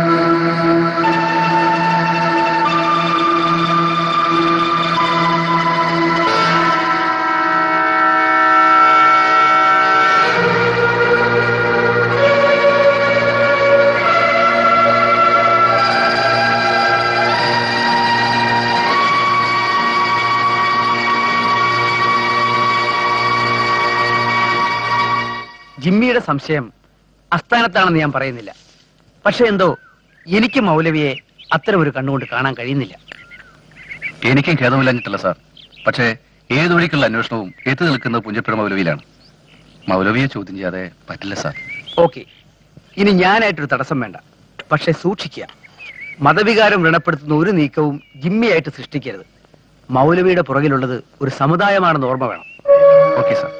ജിമ്മിയുടെ സംശയം അസ്ഥാനത്താണെന്ന് ഞാൻ പറയുന്നില്ല പക്ഷെ എന്തോ എനിക്ക് മൗലവിയെ അത്തരം ഒരു കണ്ണുകൊണ്ട് കാണാൻ കഴിയുന്നില്ല എനിക്കും ഖേദമില്ലാഞ്ഞിട്ടില്ല സാർ പക്ഷേ ഏതൊഴിക്കുള്ള അന്വേഷണവും എത്തി നിൽക്കുന്നത് പുഞ്ചപ്പുഴ മൗലവിയിലാണ് മൗലവിയെ ചോദ്യം ചെയ്യാതെ പറ്റില്ല സാർ ഓക്കെ ഇനി ഞാനായിട്ടൊരു തടസ്സം വേണ്ട പക്ഷെ സൂക്ഷിക്കുക മതവികാരം വ്രണപ്പെടുത്തുന്ന ഒരു നീക്കവും ജിമ്മിയായിട്ട് സൃഷ്ടിക്കരുത് മൗലവിയുടെ പുറകിലുള്ളത് ഒരു സമുദായമാണെന്ന് ഓർമ്മ വേണം ഓക്കെ സാർ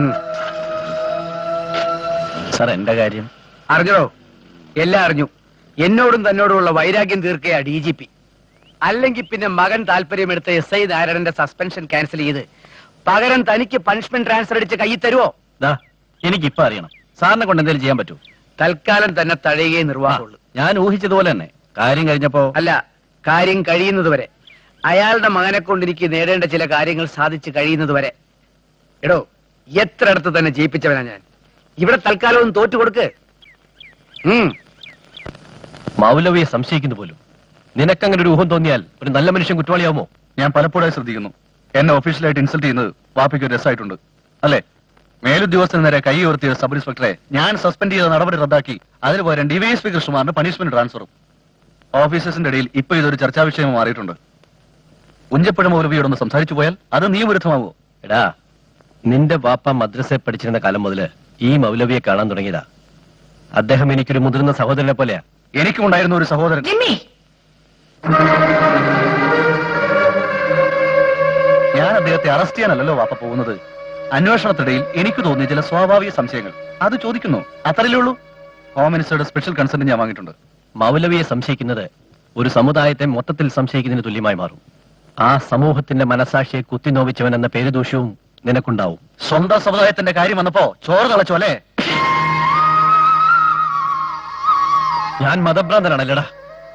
സാർ എന്റെ കാര്യം അറിഞ്ഞോ എല്ലാം അറിഞ്ഞു എന്നോടും തന്നോടുമുള്ള വൈരാഗ്യം തീർക്കുക ഡി ജി പി അല്ലെങ്കിൽ പിന്നെ മകൻ താല്പര്യമെടുത്ത എസ് ഐ നാരായണന്റെ സസ്പെൻഷൻ ക്യാൻസൽ ചെയ്ത് പകരം തനിക്ക് പണിഷ്മെന്റ് ട്രാൻസ്ഫർ അടിച്ച് കൈ തരുവോ ദാ എനിക്കിപ്പോ അറിയണം സാറിനെ കൊണ്ട് എന്തെങ്കിലും ചെയ്യാൻ പറ്റൂ തൽക്കാലം തന്നെ തഴയുകയെ നിർവാഹമുള്ളൂ ഞാൻ ഊഹിച്ചതുപോലെ തന്നെ കാര്യം കഴിഞ്ഞപ്പോ അല്ല കാര്യം കഴിയുന്നത് വരെ അയാളുടെ മകനെ കൊണ്ട് എനിക്ക് നേടേണ്ട ചില കാര്യങ്ങൾ സാധിച്ചു കഴിയുന്നത് വരെ എടോ എത്ര അടുത്ത് തന്നെ ജയിപ്പിച്ചവനാ ഞാൻ ഇവിടെ തൽക്കാലം ഒന്ന് തോറ്റു കൊടുക്ക് ഉം മൗലവിയെ സംശയിക്കുന്നു പോലും നിനക്കങ്ങനെ ഒരു ഊഹം തോന്നിയാൽ ഒരു നല്ല മനുഷ്യൻ കുറ്റവാളിയാവുമോ ഞാൻ പലപ്പോഴായി ശ്രദ്ധിക്കുന്നു എന്നെ ഒഫീഷ്യലായിട്ട് ഇൻസൾട്ട് ചെയ്യുന്നത് വാപ്പിക്ക് ഒരു രസമായിട്ടുണ്ട് അല്ലേ മേലുദ്യോഗസ്ഥന് നേരെ കൈ ഉയർത്തിയ സബ് ഇൻസ്പെക്ടറെ ഞാൻ സസ്പെൻഡ് ചെയ്ത നടപടി റദ്ദാക്കി അതിന് പകരം ഡിവൈഎസ്പി കൃഷ്ണമാറിന് പണിഷ്മെന്റ് ട്രാൻസ്ഫറും ഓഫീസേഴ്സിന്റെ ഇടയിൽ ഇപ്പൊ ഇതൊരു ചർച്ചാ വിഷയമായി മാറിയിട്ടുണ്ട് ഉഞ്ചപ്പുഴ മൗലവിയോടൊന്ന് സംസാരിച്ചു പോയാൽ അത് നിയമവിരുദ്ധമാവോ എടാ നിന്റെ വാപ്പ മദ്രസയിൽ പഠിച്ചിരുന്ന കാലം മുതല് ഈ മൗലവിയെ കാണാൻ തുടങ്ങിയതാ അദ്ദേഹം എനിക്കൊരു മുതിർന്ന സഹോദരനെ പോലെയാ എനിക്കും ഉണ്ടായിരുന്ന ഒരു സഹോദരൻ ഞാൻ അദ്ദേഹത്തെ അറസ്റ്റ് ചെയ്യാനല്ലല്ലോ വാപ്പ പോകുന്നത് അന്വേഷണത്തിനിടയിൽ എനിക്ക് തോന്നിയ ചില സ്വാഭാവിക സംശയങ്ങൾ അത് ചോദിക്കുന്നു അത്രയല്ലേ ഉള്ളൂ ഹോം മിനിസ്റ്ററുടെ സ്പെഷ്യൽ കൺസൾട്ട് ഞാൻ വാങ്ങിയിട്ടുണ്ട് മൗലവിയെ സംശയിക്കുന്നത് ഒരു സമുദായത്തെ മൊത്തത്തിൽ സംശയിക്കുന്നതിന് തുല്യമായി മാറും ആ സമൂഹത്തിന്റെ മനസാക്ഷിയെ കുത്തിനോവിച്ചവൻ എന്ന പേരുദോഷവും നിനക്കുണ്ടാവും സ്വന്തം സമുദായത്തിന്റെ കാര്യം വന്നപ്പോ ചോറ് തളച്ചു അല്ലേ ഞാൻ മതഭ്രാന്തനാണല്ലടാ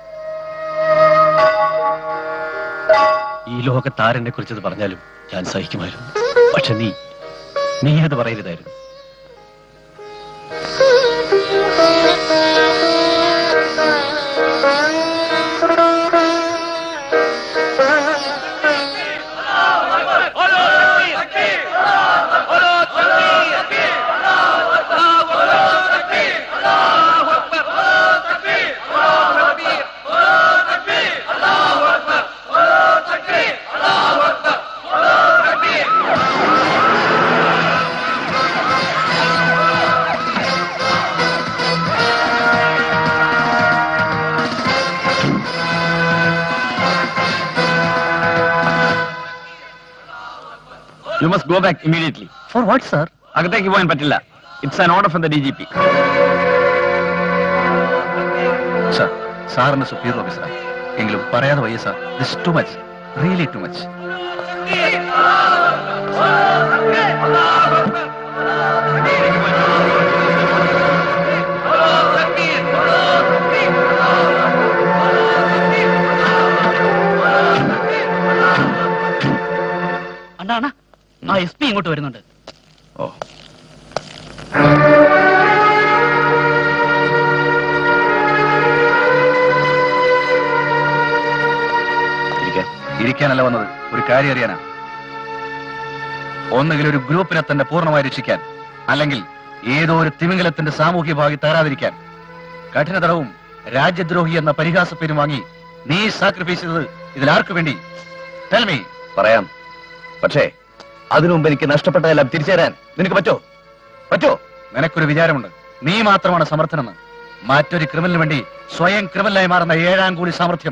ഈ ലോകത്ത് ആരെന്നെ കുറിച്ചത് പറഞ്ഞാലും ഞാൻ സഹിക്കുമായിരുന്നു പക്ഷെ നീ നീ അത് പറയരുതായിരുന്നു you must go back immediately for what sir അകത്തേക്ക് പോകാൻ പറ്റില്ല it's an order from the D G P sir സാറിന്റെ സുപ്പീരിയർ ഓഫീസറാണ് എങ്കിലും പറയാതെ വയ്യ sir this too much really too much അണ്ണാ അണ്ണാ ആ എസ് പി ഇങ്ങോട്ട് വരുന്നുണ്ട് ഓ ഇരിക്കാൻ ഇരിക്കാനല്ല വന്നത് ഒരു കാര്യം അറിയാനാ ഒന്നുകിൽ ഒരു ഗ്രൂപ്പിനെ തന്നെ പൂർണ്ണമായി രക്ഷിക്കാൻ അല്ലെങ്കിൽ ഏതോ ഒരു തിമിംഗലത്തിന്റെ സാമൂഹ്യ ഭാഗി തരാതിരിക്കാൻ കഠിന തടവും രാജ്യദ്രോഹി എന്ന പരിഹാസ പേരും വാങ്ങി നീ സാക്രിഫൈസ് ചെയ്തത് ഇതിലാർക്കു വേണ്ടി Tell me. പറയാം പക്ഷേ അതിനു മുമ്പ് എനിക്ക് നഷ്ടപ്പെട്ടതെല്ലാം തിരിച്ചു തരാൻ നിനക്ക് പറ്റോ പറ്റോ നിനക്കൊരു വിചാരമുണ്ട് നീ മാത്രമാണ് സമർത്ഥനെന്ന് മറ്റൊരു ക്രിമിനലിന് വേണ്ടി സ്വയം ക്രിമിനലായി മാറുന്ന ഏഴാം കൂടി സാമർഥ്യം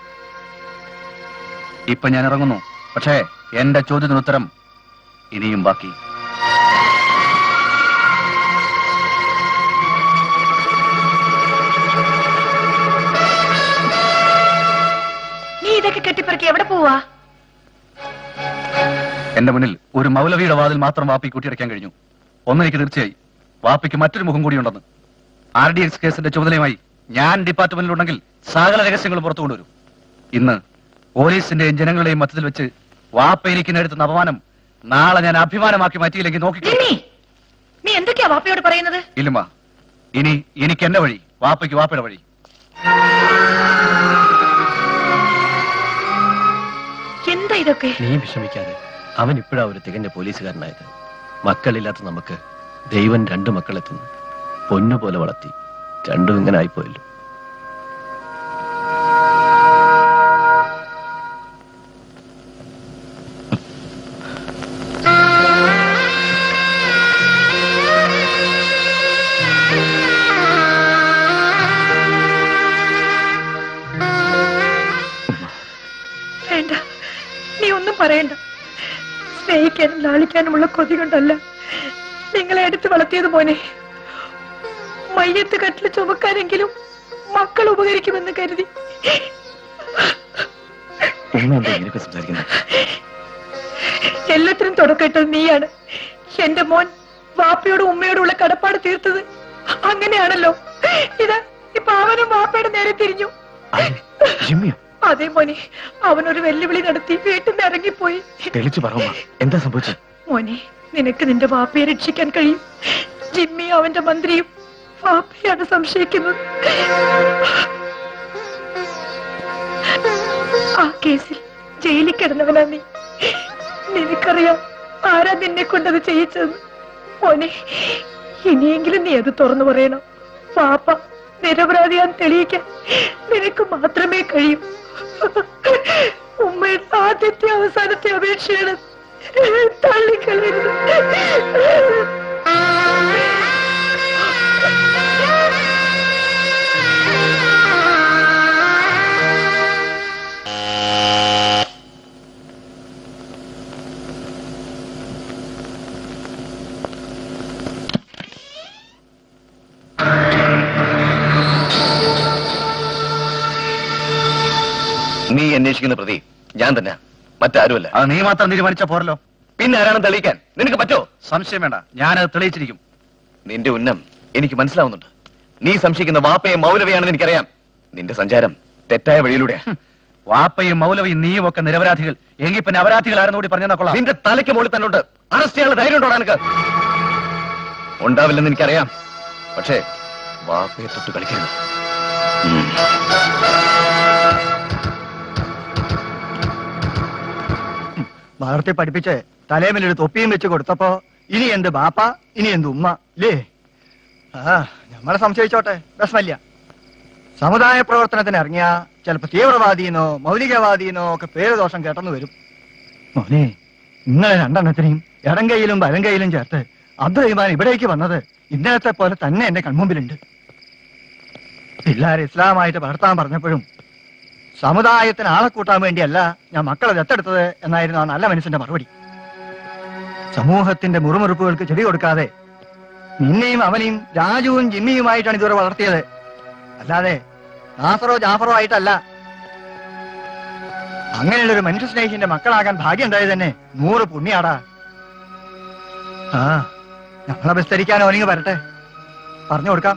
ഇപ്പൊ ഞാൻ ഇറങ്ങുന്നു പക്ഷേ എന്റെ ചോദ്യത്തിന് ഉത്തരം ഇനിയും ബാക്കി നീ ഇതൊക്കെ കെട്ടിപ്പറക്കി എവിടെ പോവാ എന്റെ മുന്നിൽ ഒരു മൗലവിയുടെ വാതിൽ മാത്രം വാപ്പി കൂട്ടിയടയ്ക്കാൻ കഴിഞ്ഞു ഒന്നെനിക്ക് തീർച്ചയായി വാപ്പിക്ക് മറ്റൊരു മുഖം കൂടിയുണ്ടെന്ന് ആർ ഡി എക്സ് കേസിന്റെ ചുമതലയുമായി ഞാൻ ഡിപ്പാർട്ട്മെന്റിലുണ്ടെങ്കിൽ സകല രഹസ്യങ്ങളും പുറത്തു കൊണ്ടുവരും ഇന്ന് പോലീസിന്റെയും ജനങ്ങളുടെയും മധ്യത്തിൽ വെച്ച് വാപ്പ എനിക്ക് നേടുത്തുന്ന അപമാനം നാളെ ഞാൻ അഭിമാനമാക്കി മാറ്റിയില്ലെങ്കിൽ നോക്കി നീ എന്തൊക്കെയാ വാപ്പയോട് പറയുന്നത് ഇല്ലുമ്മ ഇനി എനിക്ക് എന്റെ വഴി വാപ്പയ്ക്ക് വാപ്പയുടെ വഴി എന്താ ഇതൊക്കെ നീ വിഷമിക്കാതെ അവൻ ഇപ്പോഴാ ഒരു തികഞ്ഞ പോലീസുകാരനായത് മക്കളില്ലാത്ത നമുക്ക് ദൈവം രണ്ടു മക്കളെത്തുന്നു പൊന്നുപോലെ വളർത്തി രണ്ടും ഇങ്ങനെ ആയിപ്പോയല്ലോ വേണ്ട നീ ഒന്നും പറയണ്ട സ്നേഹിക്കാനും ലാളിക്കാനുമുള്ള കൊതി കൊണ്ടല്ല നിങ്ങളെ എടുത്ത് വളർത്തിയത് മോനെ മയ്യത്ത് കട്ടില് ചുമക്കാനെങ്കിലും മക്കൾ ഉപകരിക്കുമെന്ന് കരുതി ഉമ്മ എന്താ ഇങ്ങനെയൊക്കെ സംസാരിക്കുന്നത് എല്ലാത്തിനും തുടക്കമിട്ടത് നീയാണ് എന്റെ മോൻ വാപ്പയോടും ഉമ്മയോടുള്ള കടപ്പാട് തീർത്തത് അങ്ങനെയാണല്ലോ ഇത് ഇപ്പൊ അവനും വാപ്പയുടെ നേരെ തിരിഞ്ഞു ജിമ്മിയോ അതേ മോനെ അവനൊരു വെല്ലുവിളി നടത്തി വീട്ടിൽ നിന്ന് ഇറങ്ങിപ്പോയി തെളിച്ചു പറ ഉമ്മ. എന്താ സംഭവിച്ചത് മോനെ നിനക്ക് നിന്റെ വാപ്പയെ രക്ഷിക്കാൻ കഴിയും ജിമ്മി അവന്റെ മന്ത്രിയും വാപ്പയാണ് സംശയിക്കുന്നത് ആ കേസിൽ ജയിലിൽ കിടന്നവനാ നീ നിനക്കറിയാം ആരാ നിന്നെ കൊണ്ടത് ചെയ്യിച്ചത് മോനെ ഇനിയെങ്കിലും നീ അത് തുറന്നു പറയണം പാപ്പ നിരപരാധിയാൻ തെളിയിക്കാൻ നിനക്ക് മാത്രമേ കഴിയൂ ഉമ്മയുടെ ആദ്യത്തെ അവസാനത്തെ അപേക്ഷയാണ് തള്ളിക്കളയരുത് നീ അന്വേഷിക്കുന്ന പ്രതി ഞാൻ തന്നെ മറ്റാരുമല്ല അത് നീ മാത്രം തീരുമാനിച്ച പോരല്ലോ പിന്നെ ആരാണെന്ന് തെളിയിക്കാൻ നിനക്ക് പറ്റോ സംശയം വേണ്ട ഞാനത് തെളിയിച്ചിരിക്കും നിന്റെ ഉന്നം എനിക്ക് മനസ്സിലാവുന്നുണ്ട് നീ സംശയിക്കുന്ന വാപ്പയെ മൗലവയാണെന്ന് എനിക്കറിയാം നിന്റെ സഞ്ചാരം തെറ്റായ വഴിയിലൂടെ വാപ്പയും മൗലവിയും നീയും ഒക്കെ നിരപരാധികൾ എങ്കിൽ പിന്നെ അപരാധികളാരെന്ന് കൂടി പറഞ്ഞാ കൊള്ളാം നിന്റെ തലയ്ക്ക് മുകളിൽ തന്നെ ഉണ്ട് അറസ്റ്റ് ചെയ്യാനുള്ള ധൈര്യം ഉണ്ടോ നിനക്ക് ഉണ്ടാവില്ലെന്ന് എനിക്കറിയാം പക്ഷേ വാപ്പയെ തൊട്ട് കളിക്കരുത് ഉം. വളർത്തി പഠിപ്പിച്ച് തലേമിലൊരു തൊപ്പിയും വെച്ച് കൊടുത്തപ്പോ ഇനി എന്ത് ബാപ്പ ഇനി എന്ത് ഉമ്മ ഇല്ലേ ആ നമ്മളെ സംശയിച്ചോട്ടെ വിഷമല്ല സമുദായ പ്രവർത്തനത്തിന് ഇറങ്ങിയ ചിലപ്പോ തീവ്രവാദീനോ മൗലികവാദീനോ ഒക്കെ പേര് ദോഷം കേട്ടെന്ന് വരും മോനെ നിങ്ങളെ രണ്ടെണ്ണത്തിനെയും ഇടം കൈയിലും വലം കൈയിലും ചേർത്ത് അബ്ദുറഹിമാൻ ഇവിടേക്ക് വന്നത് ഇന്നലത്തെ പോലെ തന്നെ എന്റെ കൺമുമ്പിലുണ്ട് പിള്ളേർ ഇസ്ലാമായിട്ട് വളർത്താൻ പറഞ്ഞപ്പോഴും സമുദായത്തിന് ആളെ കൂട്ടാൻ വേണ്ടിയല്ല ഞാൻ മക്കളെ ദത്തെടുത്തത് എന്നായിരുന്നു ആ നല്ല മനുഷ്യന്റെ മറുപടി സമൂഹത്തിന്റെ മുറുമുറുപ്പുകൾക്ക് ചെവി കൊടുക്കാതെ നിന്നെയും അവനെയും രാജുവും ജിമ്മിയുമായിട്ടാണ് ഇതുവരെ വളർത്തിയത് അല്ലാതെ നാസറോ ജാഫറോ ആയിട്ടല്ല അങ്ങനെയുള്ള ഒരു മനുഷ്യ സ്നേഹിന്റെ മക്കളാകാൻ ഭാഗ്യം ഉണ്ടായത് തന്നെ നൂറ് പുണ്യാടാ ആ ഞങ്ങളെ വിസ്തരിക്കാൻ അവനിങ്ങ് വരട്ടെ പറഞ്ഞു കൊടുക്കാം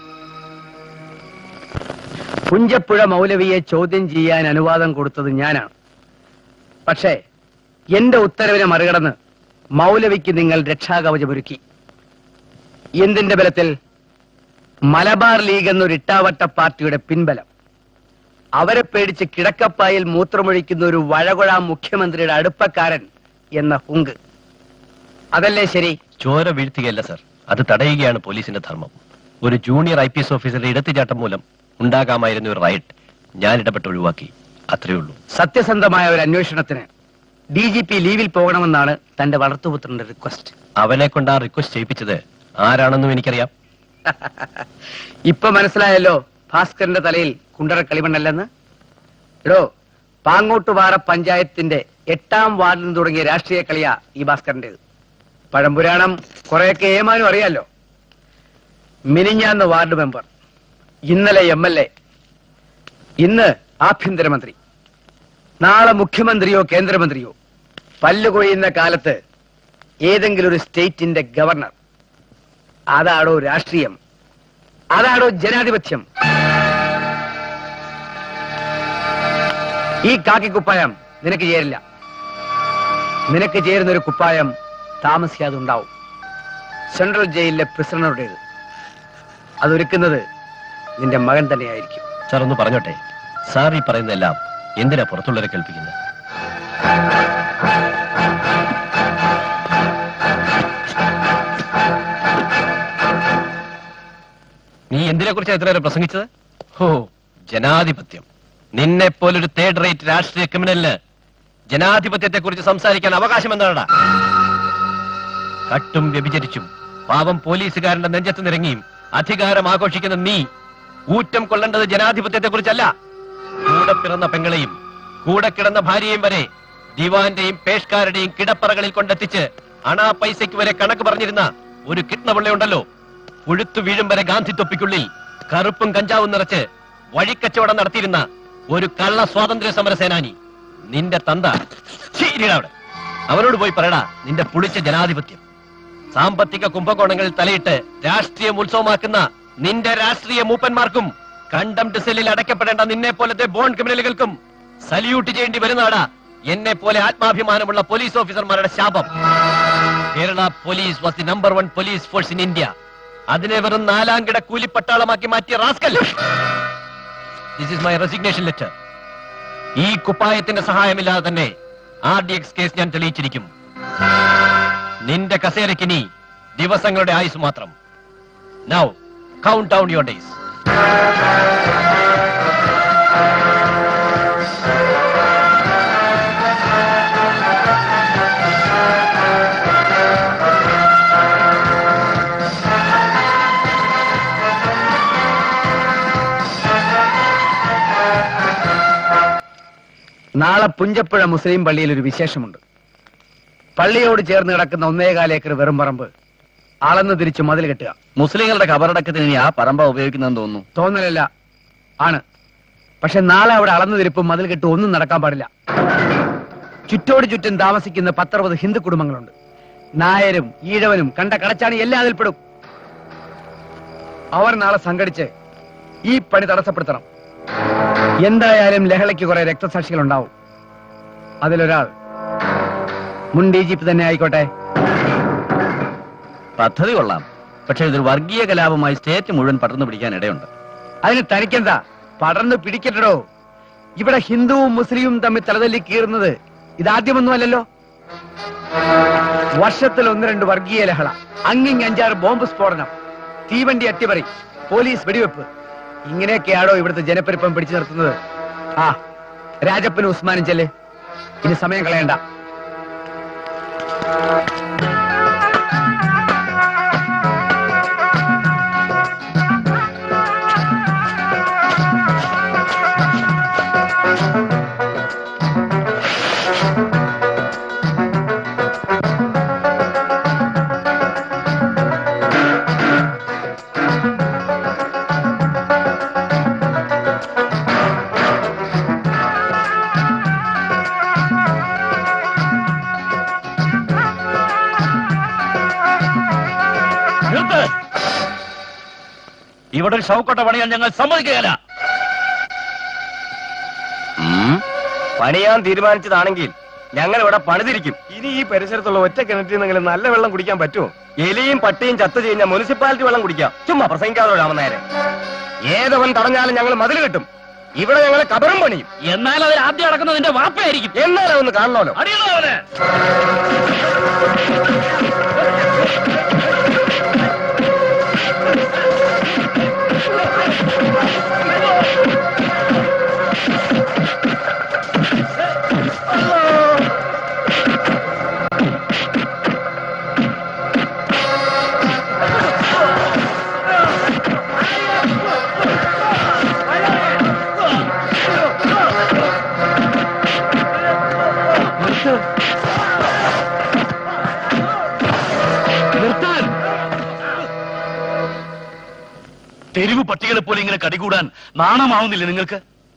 പുഞ്ചപ്പുഴ മൗലവിയെ ചോദ്യം ചെയ്യാൻ അനുവാദം കൊടുത്തത് ഞാനാണ് പക്ഷേ എന്റെ ഉത്തരവിനെ മറികടന്ന് മൗലവിക്ക് നിങ്ങൾ രക്ഷാകവചമൊരുക്കി എന്തിന്റെ ബലത്തിൽ മലബാർ ലീഗ് എന്നൊരു ഇട്ടാവട്ട പാർട്ടിയുടെ പിൻബലം അവരെ പേടിച്ച് കിടക്കപ്പായിൽ മൂത്രമൊഴിക്കുന്ന ഒരു വഴകുഴ മുഖ്യമന്ത്രിയുടെ അടുപ്പക്കാരൻ എന്ന ഹുങ്ക് അതല്ലേ ശരി ചോര വീഴ്ത്തുകയല്ല സർ അത് തടയുകയാണ് പോലീസിന്റെ ധർമ്മം ഒരു ജൂനിയർ ഐ പി എസ് ഓഫീസറുടെ ഇടത്തുചാട്ടം മൂലം ഉണ്ടാകാമായിരുന്ന ഒരു റൈറ്റ് ഞാൻ ഇടപെട്ട് ഒഴിവാക്കി അത്രയേ ഉള്ളൂ സത്യസന്ധമായ ഒരു അന്വേഷണത്തിന് ഡി ജി പി ലീവിൽ പോകണമെന്നാണ് തന്റെ വളർത്തുപുത്രന്റെ റിക്വസ്റ്റ് അവനെ കൊണ്ട് ആ റിക്വസ്റ്റ് ചെയ്യിപ്പിച്ചത് ആരാണെന്നും എനിക്കറിയാം ഇപ്പൊ മനസ്സിലായല്ലോ ഭാസ്കറിന്റെ തലയിൽ കുണ്ടറ കളിമണ്ണല്ലെന്ന് എടോ പാങ്ങോട്ടുപാറ പഞ്ചായത്തിന്റെ എട്ടാം വാർഡിൽ നിന്ന് തുടങ്ങിയ രാഷ്ട്രീയ കളിയാ ഈ ഭാസ്കറിന്റേത് പഴംപുരാണം കുറെയൊക്കെ ഏമാനും അറിയാലോ മിനിഞ്ഞാന്ന് വാർഡ് മെമ്പർ ഇന്നലെ എം എൽ എ ഇന്ന് ആഭ്യന്തരമന്ത്രി നാളെ മുഖ്യമന്ത്രിയോ കേന്ദ്രമന്ത്രിയോ പല്ല് കൊയ്യുന്ന കാലത്ത് ഏതെങ്കിലും ഒരു സ്റ്റേറ്റിന്റെ ഗവർണർ അതാണോ രാഷ്ട്രീയം അതാണോ ജനാധിപത്യം ഈ കാക്കിക്കുപ്പായം നിനക്ക് ചേരില്ല നിനക്ക് ചേരുന്ന ഒരു കുപ്പായം താമസിയാതെ ഉണ്ടാവും സെൻട്രൽ ജയിലിലെ പ്രിസണറുടേത് അതൊരുക്കുന്നത് നിന്റെ മകൻ തന്നെയായിരിക്കും സാർ ഒന്ന് പറഞ്ഞോട്ടെ സാർ ഈ പറയുന്നതെല്ലാം എന്തിനാ പുറത്തുള്ളവരെ കേൾപ്പിക്കുന്നത് നീ എന്തിനെ കുറിച്ച് എത്ര പ്രസംഗിച്ചത് ഹോ ജനാധിപത്യം നിന്നെ പോലൊരു തേർഡ് റേറ്റ് രാഷ്ട്രീയ ക്രിമിനലിന് ജനാധിപത്യത്തെ കുറിച്ച് സംസാരിക്കാൻ അവകാശം എന്താണടാ കട്ടും വ്യഭിചരിച്ചും പാവം പോലീസുകാരന്റെ നെഞ്ചത്ത് നിറങ്ങിയും അധികാരം ആഘോഷിക്കുന്ന നീ ഊറ്റം കൊള്ളേണ്ടത് ജനാധിപത്യത്തെ കുറിച്ചല്ല കൂടെ പിറന്ന പെങ്ങളെയും കൂടെ കിടന്ന ഭാര്യയും വരെ ദിവാന്റെയും പേഷ്കാരുടെയും കിടപ്പറകളിൽ കൊണ്ടെത്തിച്ച് അണാ പൈസയ്ക്ക് വരെ കണക്ക് പറഞ്ഞിരുന്ന ഒരു കിട്ണപിള്ളയുണ്ടല്ലോ പുഴുത്തു വീഴും വരെ ഗാന്ധി തൊപ്പിക്കുള്ളിൽ കറുപ്പും കഞ്ചാവും നിറച്ച് വഴിക്കച്ചവടം നടത്തിയിരുന്ന ഒരു കള്ള സ്വാതന്ത്ര്യ സമര സേനാനി നിന്റെ തന്ത ഛീ, ഇരിടാ അവിടെ അവനോട് പോയി പറയടാ നിന്റെ പുളിച്ച ജനാധിപത്യം സാമ്പത്തിക കുംഭകോണങ്ങളിൽ തലയിട്ട് രാഷ്ട്രീയം ഉത്സവമാക്കുന്ന നിന്റെ രാഷ്ട്രീയ മൂപ്പന്മാർക്കും കണ്ടംപ്റ്റ് സെല്ലിൽ അടയ്ക്കപ്പെടേണ്ട നിന്നെ പോലത്തെ ബോൺ ക്രിമിനലുകൾക്കും സല്യൂട്ട് ചെയ്യേണ്ടി വരുന്നതാടാ എന്നെ പോലെ ആത്മാഭിമാനമുള്ള പോലീസ് ഓഫീസർമാരുടെ ശാപം Kerala police was the number one police force in India അതിനെ വെറും നാലാം കിട കൂലിപ്പട്ടാളമാക്കി മാറ്റിയ rascal this is my resignation letter ഈ കുപ്പായത്തിന്റെ സഹായമില്ലാതെ തന്നെ ആർ ഡി എക്സ് കേസ് ഞാൻ തെളിയിച്ചിരിക്കും നിന്റെ കസേരക്കിനി ദിവസങ്ങളുടെ ആയുസ് മാത്രം now count down your days നാളെ പുഞ്ചപ്പുഴ മുസ്ലിം പള്ളിയിൽ ഒരു വിശേഷമുണ്ട് പള്ളിയോട് ചേർന്ന് കിടക്കുന്ന ഒന്നേകാൽ ഏക്കർ വെറും പറമ്പ് അളന്ന് തിരിച്ച് മതിൽ കെട്ടുക മുസ്ലിങ്ങളുടെ കബറടക്കത്തിന് ഇനി ആ പറമ്പ ഉപയോഗിക്കുന്നതെന്ന് തോന്നുന്നു തോന്നലല്ല ആണ് പക്ഷെ നാളെ അവിടെ അളന്നു തിരിപ്പും മതിൽ കെട്ടും ഒന്നും നടക്കാൻ പാടില്ല ചുറ്റോട് ചുറ്റും താമസിക്കുന്ന പത്തറുപത് ഹിന്ദു കുടുംബങ്ങളുണ്ട് നായരും ഈഴവനും കണ്ട കടച്ചാണി എല്ലാം അതിൽപ്പെടും അവർ നാളെ സംഘടിച്ച് ഈ പണി തടസ്സപ്പെടുത്തണം എന്തായാലും ലഹളയ്ക്ക് കുറെ രക്തസാക്ഷികൾ ഉണ്ടാവും അതിലൊരാൾ മുൻ ഡി ജി പി തന്നെ ആയിക്കോട്ടെ പദ്ധതി കൊള്ളാം പക്ഷെ ഇതൊരു വർഗീയ കലാപമായി സ്റ്റേറ്റ് മുഴുവൻ പടർന്നു പിടിക്കാൻ ഇടയുണ്ട് അതിന് തനിക്കെന്താ പടർന്ന് പിടിക്കട്ടോ ഇവിടെ ഹിന്ദുവും മുസ്ലിമും തമ്മിൽ തലതല്ലി കീറുന്നത് ഇതാദ്യമൊന്നും അല്ലല്ലോ വർഷത്തിൽ ഒന്ന് രണ്ട് വർഗീയ ലഹള അങ്ങിങ് അഞ്ചാറ് ബോംബ് സ്ഫോടനം തീവണ്ടി അട്ടിമറി പോലീസ് വെടിവെപ്പ് ഇങ്ങനെയൊക്കെയാണോ ഇവിടുത്തെ ജനപ്പെരുപ്പം പിടിച്ചു നിർത്തുന്നത് ആ രാജപ്പനും ഉസ്മാനും ചെല്ല് ഇനി സമയം കളയണ്ട നിർത്ത് ഇവിടെ ഒരു ശവക്കൊട്ട പണിയാൻ ഞങ്ങൾ സമ്മതിക്കുകയില്ല പണിയാൻ തീരുമാനിച്ചതാണെങ്കിൽ ഞങ്ങൾ ഇവിടെ പണിതിരിക്കും ഇനി ഈ പരിസരത്തുള്ള ഒറ്റ കിണറ്റിൽ നിന്നെങ്കിലും നല്ല വെള്ളം കുടിക്കാൻ പറ്റുമോ എലിയും പട്ടിയും ചത്തു കഴിഞ്ഞാൽ മുനിസിപ്പാലിറ്റി വെള്ളം കുടിക്കാം ചുമ്മാ പ്രസംഗിക്കാതെ രാമനായരെ ഏതവൻ തടഞ്ഞാലും ഞങ്ങൾ മതിൽ കെട്ടും ഇവിടെ ഞങ്ങൾ കബറും പണിയും എന്നാൽ അതിൽ ആദ്യം അടക്കുന്നത് നിന്റെ വാപ്പയായിരിക്കും എന്നാലും ഒന്ന് കാണണമല്ലോ അടിയണോ അവനെ നിർത്താൻ തെരുവ് പട്ടികളെ പോലെ ഇങ്ങനെ കടികൂടാൻ നാണമാവുന്നില്ല നിങ്ങൾക്ക്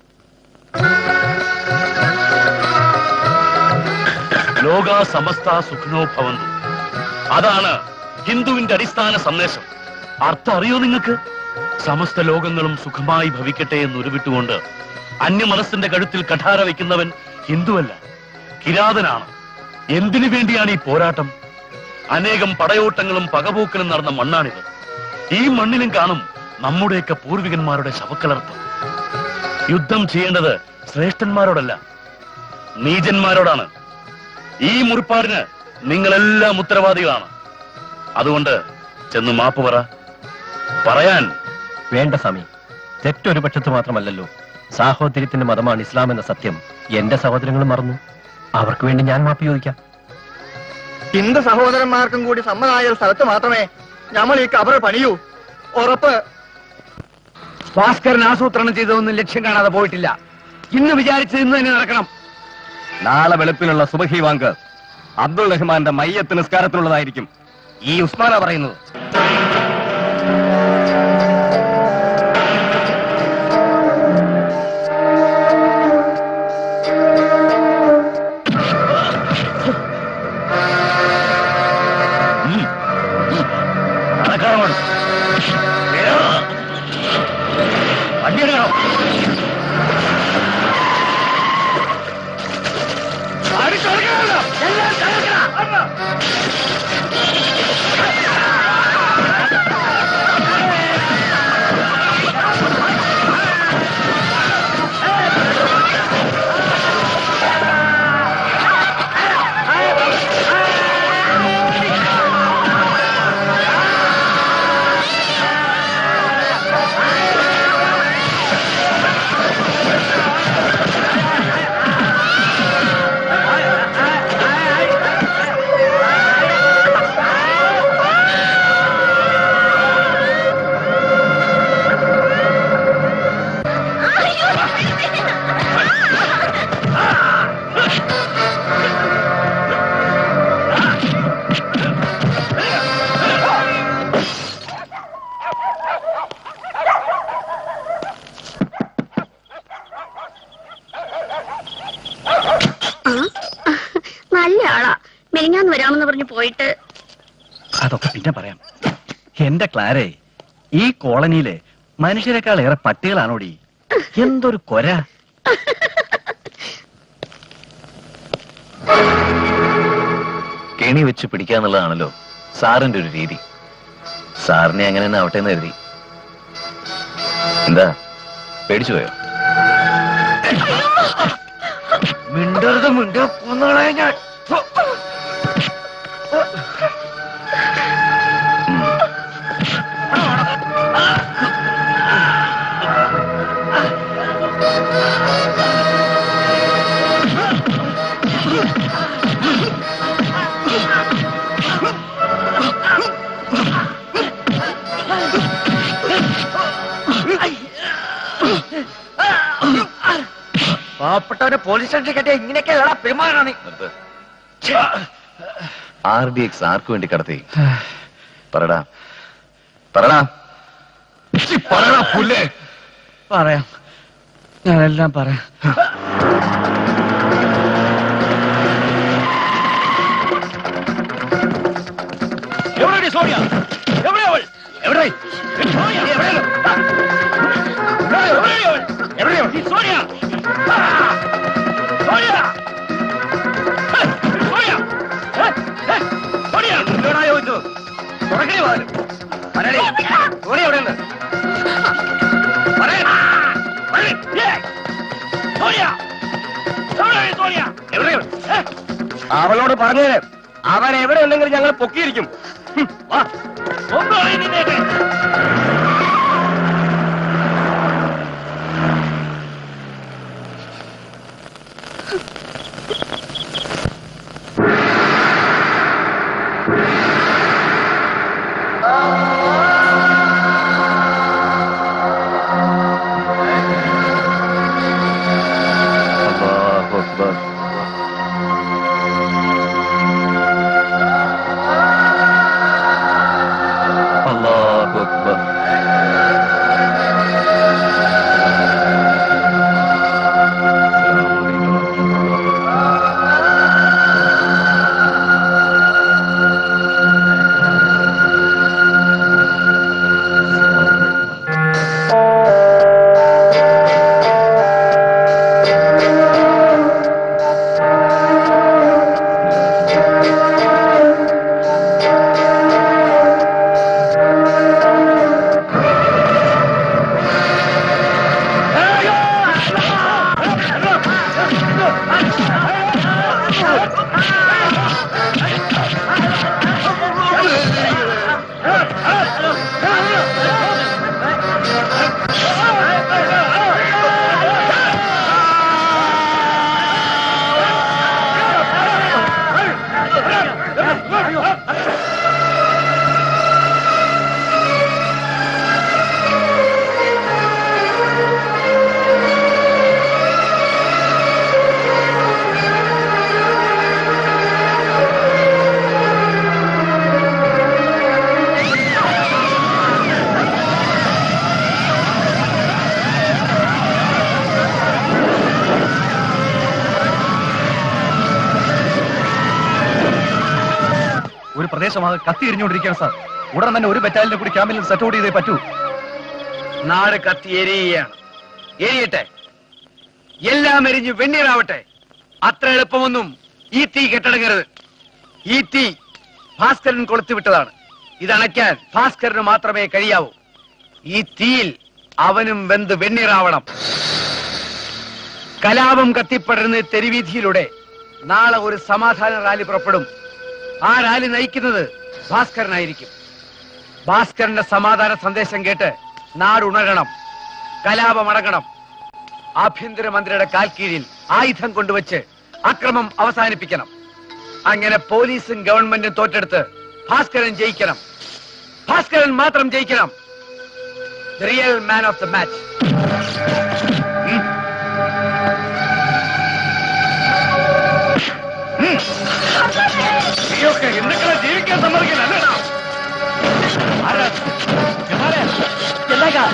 ലോക സമസ്ത സുഖിനോ ഭവന്തു അതാണ് ഹിന്ദുവിന്റെ അടിസ്ഥാന സന്ദേശം അർത്ഥം അറിയോ നിങ്ങൾക്ക് സമസ്ത ലോകങ്ങളും സുഖമായി ഭവിക്കട്ടെ എന്ന് ഉരുവിട്ടുകൊണ്ട് അന്യമനസ്സിന്റെ കഴുത്തിൽ കഠാര വയ്ക്കുന്നവൻ ഹിന്ദുവല്ല കിരാതനാണ് എന്തിനു വേണ്ടിയാണ് ഈ പോരാട്ടം അനേകം പടയോട്ടങ്ങളും പകപോക്കലും നടന്ന മണ്ണാണിത് ഈ മണ്ണിലും കാണും നമ്മുടെയൊക്കെ പൂർവികന്മാരുടെ ശവക്കലർപ്പ് യുദ്ധം ചെയ്യേണ്ടത് ശ്രേഷ്ഠന്മാരോടല്ല നീചന്മാരോടാണ് ഈ മുറിപ്പാടിന് നിങ്ങളെല്ലാം ഉത്തരവാദികളാണ് അതുകൊണ്ട് ചെന്ന് മാപ്പ് പറ പറയാൻ വേണ്ട സ്വാമി തെറ്റൊരു പക്ഷത്ത് മാത്രമല്ലല്ലോ സാഹോദര്യത്തിന്റെ മതമാണ് ഇസ്ലാം എന്ന സത്യം എന്റെ സഹോദരങ്ങളും മറന്നു അവർക്ക് വേണ്ടി ഞാൻ മാപ്പ് ചോദിക്കാം ഹിന്ദു സഹോദരന്മാർക്കും കൂടി സമ്മതമായ ഒരു സ്ഥലത്ത് മാത്രമേ നമ്മൾ ഈ കബറ് പണിയൂ ഉറപ്പ് ഭാസ്കരൻ ആസൂത്രണം ചെയ്തതൊന്നും ലക്ഷ്യം കാണാതെ പോയിട്ടില്ല ഇന്ന് വിചാരിച്ചത് ഇന്ന് തന്നെ നടക്കണം നാളെ വെളുപ്പിനുള്ള സുബഹി വാങ്ക് അബ്ദുൾ റഹ്മാന്റെ മയ്യത്ത് നിസ്കാരത്തിനുള്ളതായിരിക്കും ഈ ഉസ്മാന പറയുന്നത് വണ്ടി എടുക്കണം നല്ല ആളാ മെലിഞ്ഞാന്ന് വരാമെന്ന് പറഞ്ഞു പോയിട്ട് അതൊക്കെ പിന്നെ പറയാം എന്റെ ക്ലാരേ ഈ കോളനിയിലെ മനുഷ്യരെക്കാൾ ഏറെ പട്ടികളാണോടി എന്തൊരു കൊര കെണി വെച്ച് പിടിക്കാന്നുള്ളതാണല്ലോ സാറിന്റെ ഒരു രീതി സാറിനെ അങ്ങനെ തന്നെ ആവട്ടെ എന്ന് കരുതി എന്താ പേടിച്ചു പോയോ മിണ്ടരുത് മിണ്ട കൊന്നുകളെ ഞാൻ പാവപ്പെട്ടവരെ പോലീസ് സ്റ്റേഷനിൽ കെട്ടിയ ഇങ്ങനെയൊക്കെ അല്ലടാ പെരുമാറാണ് ആർ ഡി എക്സ് ആർക്ക് വേണ്ടി കടത്തി പറടാ പറടാ ഛി, പറടാ പുല്ലേ പറയാം ഞാനെല്ലാം പറയാം എവിടെയാണ് സോണിയ എവിടെയാ അവൾ എവിടെ സോണിയ എവിടെയാണ് എവിടെയോ സോണിയ ആ! സോണിയ ഹേ, സോണിയ ഹേ, ഹേ, സോണിയ എവിടെയാ ചോദിച്ചു തുറക്കണേ വാതില്. മലയാളി, സോണി എവിടെയുണ്ട്? പറയാൻ. പറയാൻ. ഏ, സോണിയ എവിടെയാണ് സോണിയ എവിടെയോ ഹേ, അവളോട് പറഞ്ഞേരെ അവൻ എവിടെ ഉണ്ടെങ്കിലും ഞങ്ങൾ പൊക്കിയിരിക്കും ഹും, വാ. ഒന്നോളെ നിന്നേക്ക് അല്ലാഹു അക്ബർ അല്ലാഹു അക്ബർ ഒരു പ്രദേശമാകെ കത്തി എരിഞ്ഞുകൊണ്ടിരിക്കുകയാണ് സാർ ഉടൻ തന്നെ ഒരു ബറ്റാലിനെ കൂടി ക്യാമ്പിൽ സെറ്റ് ഔട്ട് ചെയ്തേ പറ്റൂ നാട് കത്തി എരിയുകയാണ് എരിയട്ടെ എല്ലാം എരിഞ്ഞ് വെണ്ണീറാവട്ടെ അത്ര എളുപ്പമൊന്നും ഈ തീ കെട്ടടങ്ങരുത് ഈ തീ ഭാസ്കരൻ കൊളുത്തുവിട്ടതാണ് ഇതണയ്ക്കാൻ ഭാസ്കരന് മാത്രമേ കഴിയാവൂ ഈ തീയിൽ അവനും വെന്ത് വെണ്ണീറാവണം കലാപം കത്തിപ്പടരുന്ന തെരുവീതിയിലൂടെ നാളെ ഒരു സമാധാന റാലി പുറപ്പെടും ആ റാലി നയിക്കുന്നത് ഭാസ്കരനായിരിക്കും ഭാസ്കരന്റെ സമാധാന സന്ദേശം കേട്ട് നാട് ഉണരണം കലാപമടങ്ങണം ആഭ്യന്തരമന്ത്രിയുടെ കാൽ കീഴിൽ ആയുധം കൊണ്ടുവച്ച് അക്രമം അവസാനിപ്പിക്കണം അങ്ങനെ പോലീസും ഗവൺമെന്റും തോറ്റെടുത്ത് ഭാസ്കരൻ ജയിക്കണം ഭാസ്കരൻ മാത്രം ജയിക്കണം real man of the match നീയൊക്കെ ഹിന്ദുക്കളെ ജീവിക്കാൻ സമ്മതിക്കില്ല അല്ലേടാ ആരാ? ജമാലെ? എന്താ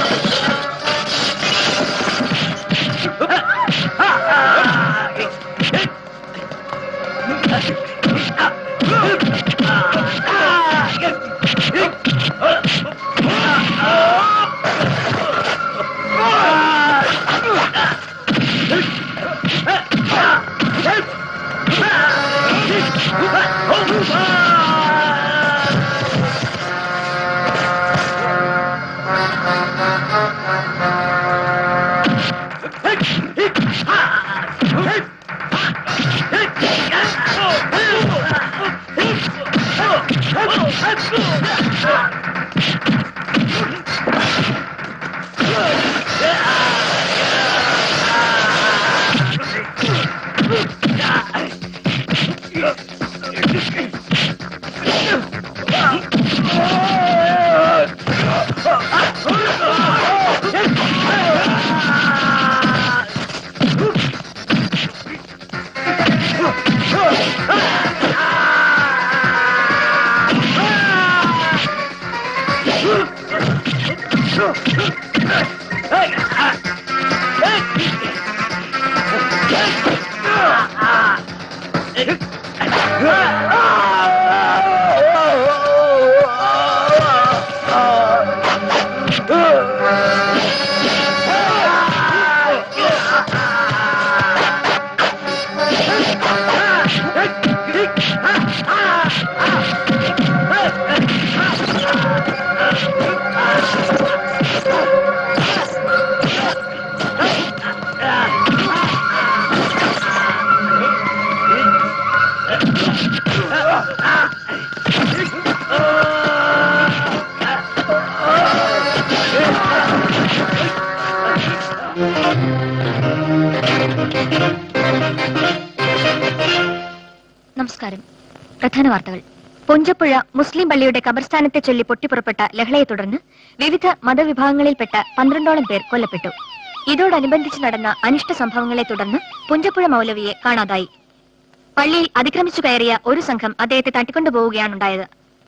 നമസ്കാരം പ്രധാന വാർത്തകൾ പുഞ്ചപ്പുഴ മുസ്ലിം പള്ളിയുടെ കബർസ്ഥാനത്തെ ചൊല്ലി പൊട്ടിപ്പുറപ്പെട്ട ലഹളയെ തുടർന്ന് വിവിധ മതവിഭാഗങ്ങളിൽപ്പെട്ട പന്ത്രണ്ടോളം പേർ കൊല്ലപ്പെട്ടു ഇതോടനുബന്ധിച്ച് നടന്ന അനിഷ്ട സംഭവങ്ങളെ തുടർന്ന് പുഞ്ചപ്പുഴ മൗലവിയെ കാണാതായി പള്ളിയിൽ അതിക്രമിച്ചു കയറിയ ഒരു സംഘം അദ്ദേഹത്തെ തട്ടിക്കൊണ്ടുപോവുകയാണുണ്ടായത്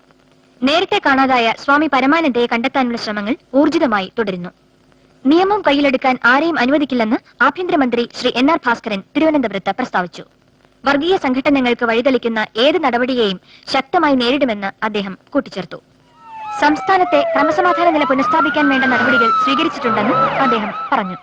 നേരത്തെ കാണാതായ സ്വാമി പരമാനന്ദയെ കണ്ടെത്താനുള്ള ശ്രമങ്ങൾ ഊർജിതമായി തുടരുന്നു നിയമം കയ്യിലെടുക്കാൻ ആരെയും അനുവദിക്കില്ലെന്ന് ആഭ്യന്തരമന്ത്രി ശ്രീ എൻ ആർ ഭാസ്കരൻ തിരുവനന്തപുരത്ത് പ്രസ്താവിച്ചു വർഗീയ സംഘടനകൾക്ക് വഴിതെളിക്കുന്ന ഏത് നടപടിയെയും ശക്തമായി നേരിടുമെന്ന് അദ്ദേഹം കൂട്ടിച്ചേർത്തു സംസ്ഥാനത്തെ ക്രമസമാധാന നില പുനഃസ്ഥാപിക്കാൻ വേണ്ട നടപടികൾ സ്വീകരിച്ചിട്ടുണ്ടെന്ന് അദ്ദേഹം പറഞ്ഞു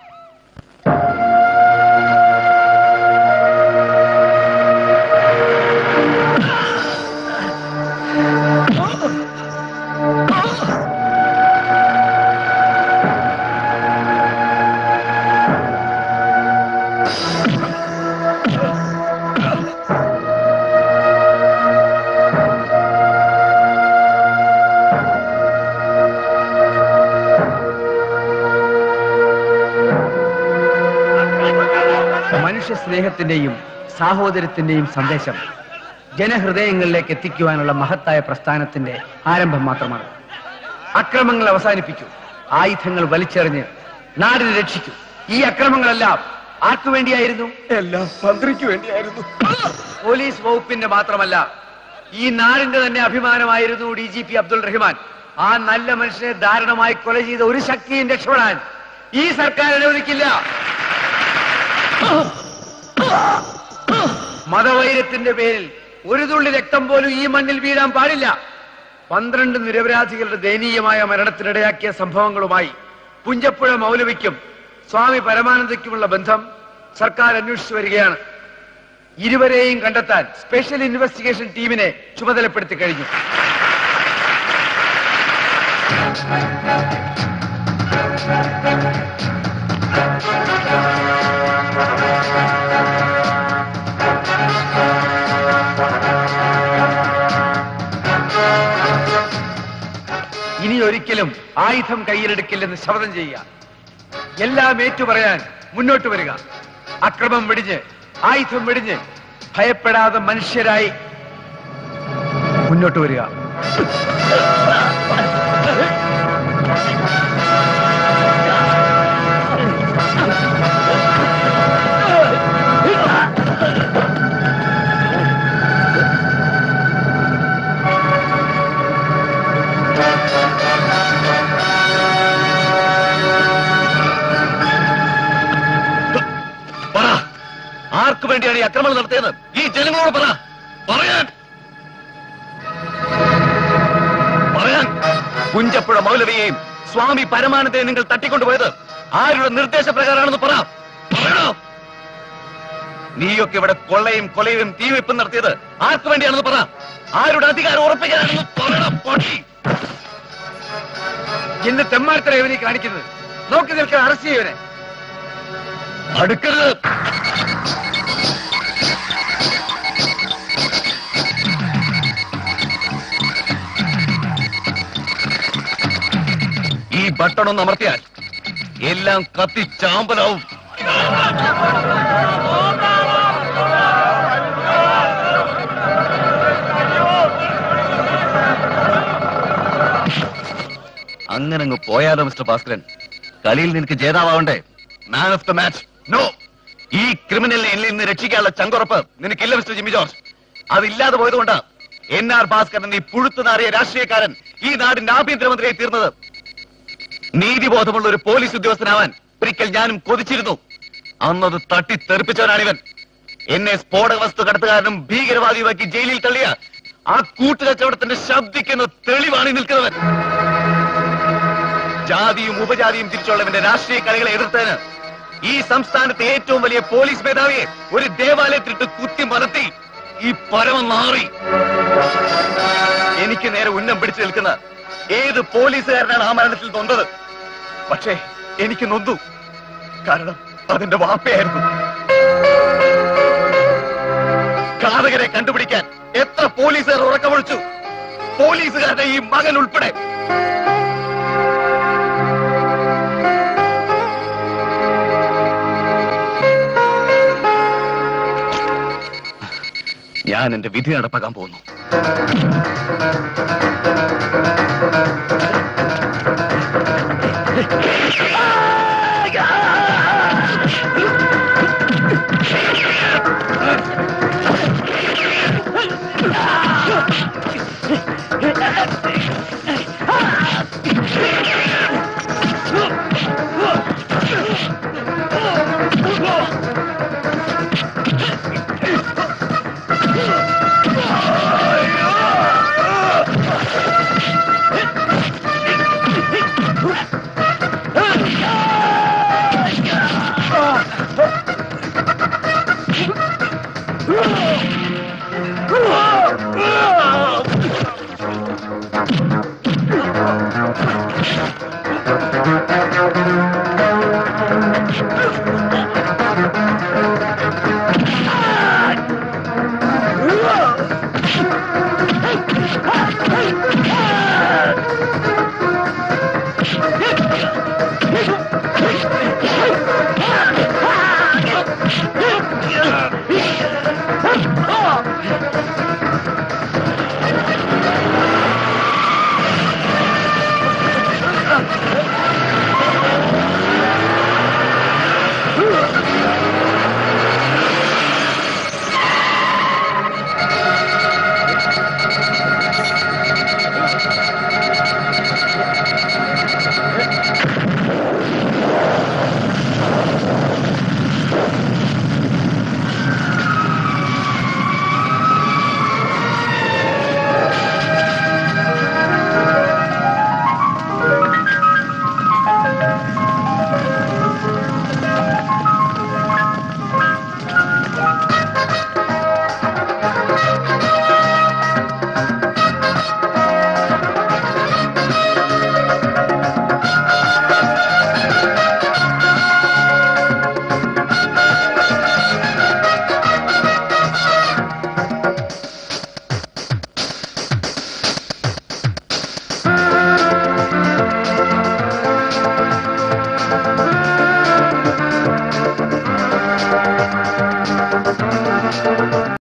മനുഷ്യ സ്നേഹത്തിന്റെയും സാഹോദര്യത്തിന്റെയും സന്ദേശം ജനഹൃദയങ്ങളിലേക്ക് എത്തിക്കുവാനുള്ള മഹത്തായ പ്രസ്ഥാനത്തിന്റെ ആരംഭം മാത്രമാണ് അക്രമങ്ങൾ അവസാനിപ്പിക്കൂ ആയുധങ്ങൾ വലിച്ചെറിഞ്ഞ് നാടിനെ രക്ഷിക്കൂ ഈ അക്രമങ്ങളെല്ലാം ആർക്കു വേണ്ടിയായിരുന്നു എല്ലാം മന്ത്രിക്ക് വേണ്ടിയായിരുന്നു പോലീസ് വകുപ്പിന്റെ മാത്രമല്ല ഈ നാടിന്റെ തന്നെ അഭിമാനമായിരുന്നു D G P Abdul Rahman ആ നല്ല മനുഷ്യനെ ദാരുണമായി കൊല ചെയ്ത ഒരു ശക്തിയും രക്ഷപ്പെടാൻ ഈ സർക്കാർ അനുവദിക്കില്ല മതവൈരത്തിന്റെ പേരിൽ ഒരു തുള്ളി രക്തം പോലും ഈ മണ്ണിൽ വീഴാൻ പാടില്ല പന്ത്രണ്ട് നിരപരാധികളുടെ ദയനീയമായ മരണത്തിനിടയാക്കിയ സംഭവങ്ങളുമായി പുഞ്ചപ്പുഴ മൗലവിക്കും സ്വാമി പരമാനന്ദയ്ക്കുമുള്ള ബന്ധം സർക്കാർ അന്വേഷിച്ചു വരികയാണ് ഇരുവരെയും കണ്ടെത്താൻ സ്പെഷ്യൽ ഇൻവെസ്റ്റിഗേഷൻ ടീമിനെ ചുമതലപ്പെടുത്തി കഴിഞ്ഞു ഇനി ഒരിക്കലും ആയുധം കയ്യിലെടുക്കില്ലെന്ന് ശപഥം ചെയ്യുക എല്ലാം ഏറ്റുപറയാൻ മുന്നോട്ട് വരിക അക്രമം വെടിഞ്ഞ് ആയുധം വെടിഞ്ഞ് ഭയപ്പെടാതെ മനുഷ്യരായി മുന്നോട്ട് വരിക പറ ആർക്കു വേണ്ടിയാണ് ഈ ആക്രമണം നടത്തിയത് ഈ ജനങ്ങളോട് പറ പറയാൻ പറയാൻ കുഞ്ചപ്പുഴ മൗലവിയെയും സ്വാമി പരമാനന്ദയെ നിങ്ങൾ തട്ടിക്കൊണ്ടുപോയത് ആരുടെ നിർദ്ദേശപ്രകാരമാണെന്ന് പറ പറയണോ നീയൊക്കെ ഇവിടെ കൊള്ളയും കൊലയും തീവെപ്പും നടത്തിയത് ആർക്കു വേണ്ടിയാണെന്ന് പറ ആരുടെ അധികാരം ഉറപ്പിക്കാനാണെന്ന് പറയണം പൊട്ടി എന്ന് തെമ്മാർത്തര ഇവനെ കാണിക്കുന്നത് നോക്കി നിൽക്കാൻ അറസ്റ്റ് ചെയ്യവനെ അടുക്കരുത് ഈ ബട്ടൺ ഒന്ന് അമർത്തിയാൽ എല്ലാം കത്തി ചാമ്പലാവും അങ്ങനെ അങ്ങ് പോയാലോ മിസ്റ്റർ ഭാസ്കരൻ കളിയിൽ നിനക്ക് ജേതാവണ്ടേ man of the match no ഈ ക്രിമിനലിനെ എന്നിൽ നിന്ന് രക്ഷിക്കാനുള്ള ചങ്കുറപ്പ് നിനക്കില്ല മിസ്റ്റർ ജിമ്മി ജോർജ് അതില്ലാതെ പോയതുകൊണ്ട് എൻ ആർ ഭാസ്കരൻ ഈ പുഴുത്തു നാറിയ രാഷ്ട്രീയക്കാരൻ ഈ നാടിന്റെ ആഭ്യന്തരമന്ത്രിയായി തീർന്നത് നീതിബോധമുള്ള ഒരു പോലീസ് ഉദ്യോഗസ്ഥനാവാൻ ഒരിക്കൽ ഞാനും കൊതിച്ചിരുന്നു അന്നത് തട്ടി തെറിപ്പിച്ചവനാണിവൻ എന്നെ സ്ഫോടക വസ്തു കടത്തുകാരനും ഭീകരവാദിയുമാക്കി ജയിലിൽ തള്ളിയ ആ കൂട്ടുകച്ചവടത്തിന്റെ ശബ്ദിക്കുന്ന തെളിവാണ് ഈ നിൽക്കുന്നവൻ ജാതിയും ഉപജാതിയും തിരിച്ചുള്ളവന്റെ രാഷ്ട്രീയ കളികളെ എതിർത്തതിന് ഈ സംസ്ഥാനത്തെ ഏറ്റവും വലിയ പോലീസ് മേധാവിയെ ഒരു ദേവാലയത്തിലിട്ട് കുത്തി മറത്തി ഈ പരമം മാറി എനിക്ക് നേരെ ഉന്നം പിടിച്ചു നിൽക്കുന്ന ഏത് പോലീസുകാരനാണ് ആ മരണത്തിൽ നൊന്തത് പക്ഷേ എനിക്ക് നൊന്തു കാരണം അതിന്റെ വാപ്പയായിരുന്നു ഘാതകരെ കണ്ടുപിടിക്കാൻ എത്ര പോലീസുകാർ ഉറക്കമൊഴിച്ചു പോലീസുകാരുടെ ഈ മകൻ ഉൾപ്പെടെ ഞാൻ എന്റെ വിധി നടപ്പാക്കാൻ പോകുന്നു Ah!